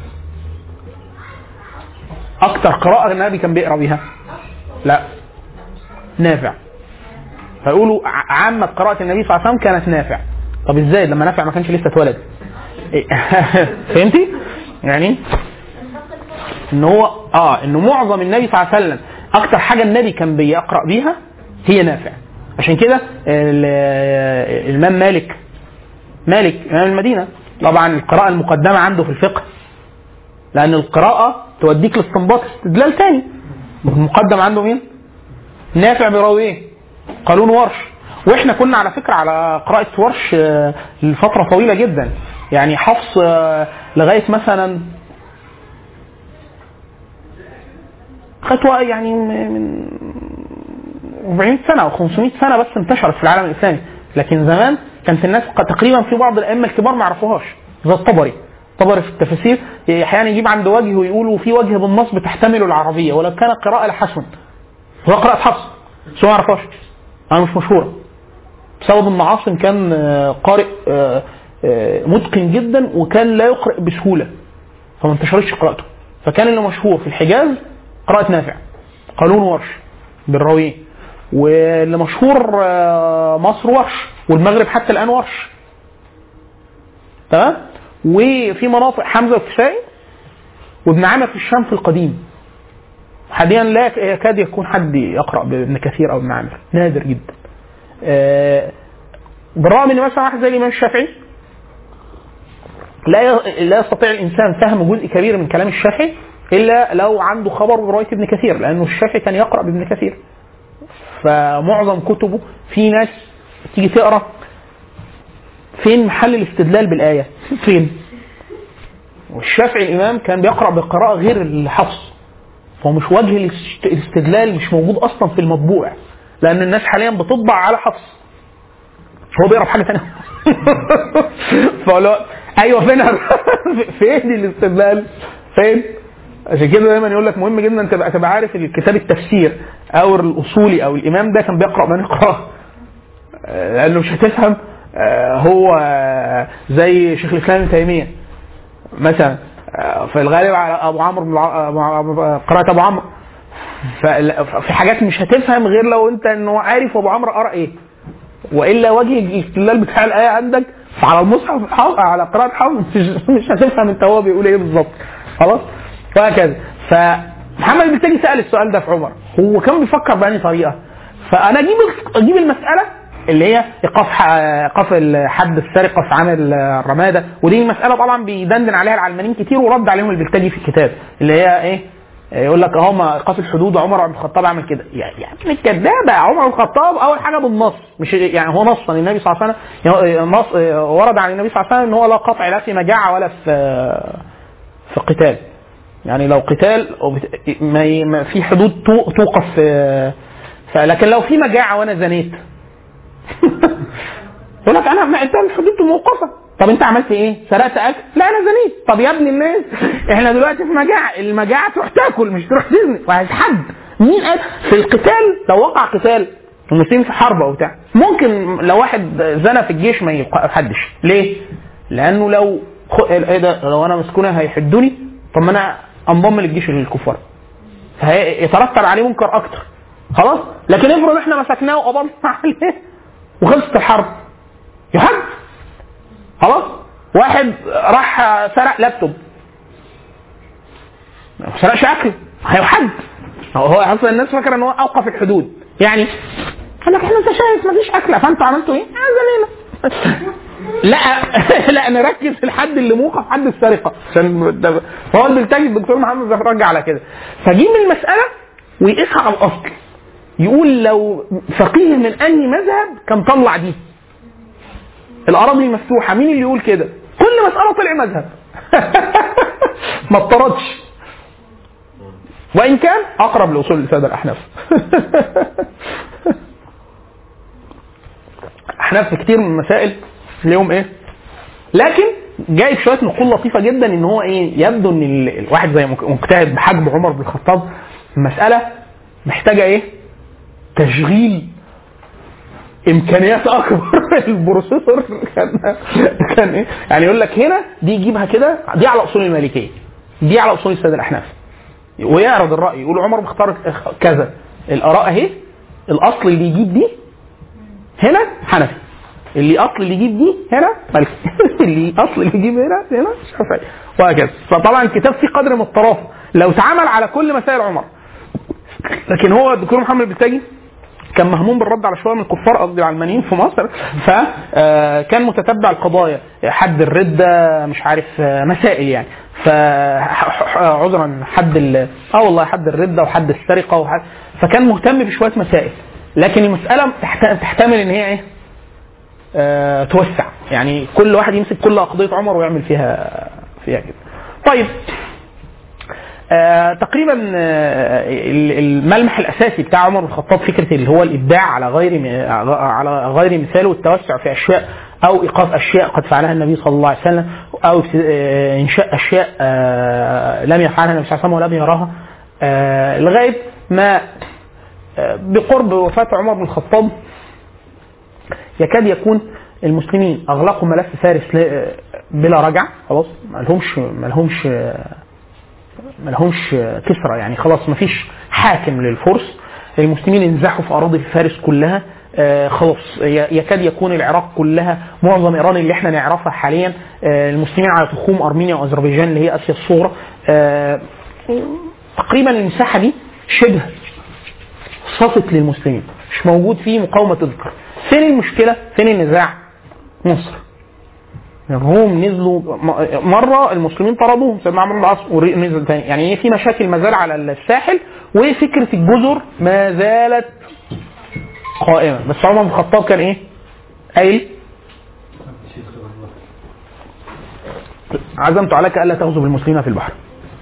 أكتر قراءة النبي كان بيقرأ بيها؟ لا نافع فيقولوا ع- عامة قراءة النبي صلى الله عليه وسلم كانت نافع طب ازاي لما نافع ما كانش لسه اتولد؟ إيه؟ فهمتي؟ يعني ان هو اه انه معظم النبي صلى الله عليه وسلم اكتر حاجه النبي كان بيقرا بيها هي نافع عشان كده ال- الامام مالك مالك امام المدينه طبعا القراءه المقدمه عنده في الفقه لان القراءه توديك لاستنباط استدلال تاني المقدم عنده مين؟ نافع بيراوي ايه؟ قانون ورش واحنا كنا على فكره على قراءه ورش آه، لفتره طويله جدا يعني حفص آه، لغايه مثلا خطوة يعني من 400 سنة أو 500 سنة بس انتشرت في العالم الإسلامي لكن زمان كانت الناس قد- تقريبا في بعض الأئمة الكبار ما يعرفوهاش زي الطبري الطبري في التفاسير أحيانا يجيب عند وجه ويقول وفي وجه بالنصب تحتمل العربية ولو كان قراءة لحسن هو قراءة حفص بس هو ما يعرفهاش أنا مش مشهورة بسبب ان عاصم كان آه، قارئ آه، آه، متقن جدا وكان لا يقرأ بسهولة فما انتشرتش قراءته فكان اللي مشهور في الحجاز قراءة نافع قانون ورش بالراويين واللي مشهور آه، مصر ورش والمغرب حتى الآن ورش تمام وفي مناطق حمزة والكسائي وابن عامر في الشام في القديم حاليا لا يكاد يكون حد يقرأ بابن كثير أو ابن عامر نادر جدا آه، بالرغم ان مثلا واحد زي الامام الشافعي لا ي- لا يستطيع الانسان فهم جزء كبير من كلام الشافعي الا لو عنده خبر بروايه ابن كثير لانه الشافعي كان يقرا بابن كثير فمعظم كتبه في ناس تيجي تقرا فين محل الاستدلال بالايه فين والشافعي الامام كان بيقرا بقراءه غير الحفص فهو مش وجه الاست- الاستدلال مش موجود اصلا في المطبوع لان الناس حاليا بتطبع على حفص هو بيقرا بحاجه ثانيه فقال ايوه فين فين الاستدلال؟ فين؟ عشان كده دايما يقول لك مهم جدا تبقى تبقى عارف الكتاب التفسير او الاصولي او الامام ده كان بيقرا من يقرا لانه مش هتفهم آه، هو آه، زي شيخ الاسلام ابن تيميه مثلا آه، في الغالب على ابو عمرو بن الع- أبو عمرو- قراءه ابو عمرو فلا- في حاجات مش هتفهم غير لو انت انه عارف ابو عمرو قرا ايه والا وجه الاستدلال بتاع الايه عندك على المصحف حافظ على قراءه حافظ مش, مش هتفهم انت هو بيقول ايه بالظبط خلاص وهكذا فمحمد بن تاجي سال السؤال ده في عمر هو كان بيفكر بأني طريقه فانا اجيب اجيب المساله اللي هي ايقاف ح- ايقاف ال- حد السرقه في عام الرماده ودي مساله طبعا بيدندن عليها العلمانيين كتير ورد عليهم البلتاجي في الكتاب اللي هي ايه يقول لك اهو ما ايقاف الحدود عمر بن الخطاب عمل كده يعني يعني الكذابه عمر بن الخطاب اول حاجه بالنص مش يعني هو نصا النبي صلى الله عليه وسلم يعني نص ورد عن النبي صلى الله عليه وسلم ان هو لا قطع لا في مجاعه ولا في في قتال يعني لو قتال وبت- ما ي- ما في حدود تو- توقف في ف- لكن لو في مجاعه وانا زنيت يقول لك انا ما انت الحدود موقفه طب انت عملت ايه؟ سرقت اكل؟ لا انا زنيت طب يا ابن الناس احنا دلوقتي في مجاعه المجاعه تروح تاكل مش تروح تزني وهتحد مين قال في القتال لو وقع قتال المسلمين في حرب او بتاع ممكن لو واحد زنى في الجيش ما يحدش ليه؟ لانه لو خ- ايه ده لو انا مسكونه هيحدوني طب ما انا انضم للجيش الكفار فيترتب عليه منكر اكتر خلاص لكن افرض احنا مسكناه وقبضنا عليه وخلصت الحرب يحد خلاص واحد راح سرق لابتوب ما سرقش اكل هيحد هو هو اصلا الناس فاكره ان هو اوقف الحدود يعني قال لك احنا انت شايف مفيش اكله فانتوا عملتوا ايه؟ آه زنينا لا لا نركز في الحد اللي موقف حد السرقه عشان ده- هو البلتاجي الدكتور محمد زهر رجع على كده فجيب المساله ويقيسها على الاصل يقول لو فقيه من انهي مذهب كان طلع دي الاراضي المفتوحه مين اللي يقول كده كل مساله طلع مذهب ما اضطردش وان كان اقرب لاصول الساده الاحناف احناف في كتير من المسائل ليهم ايه لكن جايب شويه نقول لطيفه جدا ان هو ايه يبدو ان ال- الواحد زي مك- مجتهد بحجم عمر بن الخطاب المساله محتاجه ايه تشغيل امكانيات اكبر البروسيسور كان كان ايه يعني يقول لك هنا دي يجيبها كده دي على اصول المالكيه دي على اصول الساده الاحناف ويعرض الراي يقول عمر بيختار كذا الاراء اهي الاصل اللي يجيب دي هنا حنفي اللي اصل اللي يجيب دي هنا مالكي اللي اصل اللي يجيب هنا هنا شافعي وهكذا فطبعا الكتاب فيه قدر من الطرافه لو اتعمل على كل مسائل عمر لكن هو الدكتور محمد البلتاجي كان مهموم بالرد على شويه من الكفار قصدي العلمانيين في مصر فكان متتبع القضايا حد الرده مش عارف آه، مسائل يعني ف عذرا حد ال... اه والله حد الرده وحد السرقه وحد فكان مهتم بشويه مسائل لكن المساله تحت... تحتمل ان هي ايه؟ آه توسع يعني كل واحد يمسك كل قضيه عمر ويعمل فيها فيها كده. طيب آه تقريبا آه ال- الملمح الاساسي بتاع عمر بن الخطاب فكره اللي هو الابداع على غير م- على غير مثال والتوسع في اشياء او ايقاف اشياء قد فعلها النبي صلى الله عليه وسلم او آه انشاء اشياء آه لم يفعلها النبي صلى الله عليه وسلم ولم يراها آه لغايه ما آه بقرب وفاه عمر بن الخطاب يكاد يكون المسلمين اغلقوا ملف فارس لا- بلا رجع خلاص ما لهمش ما لهمش ما لهمش كسرى يعني خلاص ما فيش حاكم للفرس المسلمين انزحوا في اراضي فارس كلها آه خلاص ي- يكاد يكون العراق كلها معظم ايران اللي احنا نعرفها حاليا آه المسلمين على تخوم ارمينيا واذربيجان اللي هي اسيا الصغرى آه تقريبا المساحه دي شبه صفت للمسلمين مش موجود فيه مقاومه تذكر فين المشكله فين النزاع مصر هم نزلوا م- مره المسلمين طردوهم سيدنا عمرو بن العاص ونزل تاني يعني ايه في مشاكل ما زال على الساحل وفكره الجزر ما زالت قائمه بس عمر بن الخطاب كان ايه؟ قايل عزمت عليك الا تغزو بالمسلمين في البحر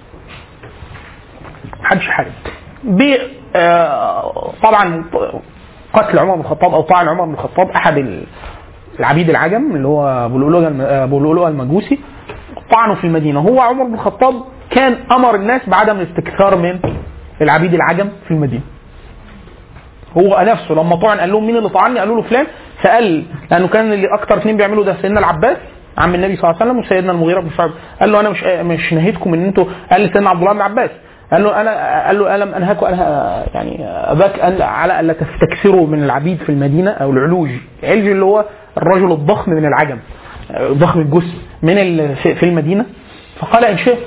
محدش حارب ب آه، طبعا قتل عمر بن الخطاب او طعن عمر بن الخطاب احد ال- العبيد العجم اللي هو ابو لؤلؤه الم- ابو لؤلؤه المجوسي طعنه في المدينه هو عمر بن الخطاب كان امر الناس بعدم الاستكثار من العبيد العجم في المدينه هو نفسه لما طعن قال لهم مين اللي طعني قالوا له فلان فقال لانه كان اللي اكتر اثنين بيعملوا ده سيدنا العباس عم النبي صلى الله عليه وسلم وسيدنا المغيره بن شعب قال له انا مش مش نهيتكم ان انتوا قال لسيدنا عبد الله بن عباس قال له انا قال له الم انهاك أنا يعني اباك أن على الا تستكثروا من العبيد في المدينه او العلوج العلج اللي هو الرجل الضخم من العجم ضخم الجسم من ال- في في المدينه فقال ان شئت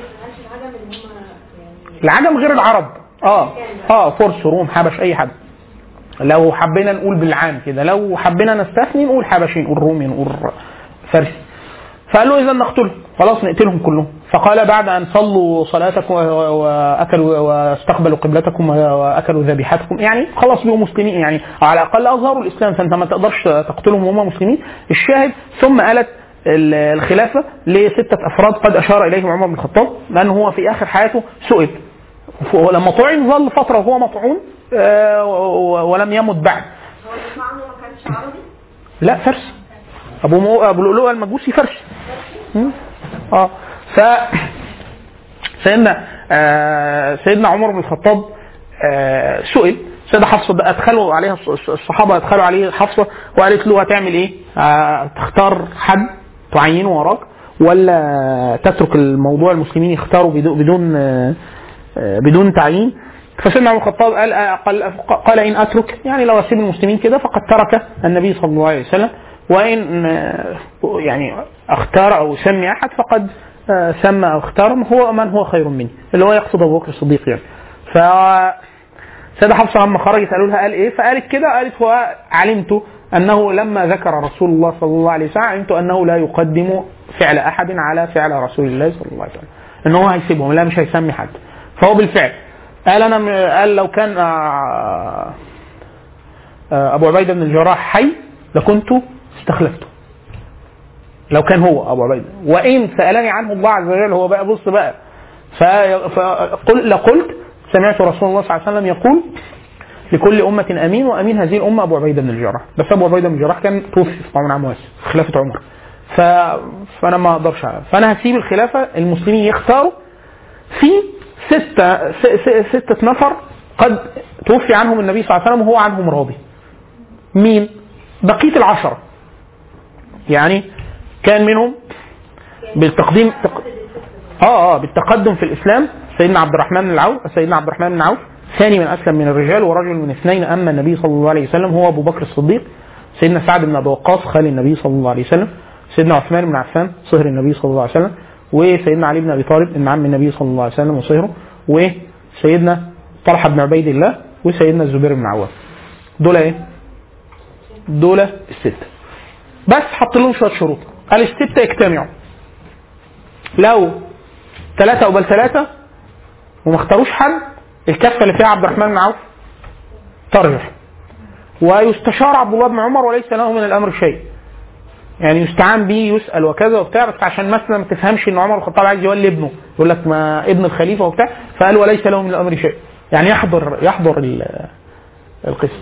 العجم غير العرب اه اه فرس روم حبش اي حد لو حبينا نقول بالعام كده لو حبينا نستثني نقول حبشي نقول رومي نقول فارسي فقال له اذا نقتلهم خلاص نقتلهم كلهم فقال بعد ان صلوا صلاتكم و- واكلوا واستقبلوا قبلتكم واكلوا ذبيحتكم يعني خلاص بقوا مسلمين يعني على الاقل اظهروا الاسلام فانت ما تقدرش تقتلهم وهم مسلمين الشاهد ثم قالت ال- الخلافه لسته افراد قد اشار اليهم عمر بن الخطاب لان هو في اخر حياته سئل ولما طعن ظل فتره وهو مطعون آه، و- و- ولم يمت بعد هو اللي عنه ما كانش عربي لا فارسي ابو مو... ابو لؤلؤ المجوسي فارسي مم. اه ف سيدنا آه سيدنا عمر بن الخطاب آه سئل سيدة حفصة بقى ادخلوا عليها الص- الصحابة ادخلوا عليه حفصة وقالت له هتعمل ايه؟ آه تختار حد تعينه وراك ولا تترك الموضوع المسلمين يختاروا بدون بدون آه آه بدون تعيين فسيدنا عمر الخطاب قال آه، قال, قال ان اترك يعني لو اسيب المسلمين كده فقد ترك النبي صلى الله عليه وسلم وان آه، يعني اختار او سمي احد فقد آه، سمى او اختار هو من هو خير مني اللي هو يقصد ابو بكر الصديق يعني ف سيدة حفصة لما خرجت قالوا لها قال ايه فقالت كده قالت هو علمت انه لما ذكر رسول الله صلى الله عليه وسلم علمت انه لا يقدم فعل احد على فعل رسول الله صلى الله عليه وسلم ان هو هيسيبهم لا مش هيسمي حد فهو بالفعل قال انا م- قال لو كان آه، آه، ابو عبيده بن الجراح حي لكنت استخلفته لو كان هو ابو عبيده وان سالني عنه الله عز وجل هو بقى بص بقى ف- فقل لقلت سمعت رسول الله صلى الله عليه وسلم يقول لكل أمة أمين وأمين هذه الأمة أبو عبيدة بن الجراح بس أبو عبيدة بن الجراح كان توفي في طاعون عام واسع في خلافة عمر ف... فأنا ما أقدرش أعرف. فأنا هسيب الخلافة المسلمين يختاروا في ستة س... س... ستة نفر قد توفي عنهم النبي صلى الله عليه وسلم وهو عنهم راضي مين؟ بقية العشرة يعني كان منهم بالتقديم تق... اه اه بالتقدم في الاسلام سيدنا عبد الرحمن بن العوف سيدنا عبد الرحمن بن عوف ثاني من اسلم من الرجال ورجل من اثنين اما النبي صلى الله عليه وسلم هو ابو بكر الصديق سيدنا سعد بن ابي وقاص خالي النبي صلى الله عليه وسلم سيدنا عثمان بن عفان صهر النبي صلى الله عليه وسلم وسيدنا علي بن ابي طالب ابن عم النبي صلى الله عليه وسلم وصهره وسيدنا طلحه بن عبيد الله وسيدنا الزبير بن عوام دول ايه؟ دول السته بس حط لهم شويه شروط قال السته يجتمعوا لو ثلاثة أو بل ثلاثة وما اختاروش حد الكفة اللي فيها عبد الرحمن بن عوف ترجح ويستشار عبد الله بن عمر وليس له من الأمر شيء يعني يستعان به يسأل وكذا وبتاع بس عشان مثلا ما تفهمش ان عمر الخطاب عايز يولي ابنه يقول لك ما ابن الخليفة وبتاع فقال وليس له من الأمر شيء يعني يحضر يحضر ال- القسم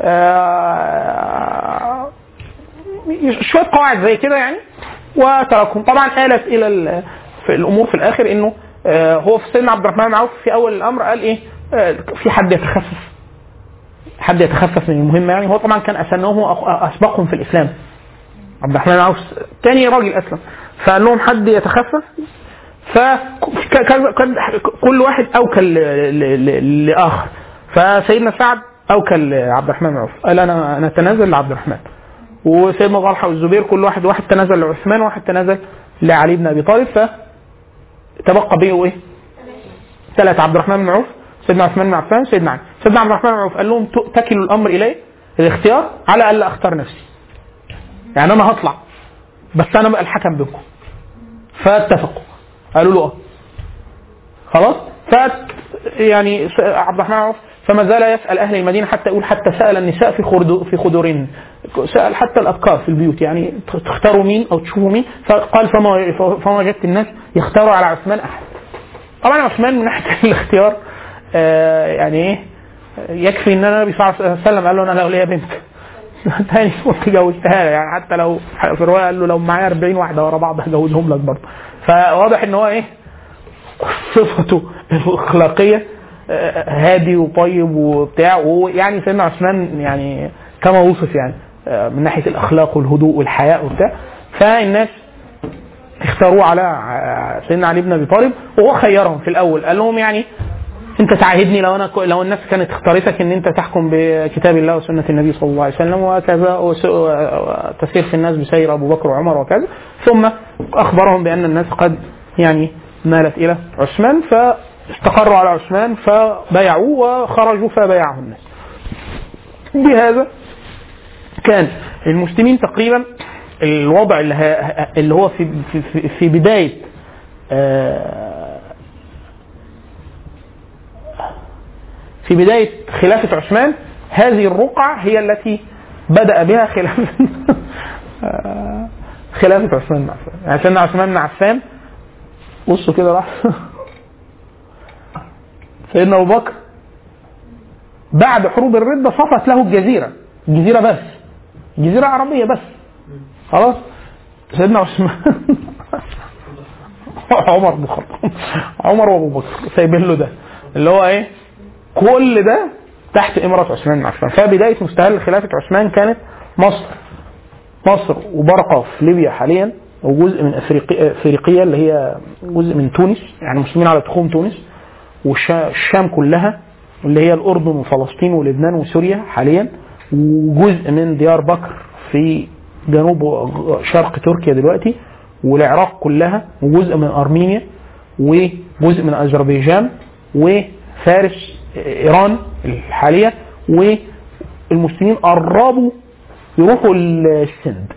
آه، شويه قواعد زي كده يعني وتركهم طبعا آلت الى ال- في الامور في الاخر انه آه، هو في سيدنا عبد الرحمن بن عوف في اول الامر قال ايه آه، في حد يتخفف حد يتخفف من المهمه يعني هو طبعا كان اسنهم واسبقهم في الاسلام عبد الرحمن بن عوف تاني راجل اسلم فقال لهم حد يتخفف فكل واحد اوكل ل- ل- ل- لاخر فسيدنا سعد اوكل عبد الرحمن بن عوف قال انا نتنازل لعبد الرحمن وسيدنا طلحه والزبير كل واحد واحد تنازل لعثمان وواحد تنازل لعلي بن ابي طالب فتبقى بيه ايه؟ ثلاثة عبد الرحمن بن عوف سيدنا عثمان بن عفان سيدنا علي سيدنا عبد الرحمن بن عوف قال لهم ت- تكلوا الامر الي الاختيار على الا اختار نفسي يعني انا هطلع بس انا بقى الحكم بينكم فاتفقوا قالوا له اه خلاص ف يعني س- عبد الرحمن بن عوف فما زال يسال اهل المدينه حتى يقول حتى سال النساء في خرد في خدورهن سال حتى الابكار في البيوت يعني ت- تختاروا مين او تشوفوا مين فقال فما فما وجدت الناس يختاروا على عثمان احد طبعا عثمان من ناحيه الاختيار آه يعني ايه يكفي ان النبي صلى الله عليه وسلم قال له انا لو ليا بنت تاني كنت جوزتها له يعني حتى لو في الروايه قال له لو معايا 40 واحده ورا بعض هجوزهم لك برضه فواضح ان هو ايه صفته الاخلاقيه آه، هادي وطيب وبتاع ويعني سيدنا عثمان يعني كما وصف يعني آه، من ناحيه الاخلاق والهدوء والحياء وبتاع فالناس اختاروه على ع- سيدنا علي بن ابي طالب وهو خيرهم في الاول قال لهم يعني انت تعاهدني لو انا لو الناس كانت اختارتك ان انت تحكم بكتاب الله وسنه النبي صلى الله عليه وسلم وكذا وس- وتسير في الناس بسير ابو بكر وعمر وكذا ثم اخبرهم بان الناس قد يعني مالت الى عثمان فاستقروا على عثمان فبايعوه وخرجوا فبايعه الناس. بهذا كان المسلمين تقريبا الوضع اللي, ه- اللي هو في في, في- في بدايه آه، في بداية خلافة عثمان هذه الرقعة هي التي بدأ بها خلافة آه، خلافة عثمان بن عفان يعني سيدنا عثمان بن عفان بصوا كده راح سيدنا أبو بكر بعد حروب الردة صفت له الجزيرة الجزيرة بس جزيرة عربية بس خلاص سيدنا عثمان عمر بن الخطاب عمر وابو بكر سايبين له ده اللي هو ايه كل ده تحت امرة عثمان بن عفان فبداية مستهل خلافة عثمان كانت مصر مصر وبرقة في ليبيا حاليا وجزء من افريقيا افريقيا اللي هي جزء من تونس يعني المسلمين على تخوم تونس والشام كلها اللي هي الاردن وفلسطين ولبنان وسوريا حاليا وجزء من ديار بكر في جنوب شرق تركيا دلوقتي والعراق كلها وجزء من ارمينيا وجزء من اذربيجان وفارس ايران الحاليه والمسلمين قربوا يروحوا السند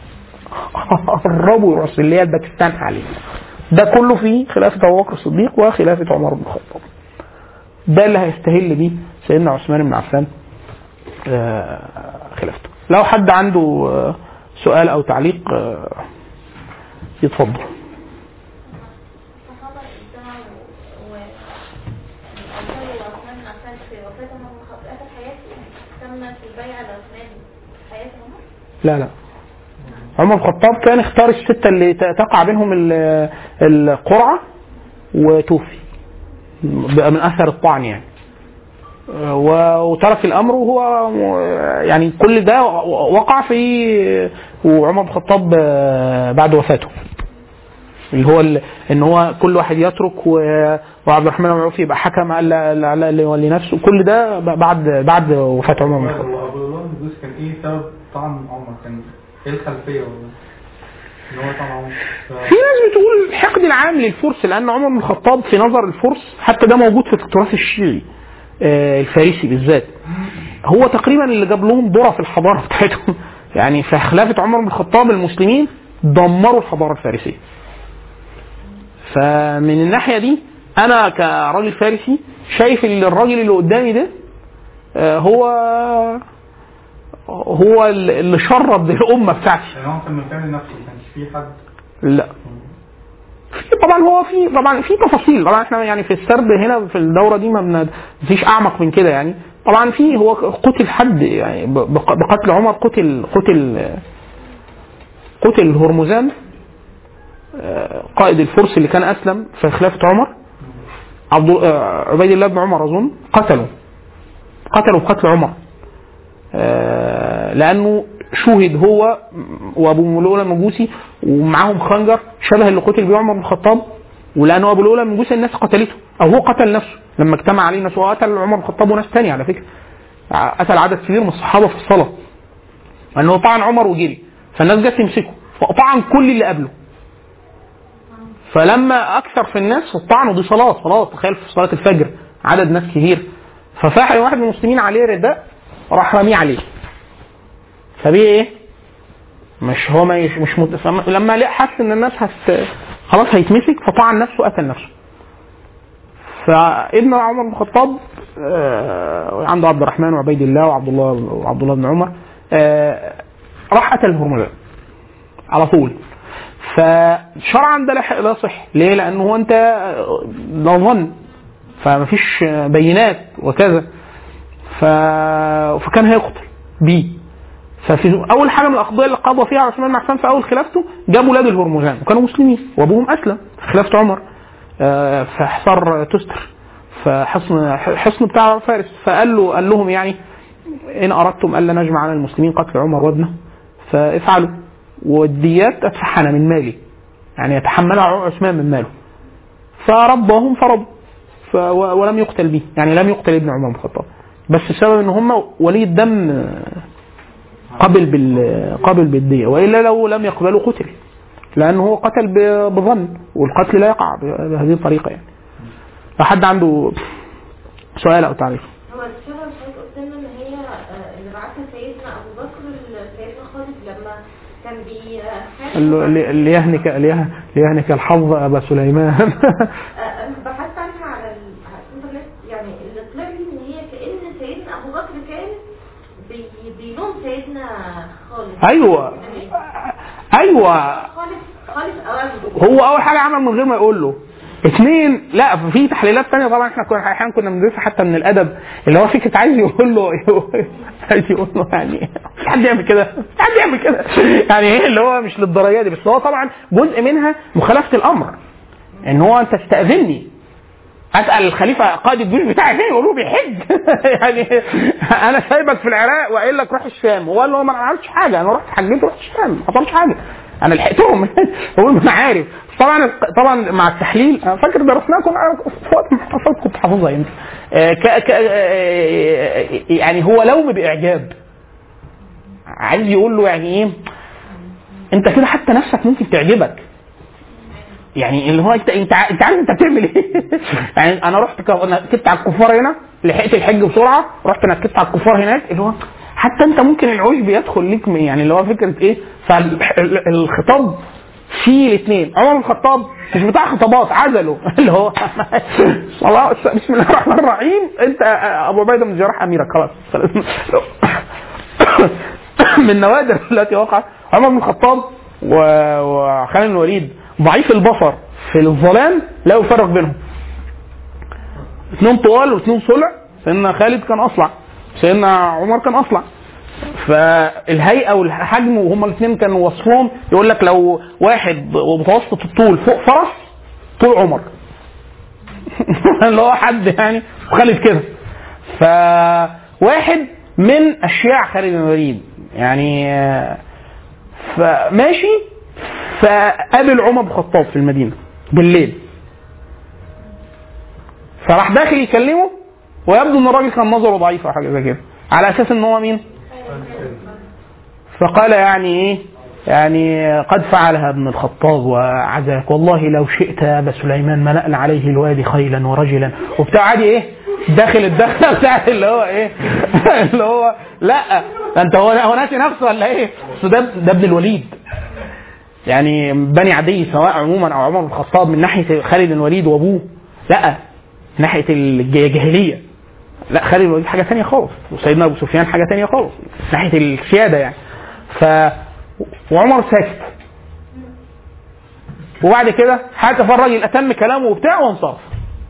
قربوا يروحوا اللي هي الباكستان حاليا ده كله في خلافه ابو بكر الصديق وخلافه عمر بن الخطاب ده اللي هيستهل بيه سيدنا عثمان بن عفان آه، خلافته لو حد عنده آه، سؤال او تعليق آه، يتفضل الصحابة ادعوا و أنكروا عثمان بن عفان في وفاتهم في آخر حياته تمت البيعة لعثمان في حياتهم لا لا عمر بن الخطاب كان اختار الستة اللي ت- تقع بينهم ال- القرعة وتوفي بقى من أثر الطعن يعني و- وترك الأمر وهو م- يعني كل ده وقع في وعمر بن الخطاب آه، بعد وفاته اللي هو ال- ان هو كل واحد يترك و- وعبد الرحمن بن عوف يبقى حكم على على- على- لنفسه كل ده بعد بعد وفاه عمر بن الخطاب هو ابو الله الجوز كان ايه سبب طعن عمر كان ايه الخلفيه والله ان هو طعن عمر ف- في ناس بتقول الحقد العام للفرس لان عمر بن الخطاب في نظر الفرس حتى ده موجود في التراث الشيعي آه، الفارسي بالذات هو تقريبا اللي جاب لهم ذره في الحضاره بتاعتهم يعني في خلافه عمر بن الخطاب المسلمين دمروا الحضاره الفارسيه فمن الناحيه دي انا كراجل فارسي شايف ان الراجل اللي قدامي ده آه، هو هو اللي شرد الامه بتاعتي يعني هو كان من فعل نفسه ما كانش في حد لا في طبعا هو في طبعا في تفاصيل طبعا احنا يعني في السرد هنا في الدوره دي ما بن- مفيش اعمق من كده يعني طبعا في هو قتل حد يعني ب- بق- بقتل عمر قتل قتل قتل هرمزان آه، قائد الفرس اللي كان اسلم في خلافه عمر عبد آه، عبيد الله بن عمر اظن قتله قتلوا بقتل عمر آه، لانه شوهد هو وابو ملولة المجوسي ومعاهم خنجر شبه اللي قتل بيه عمر بن الخطاب ولانه ابو لؤلؤ المجوسي الناس قتلته او هو قتل نفسه لما اجتمع عليه ناس وقتل عمر بن الخطاب وناس تانية على فكره قتل عدد كبير من الصحابه في الصلاه انه طعن عمر وجري فالناس جت تمسكه فطعن كل اللي قبله فلما اكثر في الناس الطعن ودي صلاه صلاه تخيل في صلاه الفجر عدد ناس كبير ففاح واحد من المسلمين عليه رداء راح راميه عليه فبيه ايه؟ مش هو ما يش مش مت... فم- لما لقى حس ان الناس هت... خلاص هيتمسك فطعن نفسه قتل نفسه. فابن عمر بن الخطاب آه، عنده عبد الرحمن وعبيد الله وعبد الله وعبد الله بن عمر آه، راح قتل هرمزان على طول فشرعا ده لا- لا صح ليه؟ لانه هو انت ده ظن فمفيش بينات وكذا ف... فكان هيقتل بيه ففي اول حاجه من الاقضيه اللي قضى فيها عثمان بن عفان في اول خلافته جاب ولاد الهرمزان وكانوا مسلمين وابوهم اسلم في خلافه عمر آه، في حصار تستر فحصن حصن بتاع فارس فقال له قال لهم يعني ان اردتم الا نجمع على المسلمين قتل عمر وابنه فافعلوا والديات ادفعها انا من مالي يعني يتحملها عثمان من ماله فرباهم فرضوا ف و- ولم يقتل به يعني لم يقتل ابن عمر بن الخطاب بس السبب ان هم ولي الدم قبل بال قبل بالدية والا لو لم يقبلوا قتل لانه هو قتل ب- بظن والقتل لا يقع بهذه الطريقه يعني لو حد عنده سؤال او تعريف هو الشبه اللي حضرتك قلت لنا ان هي آه، اللي بعتها سيدنا ابو بكر سيدنا خالد لما كان قال له بيحارب لي- ليهنك ليه- ليهنك الحظ ابا سليمان آه، انا بحثت عنها على ال- على الانترنت يعني اللي طلع لي ان هي كان سيدنا ابو بكر كان بي بيلوم سيدنا خالد ايوه يعني ايوه خالد خالد اوامره هو اول حاجه عمل من غير ما يقول له اثنين لا في تحليلات تانية طبعا احنا كنا احيانا كنا بندرسها حتى من الادب اللي هو فكره عايز يقول له عايز يقول له يعني مش حد يعمل كده مش حد يعمل كده يعني ايه اللي هو مش للدرجه دي بس هو طبعا جزء منها مخالفه الامر ان هو انت تستاذني اسال الخليفه قائد الجيوش بتاعي فين يقول له بيحج يعني انا سايبك في العراق وقايل لك روح الشام هو قال له ما انا ما عملتش حاجه انا رحت حجيت ورحت الشام ما حصلش حاجه انا لحقتهم هو انا عارف طبعا طبعا مع التحليل انا فاكر درسناه كنا في وقت محافظات كنت حافظها يمكن آه، ك- ك- آه، يعني هو لوم باعجاب عايز يقول له يعني ايه انت كده حتى نفسك ممكن تعجبك يعني اللي هو انت انت ع- انت عارف انت بتعمل ايه؟ يعني انا رحت ك- نكدت على الكفار هنا لحقت الحج بسرعه رحت نكدت على الكفار هناك اللي هو حتى انت ممكن العشب يدخل ليك م- يعني اللي هو فكره ايه؟ فالخطاب فيه الاثنين عمر بن الخطاب مش بتاع خطابات عزله اللي هو الله بسم الله الرحمن الرحيم انت ابو عبيده بن الجراح اميرك خلاص من النوادر التي وقعت عمر بن الخطاب و- وخالد بن الوليد ضعيف البصر في الظلام لا يفرق بينهم اثنين طوال واثنين صلع سيدنا خالد كان اصلع سيدنا عمر كان اصلع فالهيئه والحجم وهما الاثنين كانوا وصفهم يقول لك لو واحد متوسط الطول فوق فرس طول عمر اللي هو حد يعني وخالد كده فواحد من اشياع خالد بن الوليد يعني آه، فماشي فقابل عمر بن الخطاب في المدينه بالليل فراح داخل يكلمه ويبدو ان الراجل كان نظره ضعيف او حاجه زي كده على اساس ان هو مين؟ فقال يعني ايه؟ يعني قد فعلها ابن الخطاب وعزاك والله لو شئت يا ابا سليمان ملأنا عليه الوادي خيلا ورجلا وبتاع عادي ايه؟ داخل الدخله بتاعت اللي هو ايه؟ اللي هو لا ده انت هو هو ناسي نفسه ولا ايه؟ بس ده ده ابن الوليد يعني بني عدي سواء عموما او عمر بن الخطاب من ناحيه خالد بن الوليد وابوه لا من ناحيه الجاهليه لا خالد بن الوليد حاجه ثانيه خالص وسيدنا ابو سفيان حاجه ثانيه خالص من ناحيه السياده يعني ف وعمر ساكت وبعد كده حكى الراجل اتم كلامه وبتاع وانصرف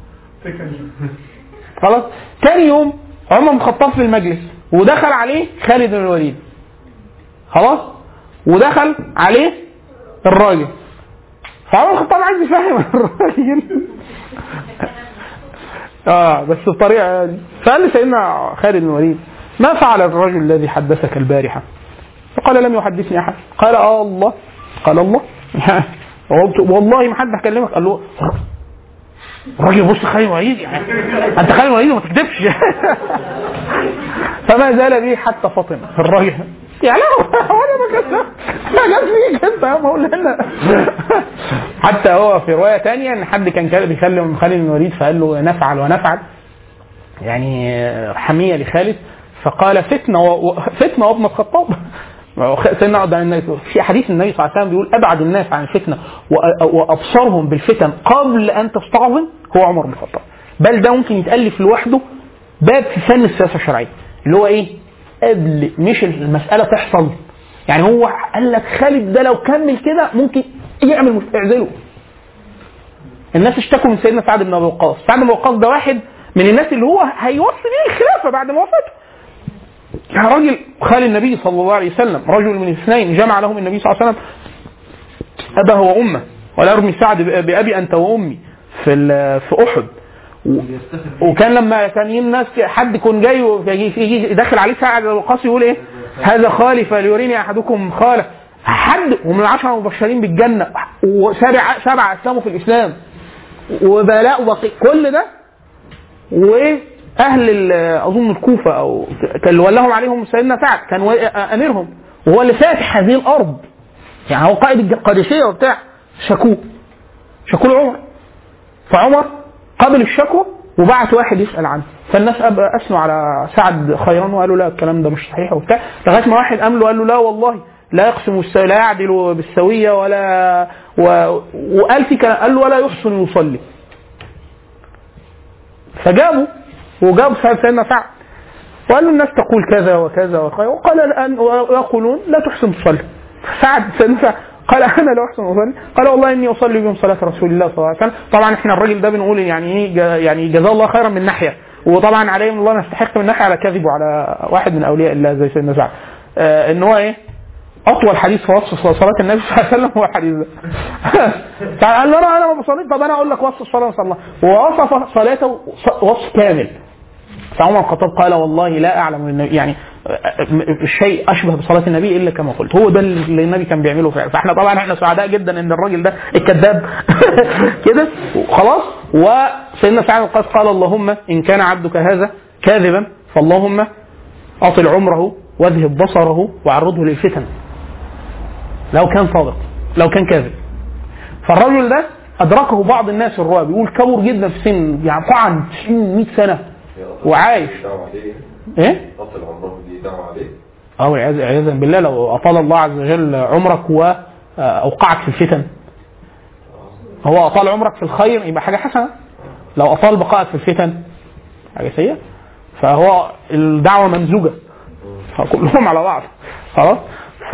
خلاص تاني يوم عمر بن الخطاب في المجلس ودخل عليه خالد بن الوليد خلاص ودخل عليه الراجل فعمر بن الخطاب عايز يفهم الراجل اه بس بطريقه يعني فقال لسيدنا خالد بن الوليد ما فعل الرجل الذي حدثك البارحه؟ فقال لم يحدثني احد قال اه الله قال الله قلت والله ما حد هكلمك قال له الراجل بص خالد بن الوليد يعني انت خالد بن الوليد ما تكذبش فما زال بي حتى فطن الراجل يعني وانا ما كذبت ما جاب فيك انت يا مولانا حتى هو في روايه ثانيه ان حد كان كان بيكلم خالد بن الوليد فقال له نفعل ونفعل يعني حميه لخالد فقال فتنه و... فتنه وابن الخطاب سيدنا ده النبي في حديث النبي صلى الله عليه وسلم بيقول ابعد الناس عن الفتنه وأ- وابصرهم بالفتن قبل ان تستعظم هو عمر بن الخطاب بل ده ممكن يتالف لوحده باب في فن السياسه الشرعيه اللي هو ايه؟ قبل مش المساله تحصل يعني هو قال لك خالد ده لو كمل كده ممكن يعمل مش- اعزله الناس اشتكوا من سيدنا سعد بن ابي وقاص سعد بن ابي وقاص ده واحد من الناس اللي هو هيوصي بيه الخلافه بعد ما وفاته يا راجل خال النبي صلى الله عليه وسلم رجل من اثنين جمع لهم النبي صلى الله عليه وسلم اباه وامه ولا ارمي سعد بابي انت وامي في ال- في احد و- وكان لما كان يجي الناس حد يكون جاي ويجي يجي داخل عليه سعد بن وقاص يقول ايه؟ هذا خالي فليريني احدكم خاله حد ومن العشره المبشرين بالجنه وسبع سبعه اسلموا في الاسلام وبلاء وقي كل ده واهل ال- اظن الكوفه او كان اللي ولاهم عليهم سيدنا سعد كان و- اميرهم وهو اللي فاتح هذه الارض يعني هو قائد القادسيه وبتاع شكوه شكوه لعمر فعمر قبل الشكوى وبعت واحد يسال عنه فالناس أب- اثنوا على سعد خيرا وقالوا لا الكلام ده مش صحيح وبتاع لغايه ما واحد قام له قال له لا والله لا يقسم السوية لا يعدل بالسويه ولا و... وقال في كلام قال له ولا يحسن يصلي فجابوا وجاب سيدنا سعد وقال له الناس تقول كذا وكذا وكذا وقال الان ويقولون لا تحسن تصلي سعد سيدنا سعد قال انا لا احسن اصلي قال والله اني اصلي بهم صلاه رسول الله صلى الله عليه وسلم طبعا احنا الراجل ده بنقول يعني ايه جا- يعني جزاه الله خيرا من ناحيه وطبعا عليه من الله نستحق من ناحيه على كذبه على واحد من اولياء الله زي سيدنا سعد آه ان هو ايه اطول حديث في وصف صلاه النبي صلى الله عليه وسلم هو الحديث ده فقال له انا انا ما بصليش طب انا اقول لك وصف الصلاه صلى الله ووصف صلاته وصف كامل فعمر الخطاب قال والله لا اعلم من النبي يعني الشيء اشبه بصلاه النبي الا كما قلت هو ده اللي النبي كان بيعمله فعلا فاحنا طبعا احنا سعداء جدا ان الراجل ده الكذاب كده خلاص وسيدنا سعد قال قال اللهم ان كان عبدك هذا كاذبا فاللهم اطل عمره واذهب بصره وعرضه للفتن لو كان صادق لو كان كاذب فالرجل ده ادركه بعض الناس الرؤى بيقول كبر جدا في سن يعني قعد 90 100 سنه وعايش دعوة عليه ايه؟ أصل عمره دي دعوة عليه اه والعياذ عياذا بالله لو اطال الله عز وجل عمرك واوقعك في الفتن هو اطال عمرك في الخير يبقى حاجه حسنه لو اطال بقائك في الفتن حاجه سيئه فهو الدعوه ممزوجه فكلهم على بعض خلاص ف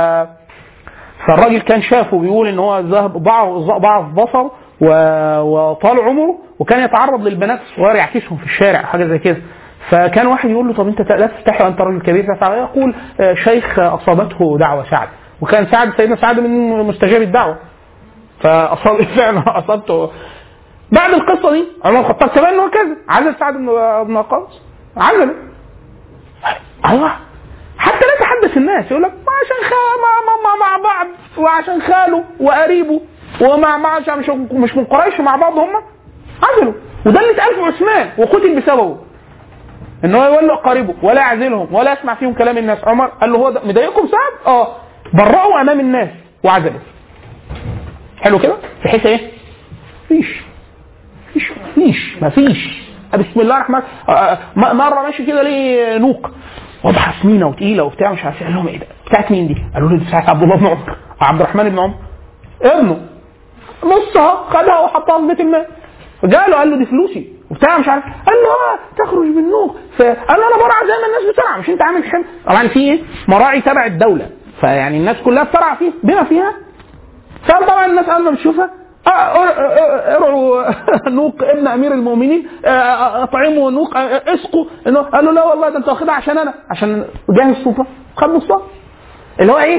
فالراجل كان شافه بيقول ان هو ذهب ضعف ضعف بصره و- وطال عمره وكان يتعرض للبنات الصغار يعكسهم في الشارع حاجه زي كده فكان واحد يقول له طب انت لا تستحي وانت راجل كبير فيقول آه، شيخ اصابته دعوه سعد وكان سعد سيدنا سعد من مستجاب الدعوه فاصاب فعلا اصابته بعد القصه دي عمر الخطاب كمان ان هو كذب عزل سعد بن بن وقاص عزله ايوه حتى لا يتحدث الناس يقول لك ما عشان خا مع, مع, مع, مع بعض وعشان خاله وقريبه ومع مع عشان مش مش من قريش مع بعض هم عزلوا وده اللي اتقال في عثمان وقتل بسببه ان هو يولوا قريبه ولا يعزلهم ولا يسمع فيهم كلام الناس عمر قال له هو ده مضايقكم سعد؟ اه برأوا امام الناس وعزلوا حلو كده بحيث ايه؟ مفيش مفيش مفيش مفيش بسم الله الرحمن آه، آه، م- مره ماشي كده ليه نوق واضحه سمينه وتقيله وبتاع مش عارف إيه. قال لهم ايه ده؟ بتاعت مين دي؟ قالوا له دي بتاعت عبد الله بن عمر عبد الرحمن بن عمر ابنه نصها خدها وحطها في بيت المال جاله قال له دي فلوسي وبتاع مش عارف قال له اه تخرج بالنوق فقال له انا برع زي ما الناس بترعى مش انت عامل حلم طبعا في ايه مراعي تبع الدوله فيعني الناس كلها بترعى فيه بما فيها فطبعا الناس اول ما بتشوفها آه، آه، آه، ارعوا نوق ابن امير المؤمنين آه، آه، اطعموا نوق آه، اسقوا إنه- قال له لا والله ده انت واخدها عشان انا عشان جاهز السلطه خد نصها اللي هو ايه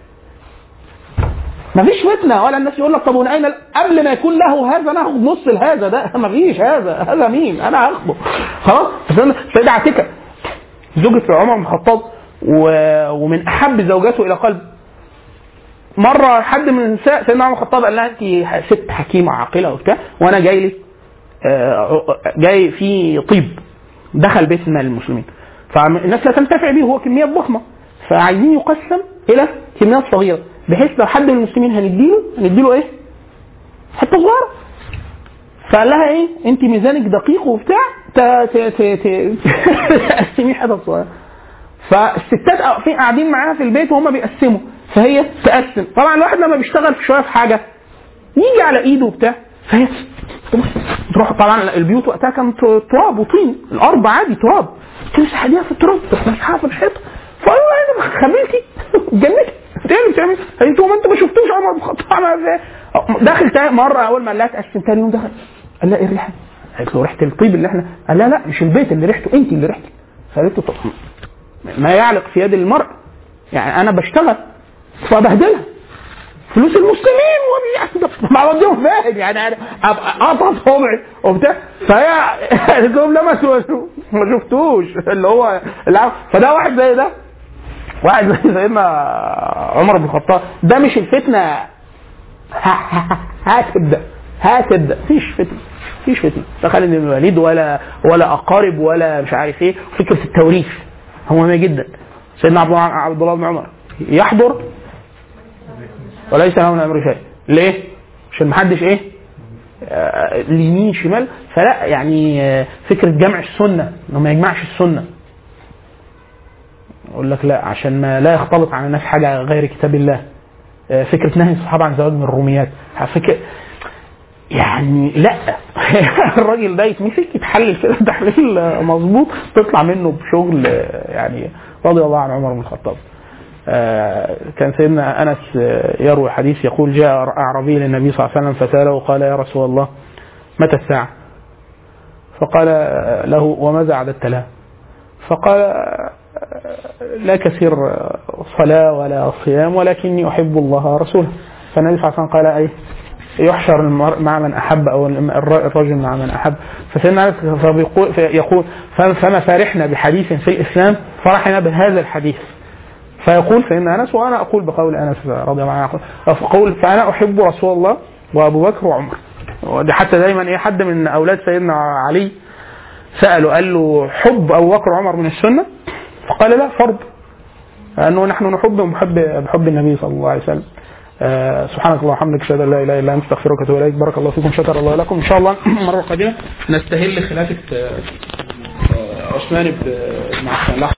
مفيش فتنه ولا الناس يقول لك طب وانا اين ال- قبل ما يكون له هذا انا هاخد نص الهذا ده مفيش هذا هذا مين انا هاخده خلاص سيدة عتيكه زوجة عمر بن الخطاب و- ومن احب زوجاته الى قلب مره حد من النساء سيدنا عمر الخطاب قال لها انت ست حكيمه عاقله وبتاع وانا جاي لي آه، جاي في طيب دخل بيت المال المسلمين فالناس لا تنتفع به هو كميات ضخمه فعايزين يقسم الى كميات صغيره بحيث لو حد من المسلمين هنديله هنديله ايه؟ حته صغيره فقال لها ايه؟ انت ميزانك دقيق وبتاع ت- ت- ت- ت- تقسميه حتت صغيره فالستات واقفين قاعدين معاها في البيت وهم بيقسموا فهي تقسم طبعا الواحد لما بيشتغل في شويه في حاجه يجي على ايده وبتاع فهي تروح طبعا البيوت وقتها كان تراب وطين الارض عادي تراب تمسح ايديها في التراب تروح مسحها في الحيطه فقالوا لها انا خبيتي جنتي تاني بتعمل انتوا ما انتوا ما شفتوش عمر بن الخطاب عمل ازاي داخل تاني مره اول ما قال لها تقسم تاني يوم دخل قال لها ايه الريحه دي؟ قالت له ريحه الطيب اللي احنا قال لها لا مش البيت اللي ريحته انت اللي ريحتك قالت له طب ما يعلق في يد المرء يعني انا بشتغل فبهدلها فلوس المسلمين وبي مع وديهم فاهم يعني انا ابقى اقطع صوبعي وبتاع فهي قالت لهم لا ما شو- ما شفتوش اللي هو اللي فده واحد زي ده واحد زي سيدنا عمر بن الخطاب ده مش الفتنه هتبدا هتبدا مفيش فتنه مفيش فتنه لا خالد بن الوليد ولا ولا اقارب ولا مش عارف ايه فكره التوريث هو مهمه جدا سيدنا عبد الله عبد الله بن عمر يحضر وليس له من امر شيء ليه؟ عشان محدش ايه؟ آه، اليمين شمال فلا يعني آه، فكره جمع السنه انه ما يجمعش السنه يقول لك لا عشان ما لا يختلط على الناس حاجه غير كتاب الله آه، فكره نهي الصحابه عن زواج من الروميات فكره يعني لا الراجل ده يتمسك يتحلل كده تحليل آه، مظبوط تطلع منه بشغل آه، يعني رضي الله عن عمر بن الخطاب آه، كان سيدنا انس آه، يروي حديث يقول جاء اعرابي للنبي صلى الله عليه وسلم فساله وقال يا رسول الله متى الساعه؟ فقال آه، له وماذا اعددت لها؟ فقال آه، لا كثير آه، صلاه ولا صيام ولكني احب الله ورسوله فالنبي صلى الله عليه وسلم قال ايه؟ يحشر المرء مع من احب او الر- الرجل مع من احب فسيدنا انس فبيقول يقول فما فرحنا بحديث في الاسلام فرحنا بهذا الحديث فيقول سيدنا انس وانا اقول بقول انس رضي الله عنه فقول فانا احب رسول الله وابو بكر وعمر ودي حتى دايما ايه حد من اولاد سيدنا علي ساله قال له حب ابو بكر وعمر من السنه فقال لا فرض لانه نحن نحب بحب بحب النبي صلى الله عليه وسلم آه سبحانك اللهم وبحمدك اشهد ان لا اله الا انت استغفرك واتوب اليك بارك الله فيكم شكر الله لكم ان شاء الله المره القادمه نستهل خلافه آه، آه، عثمان بن بن عفان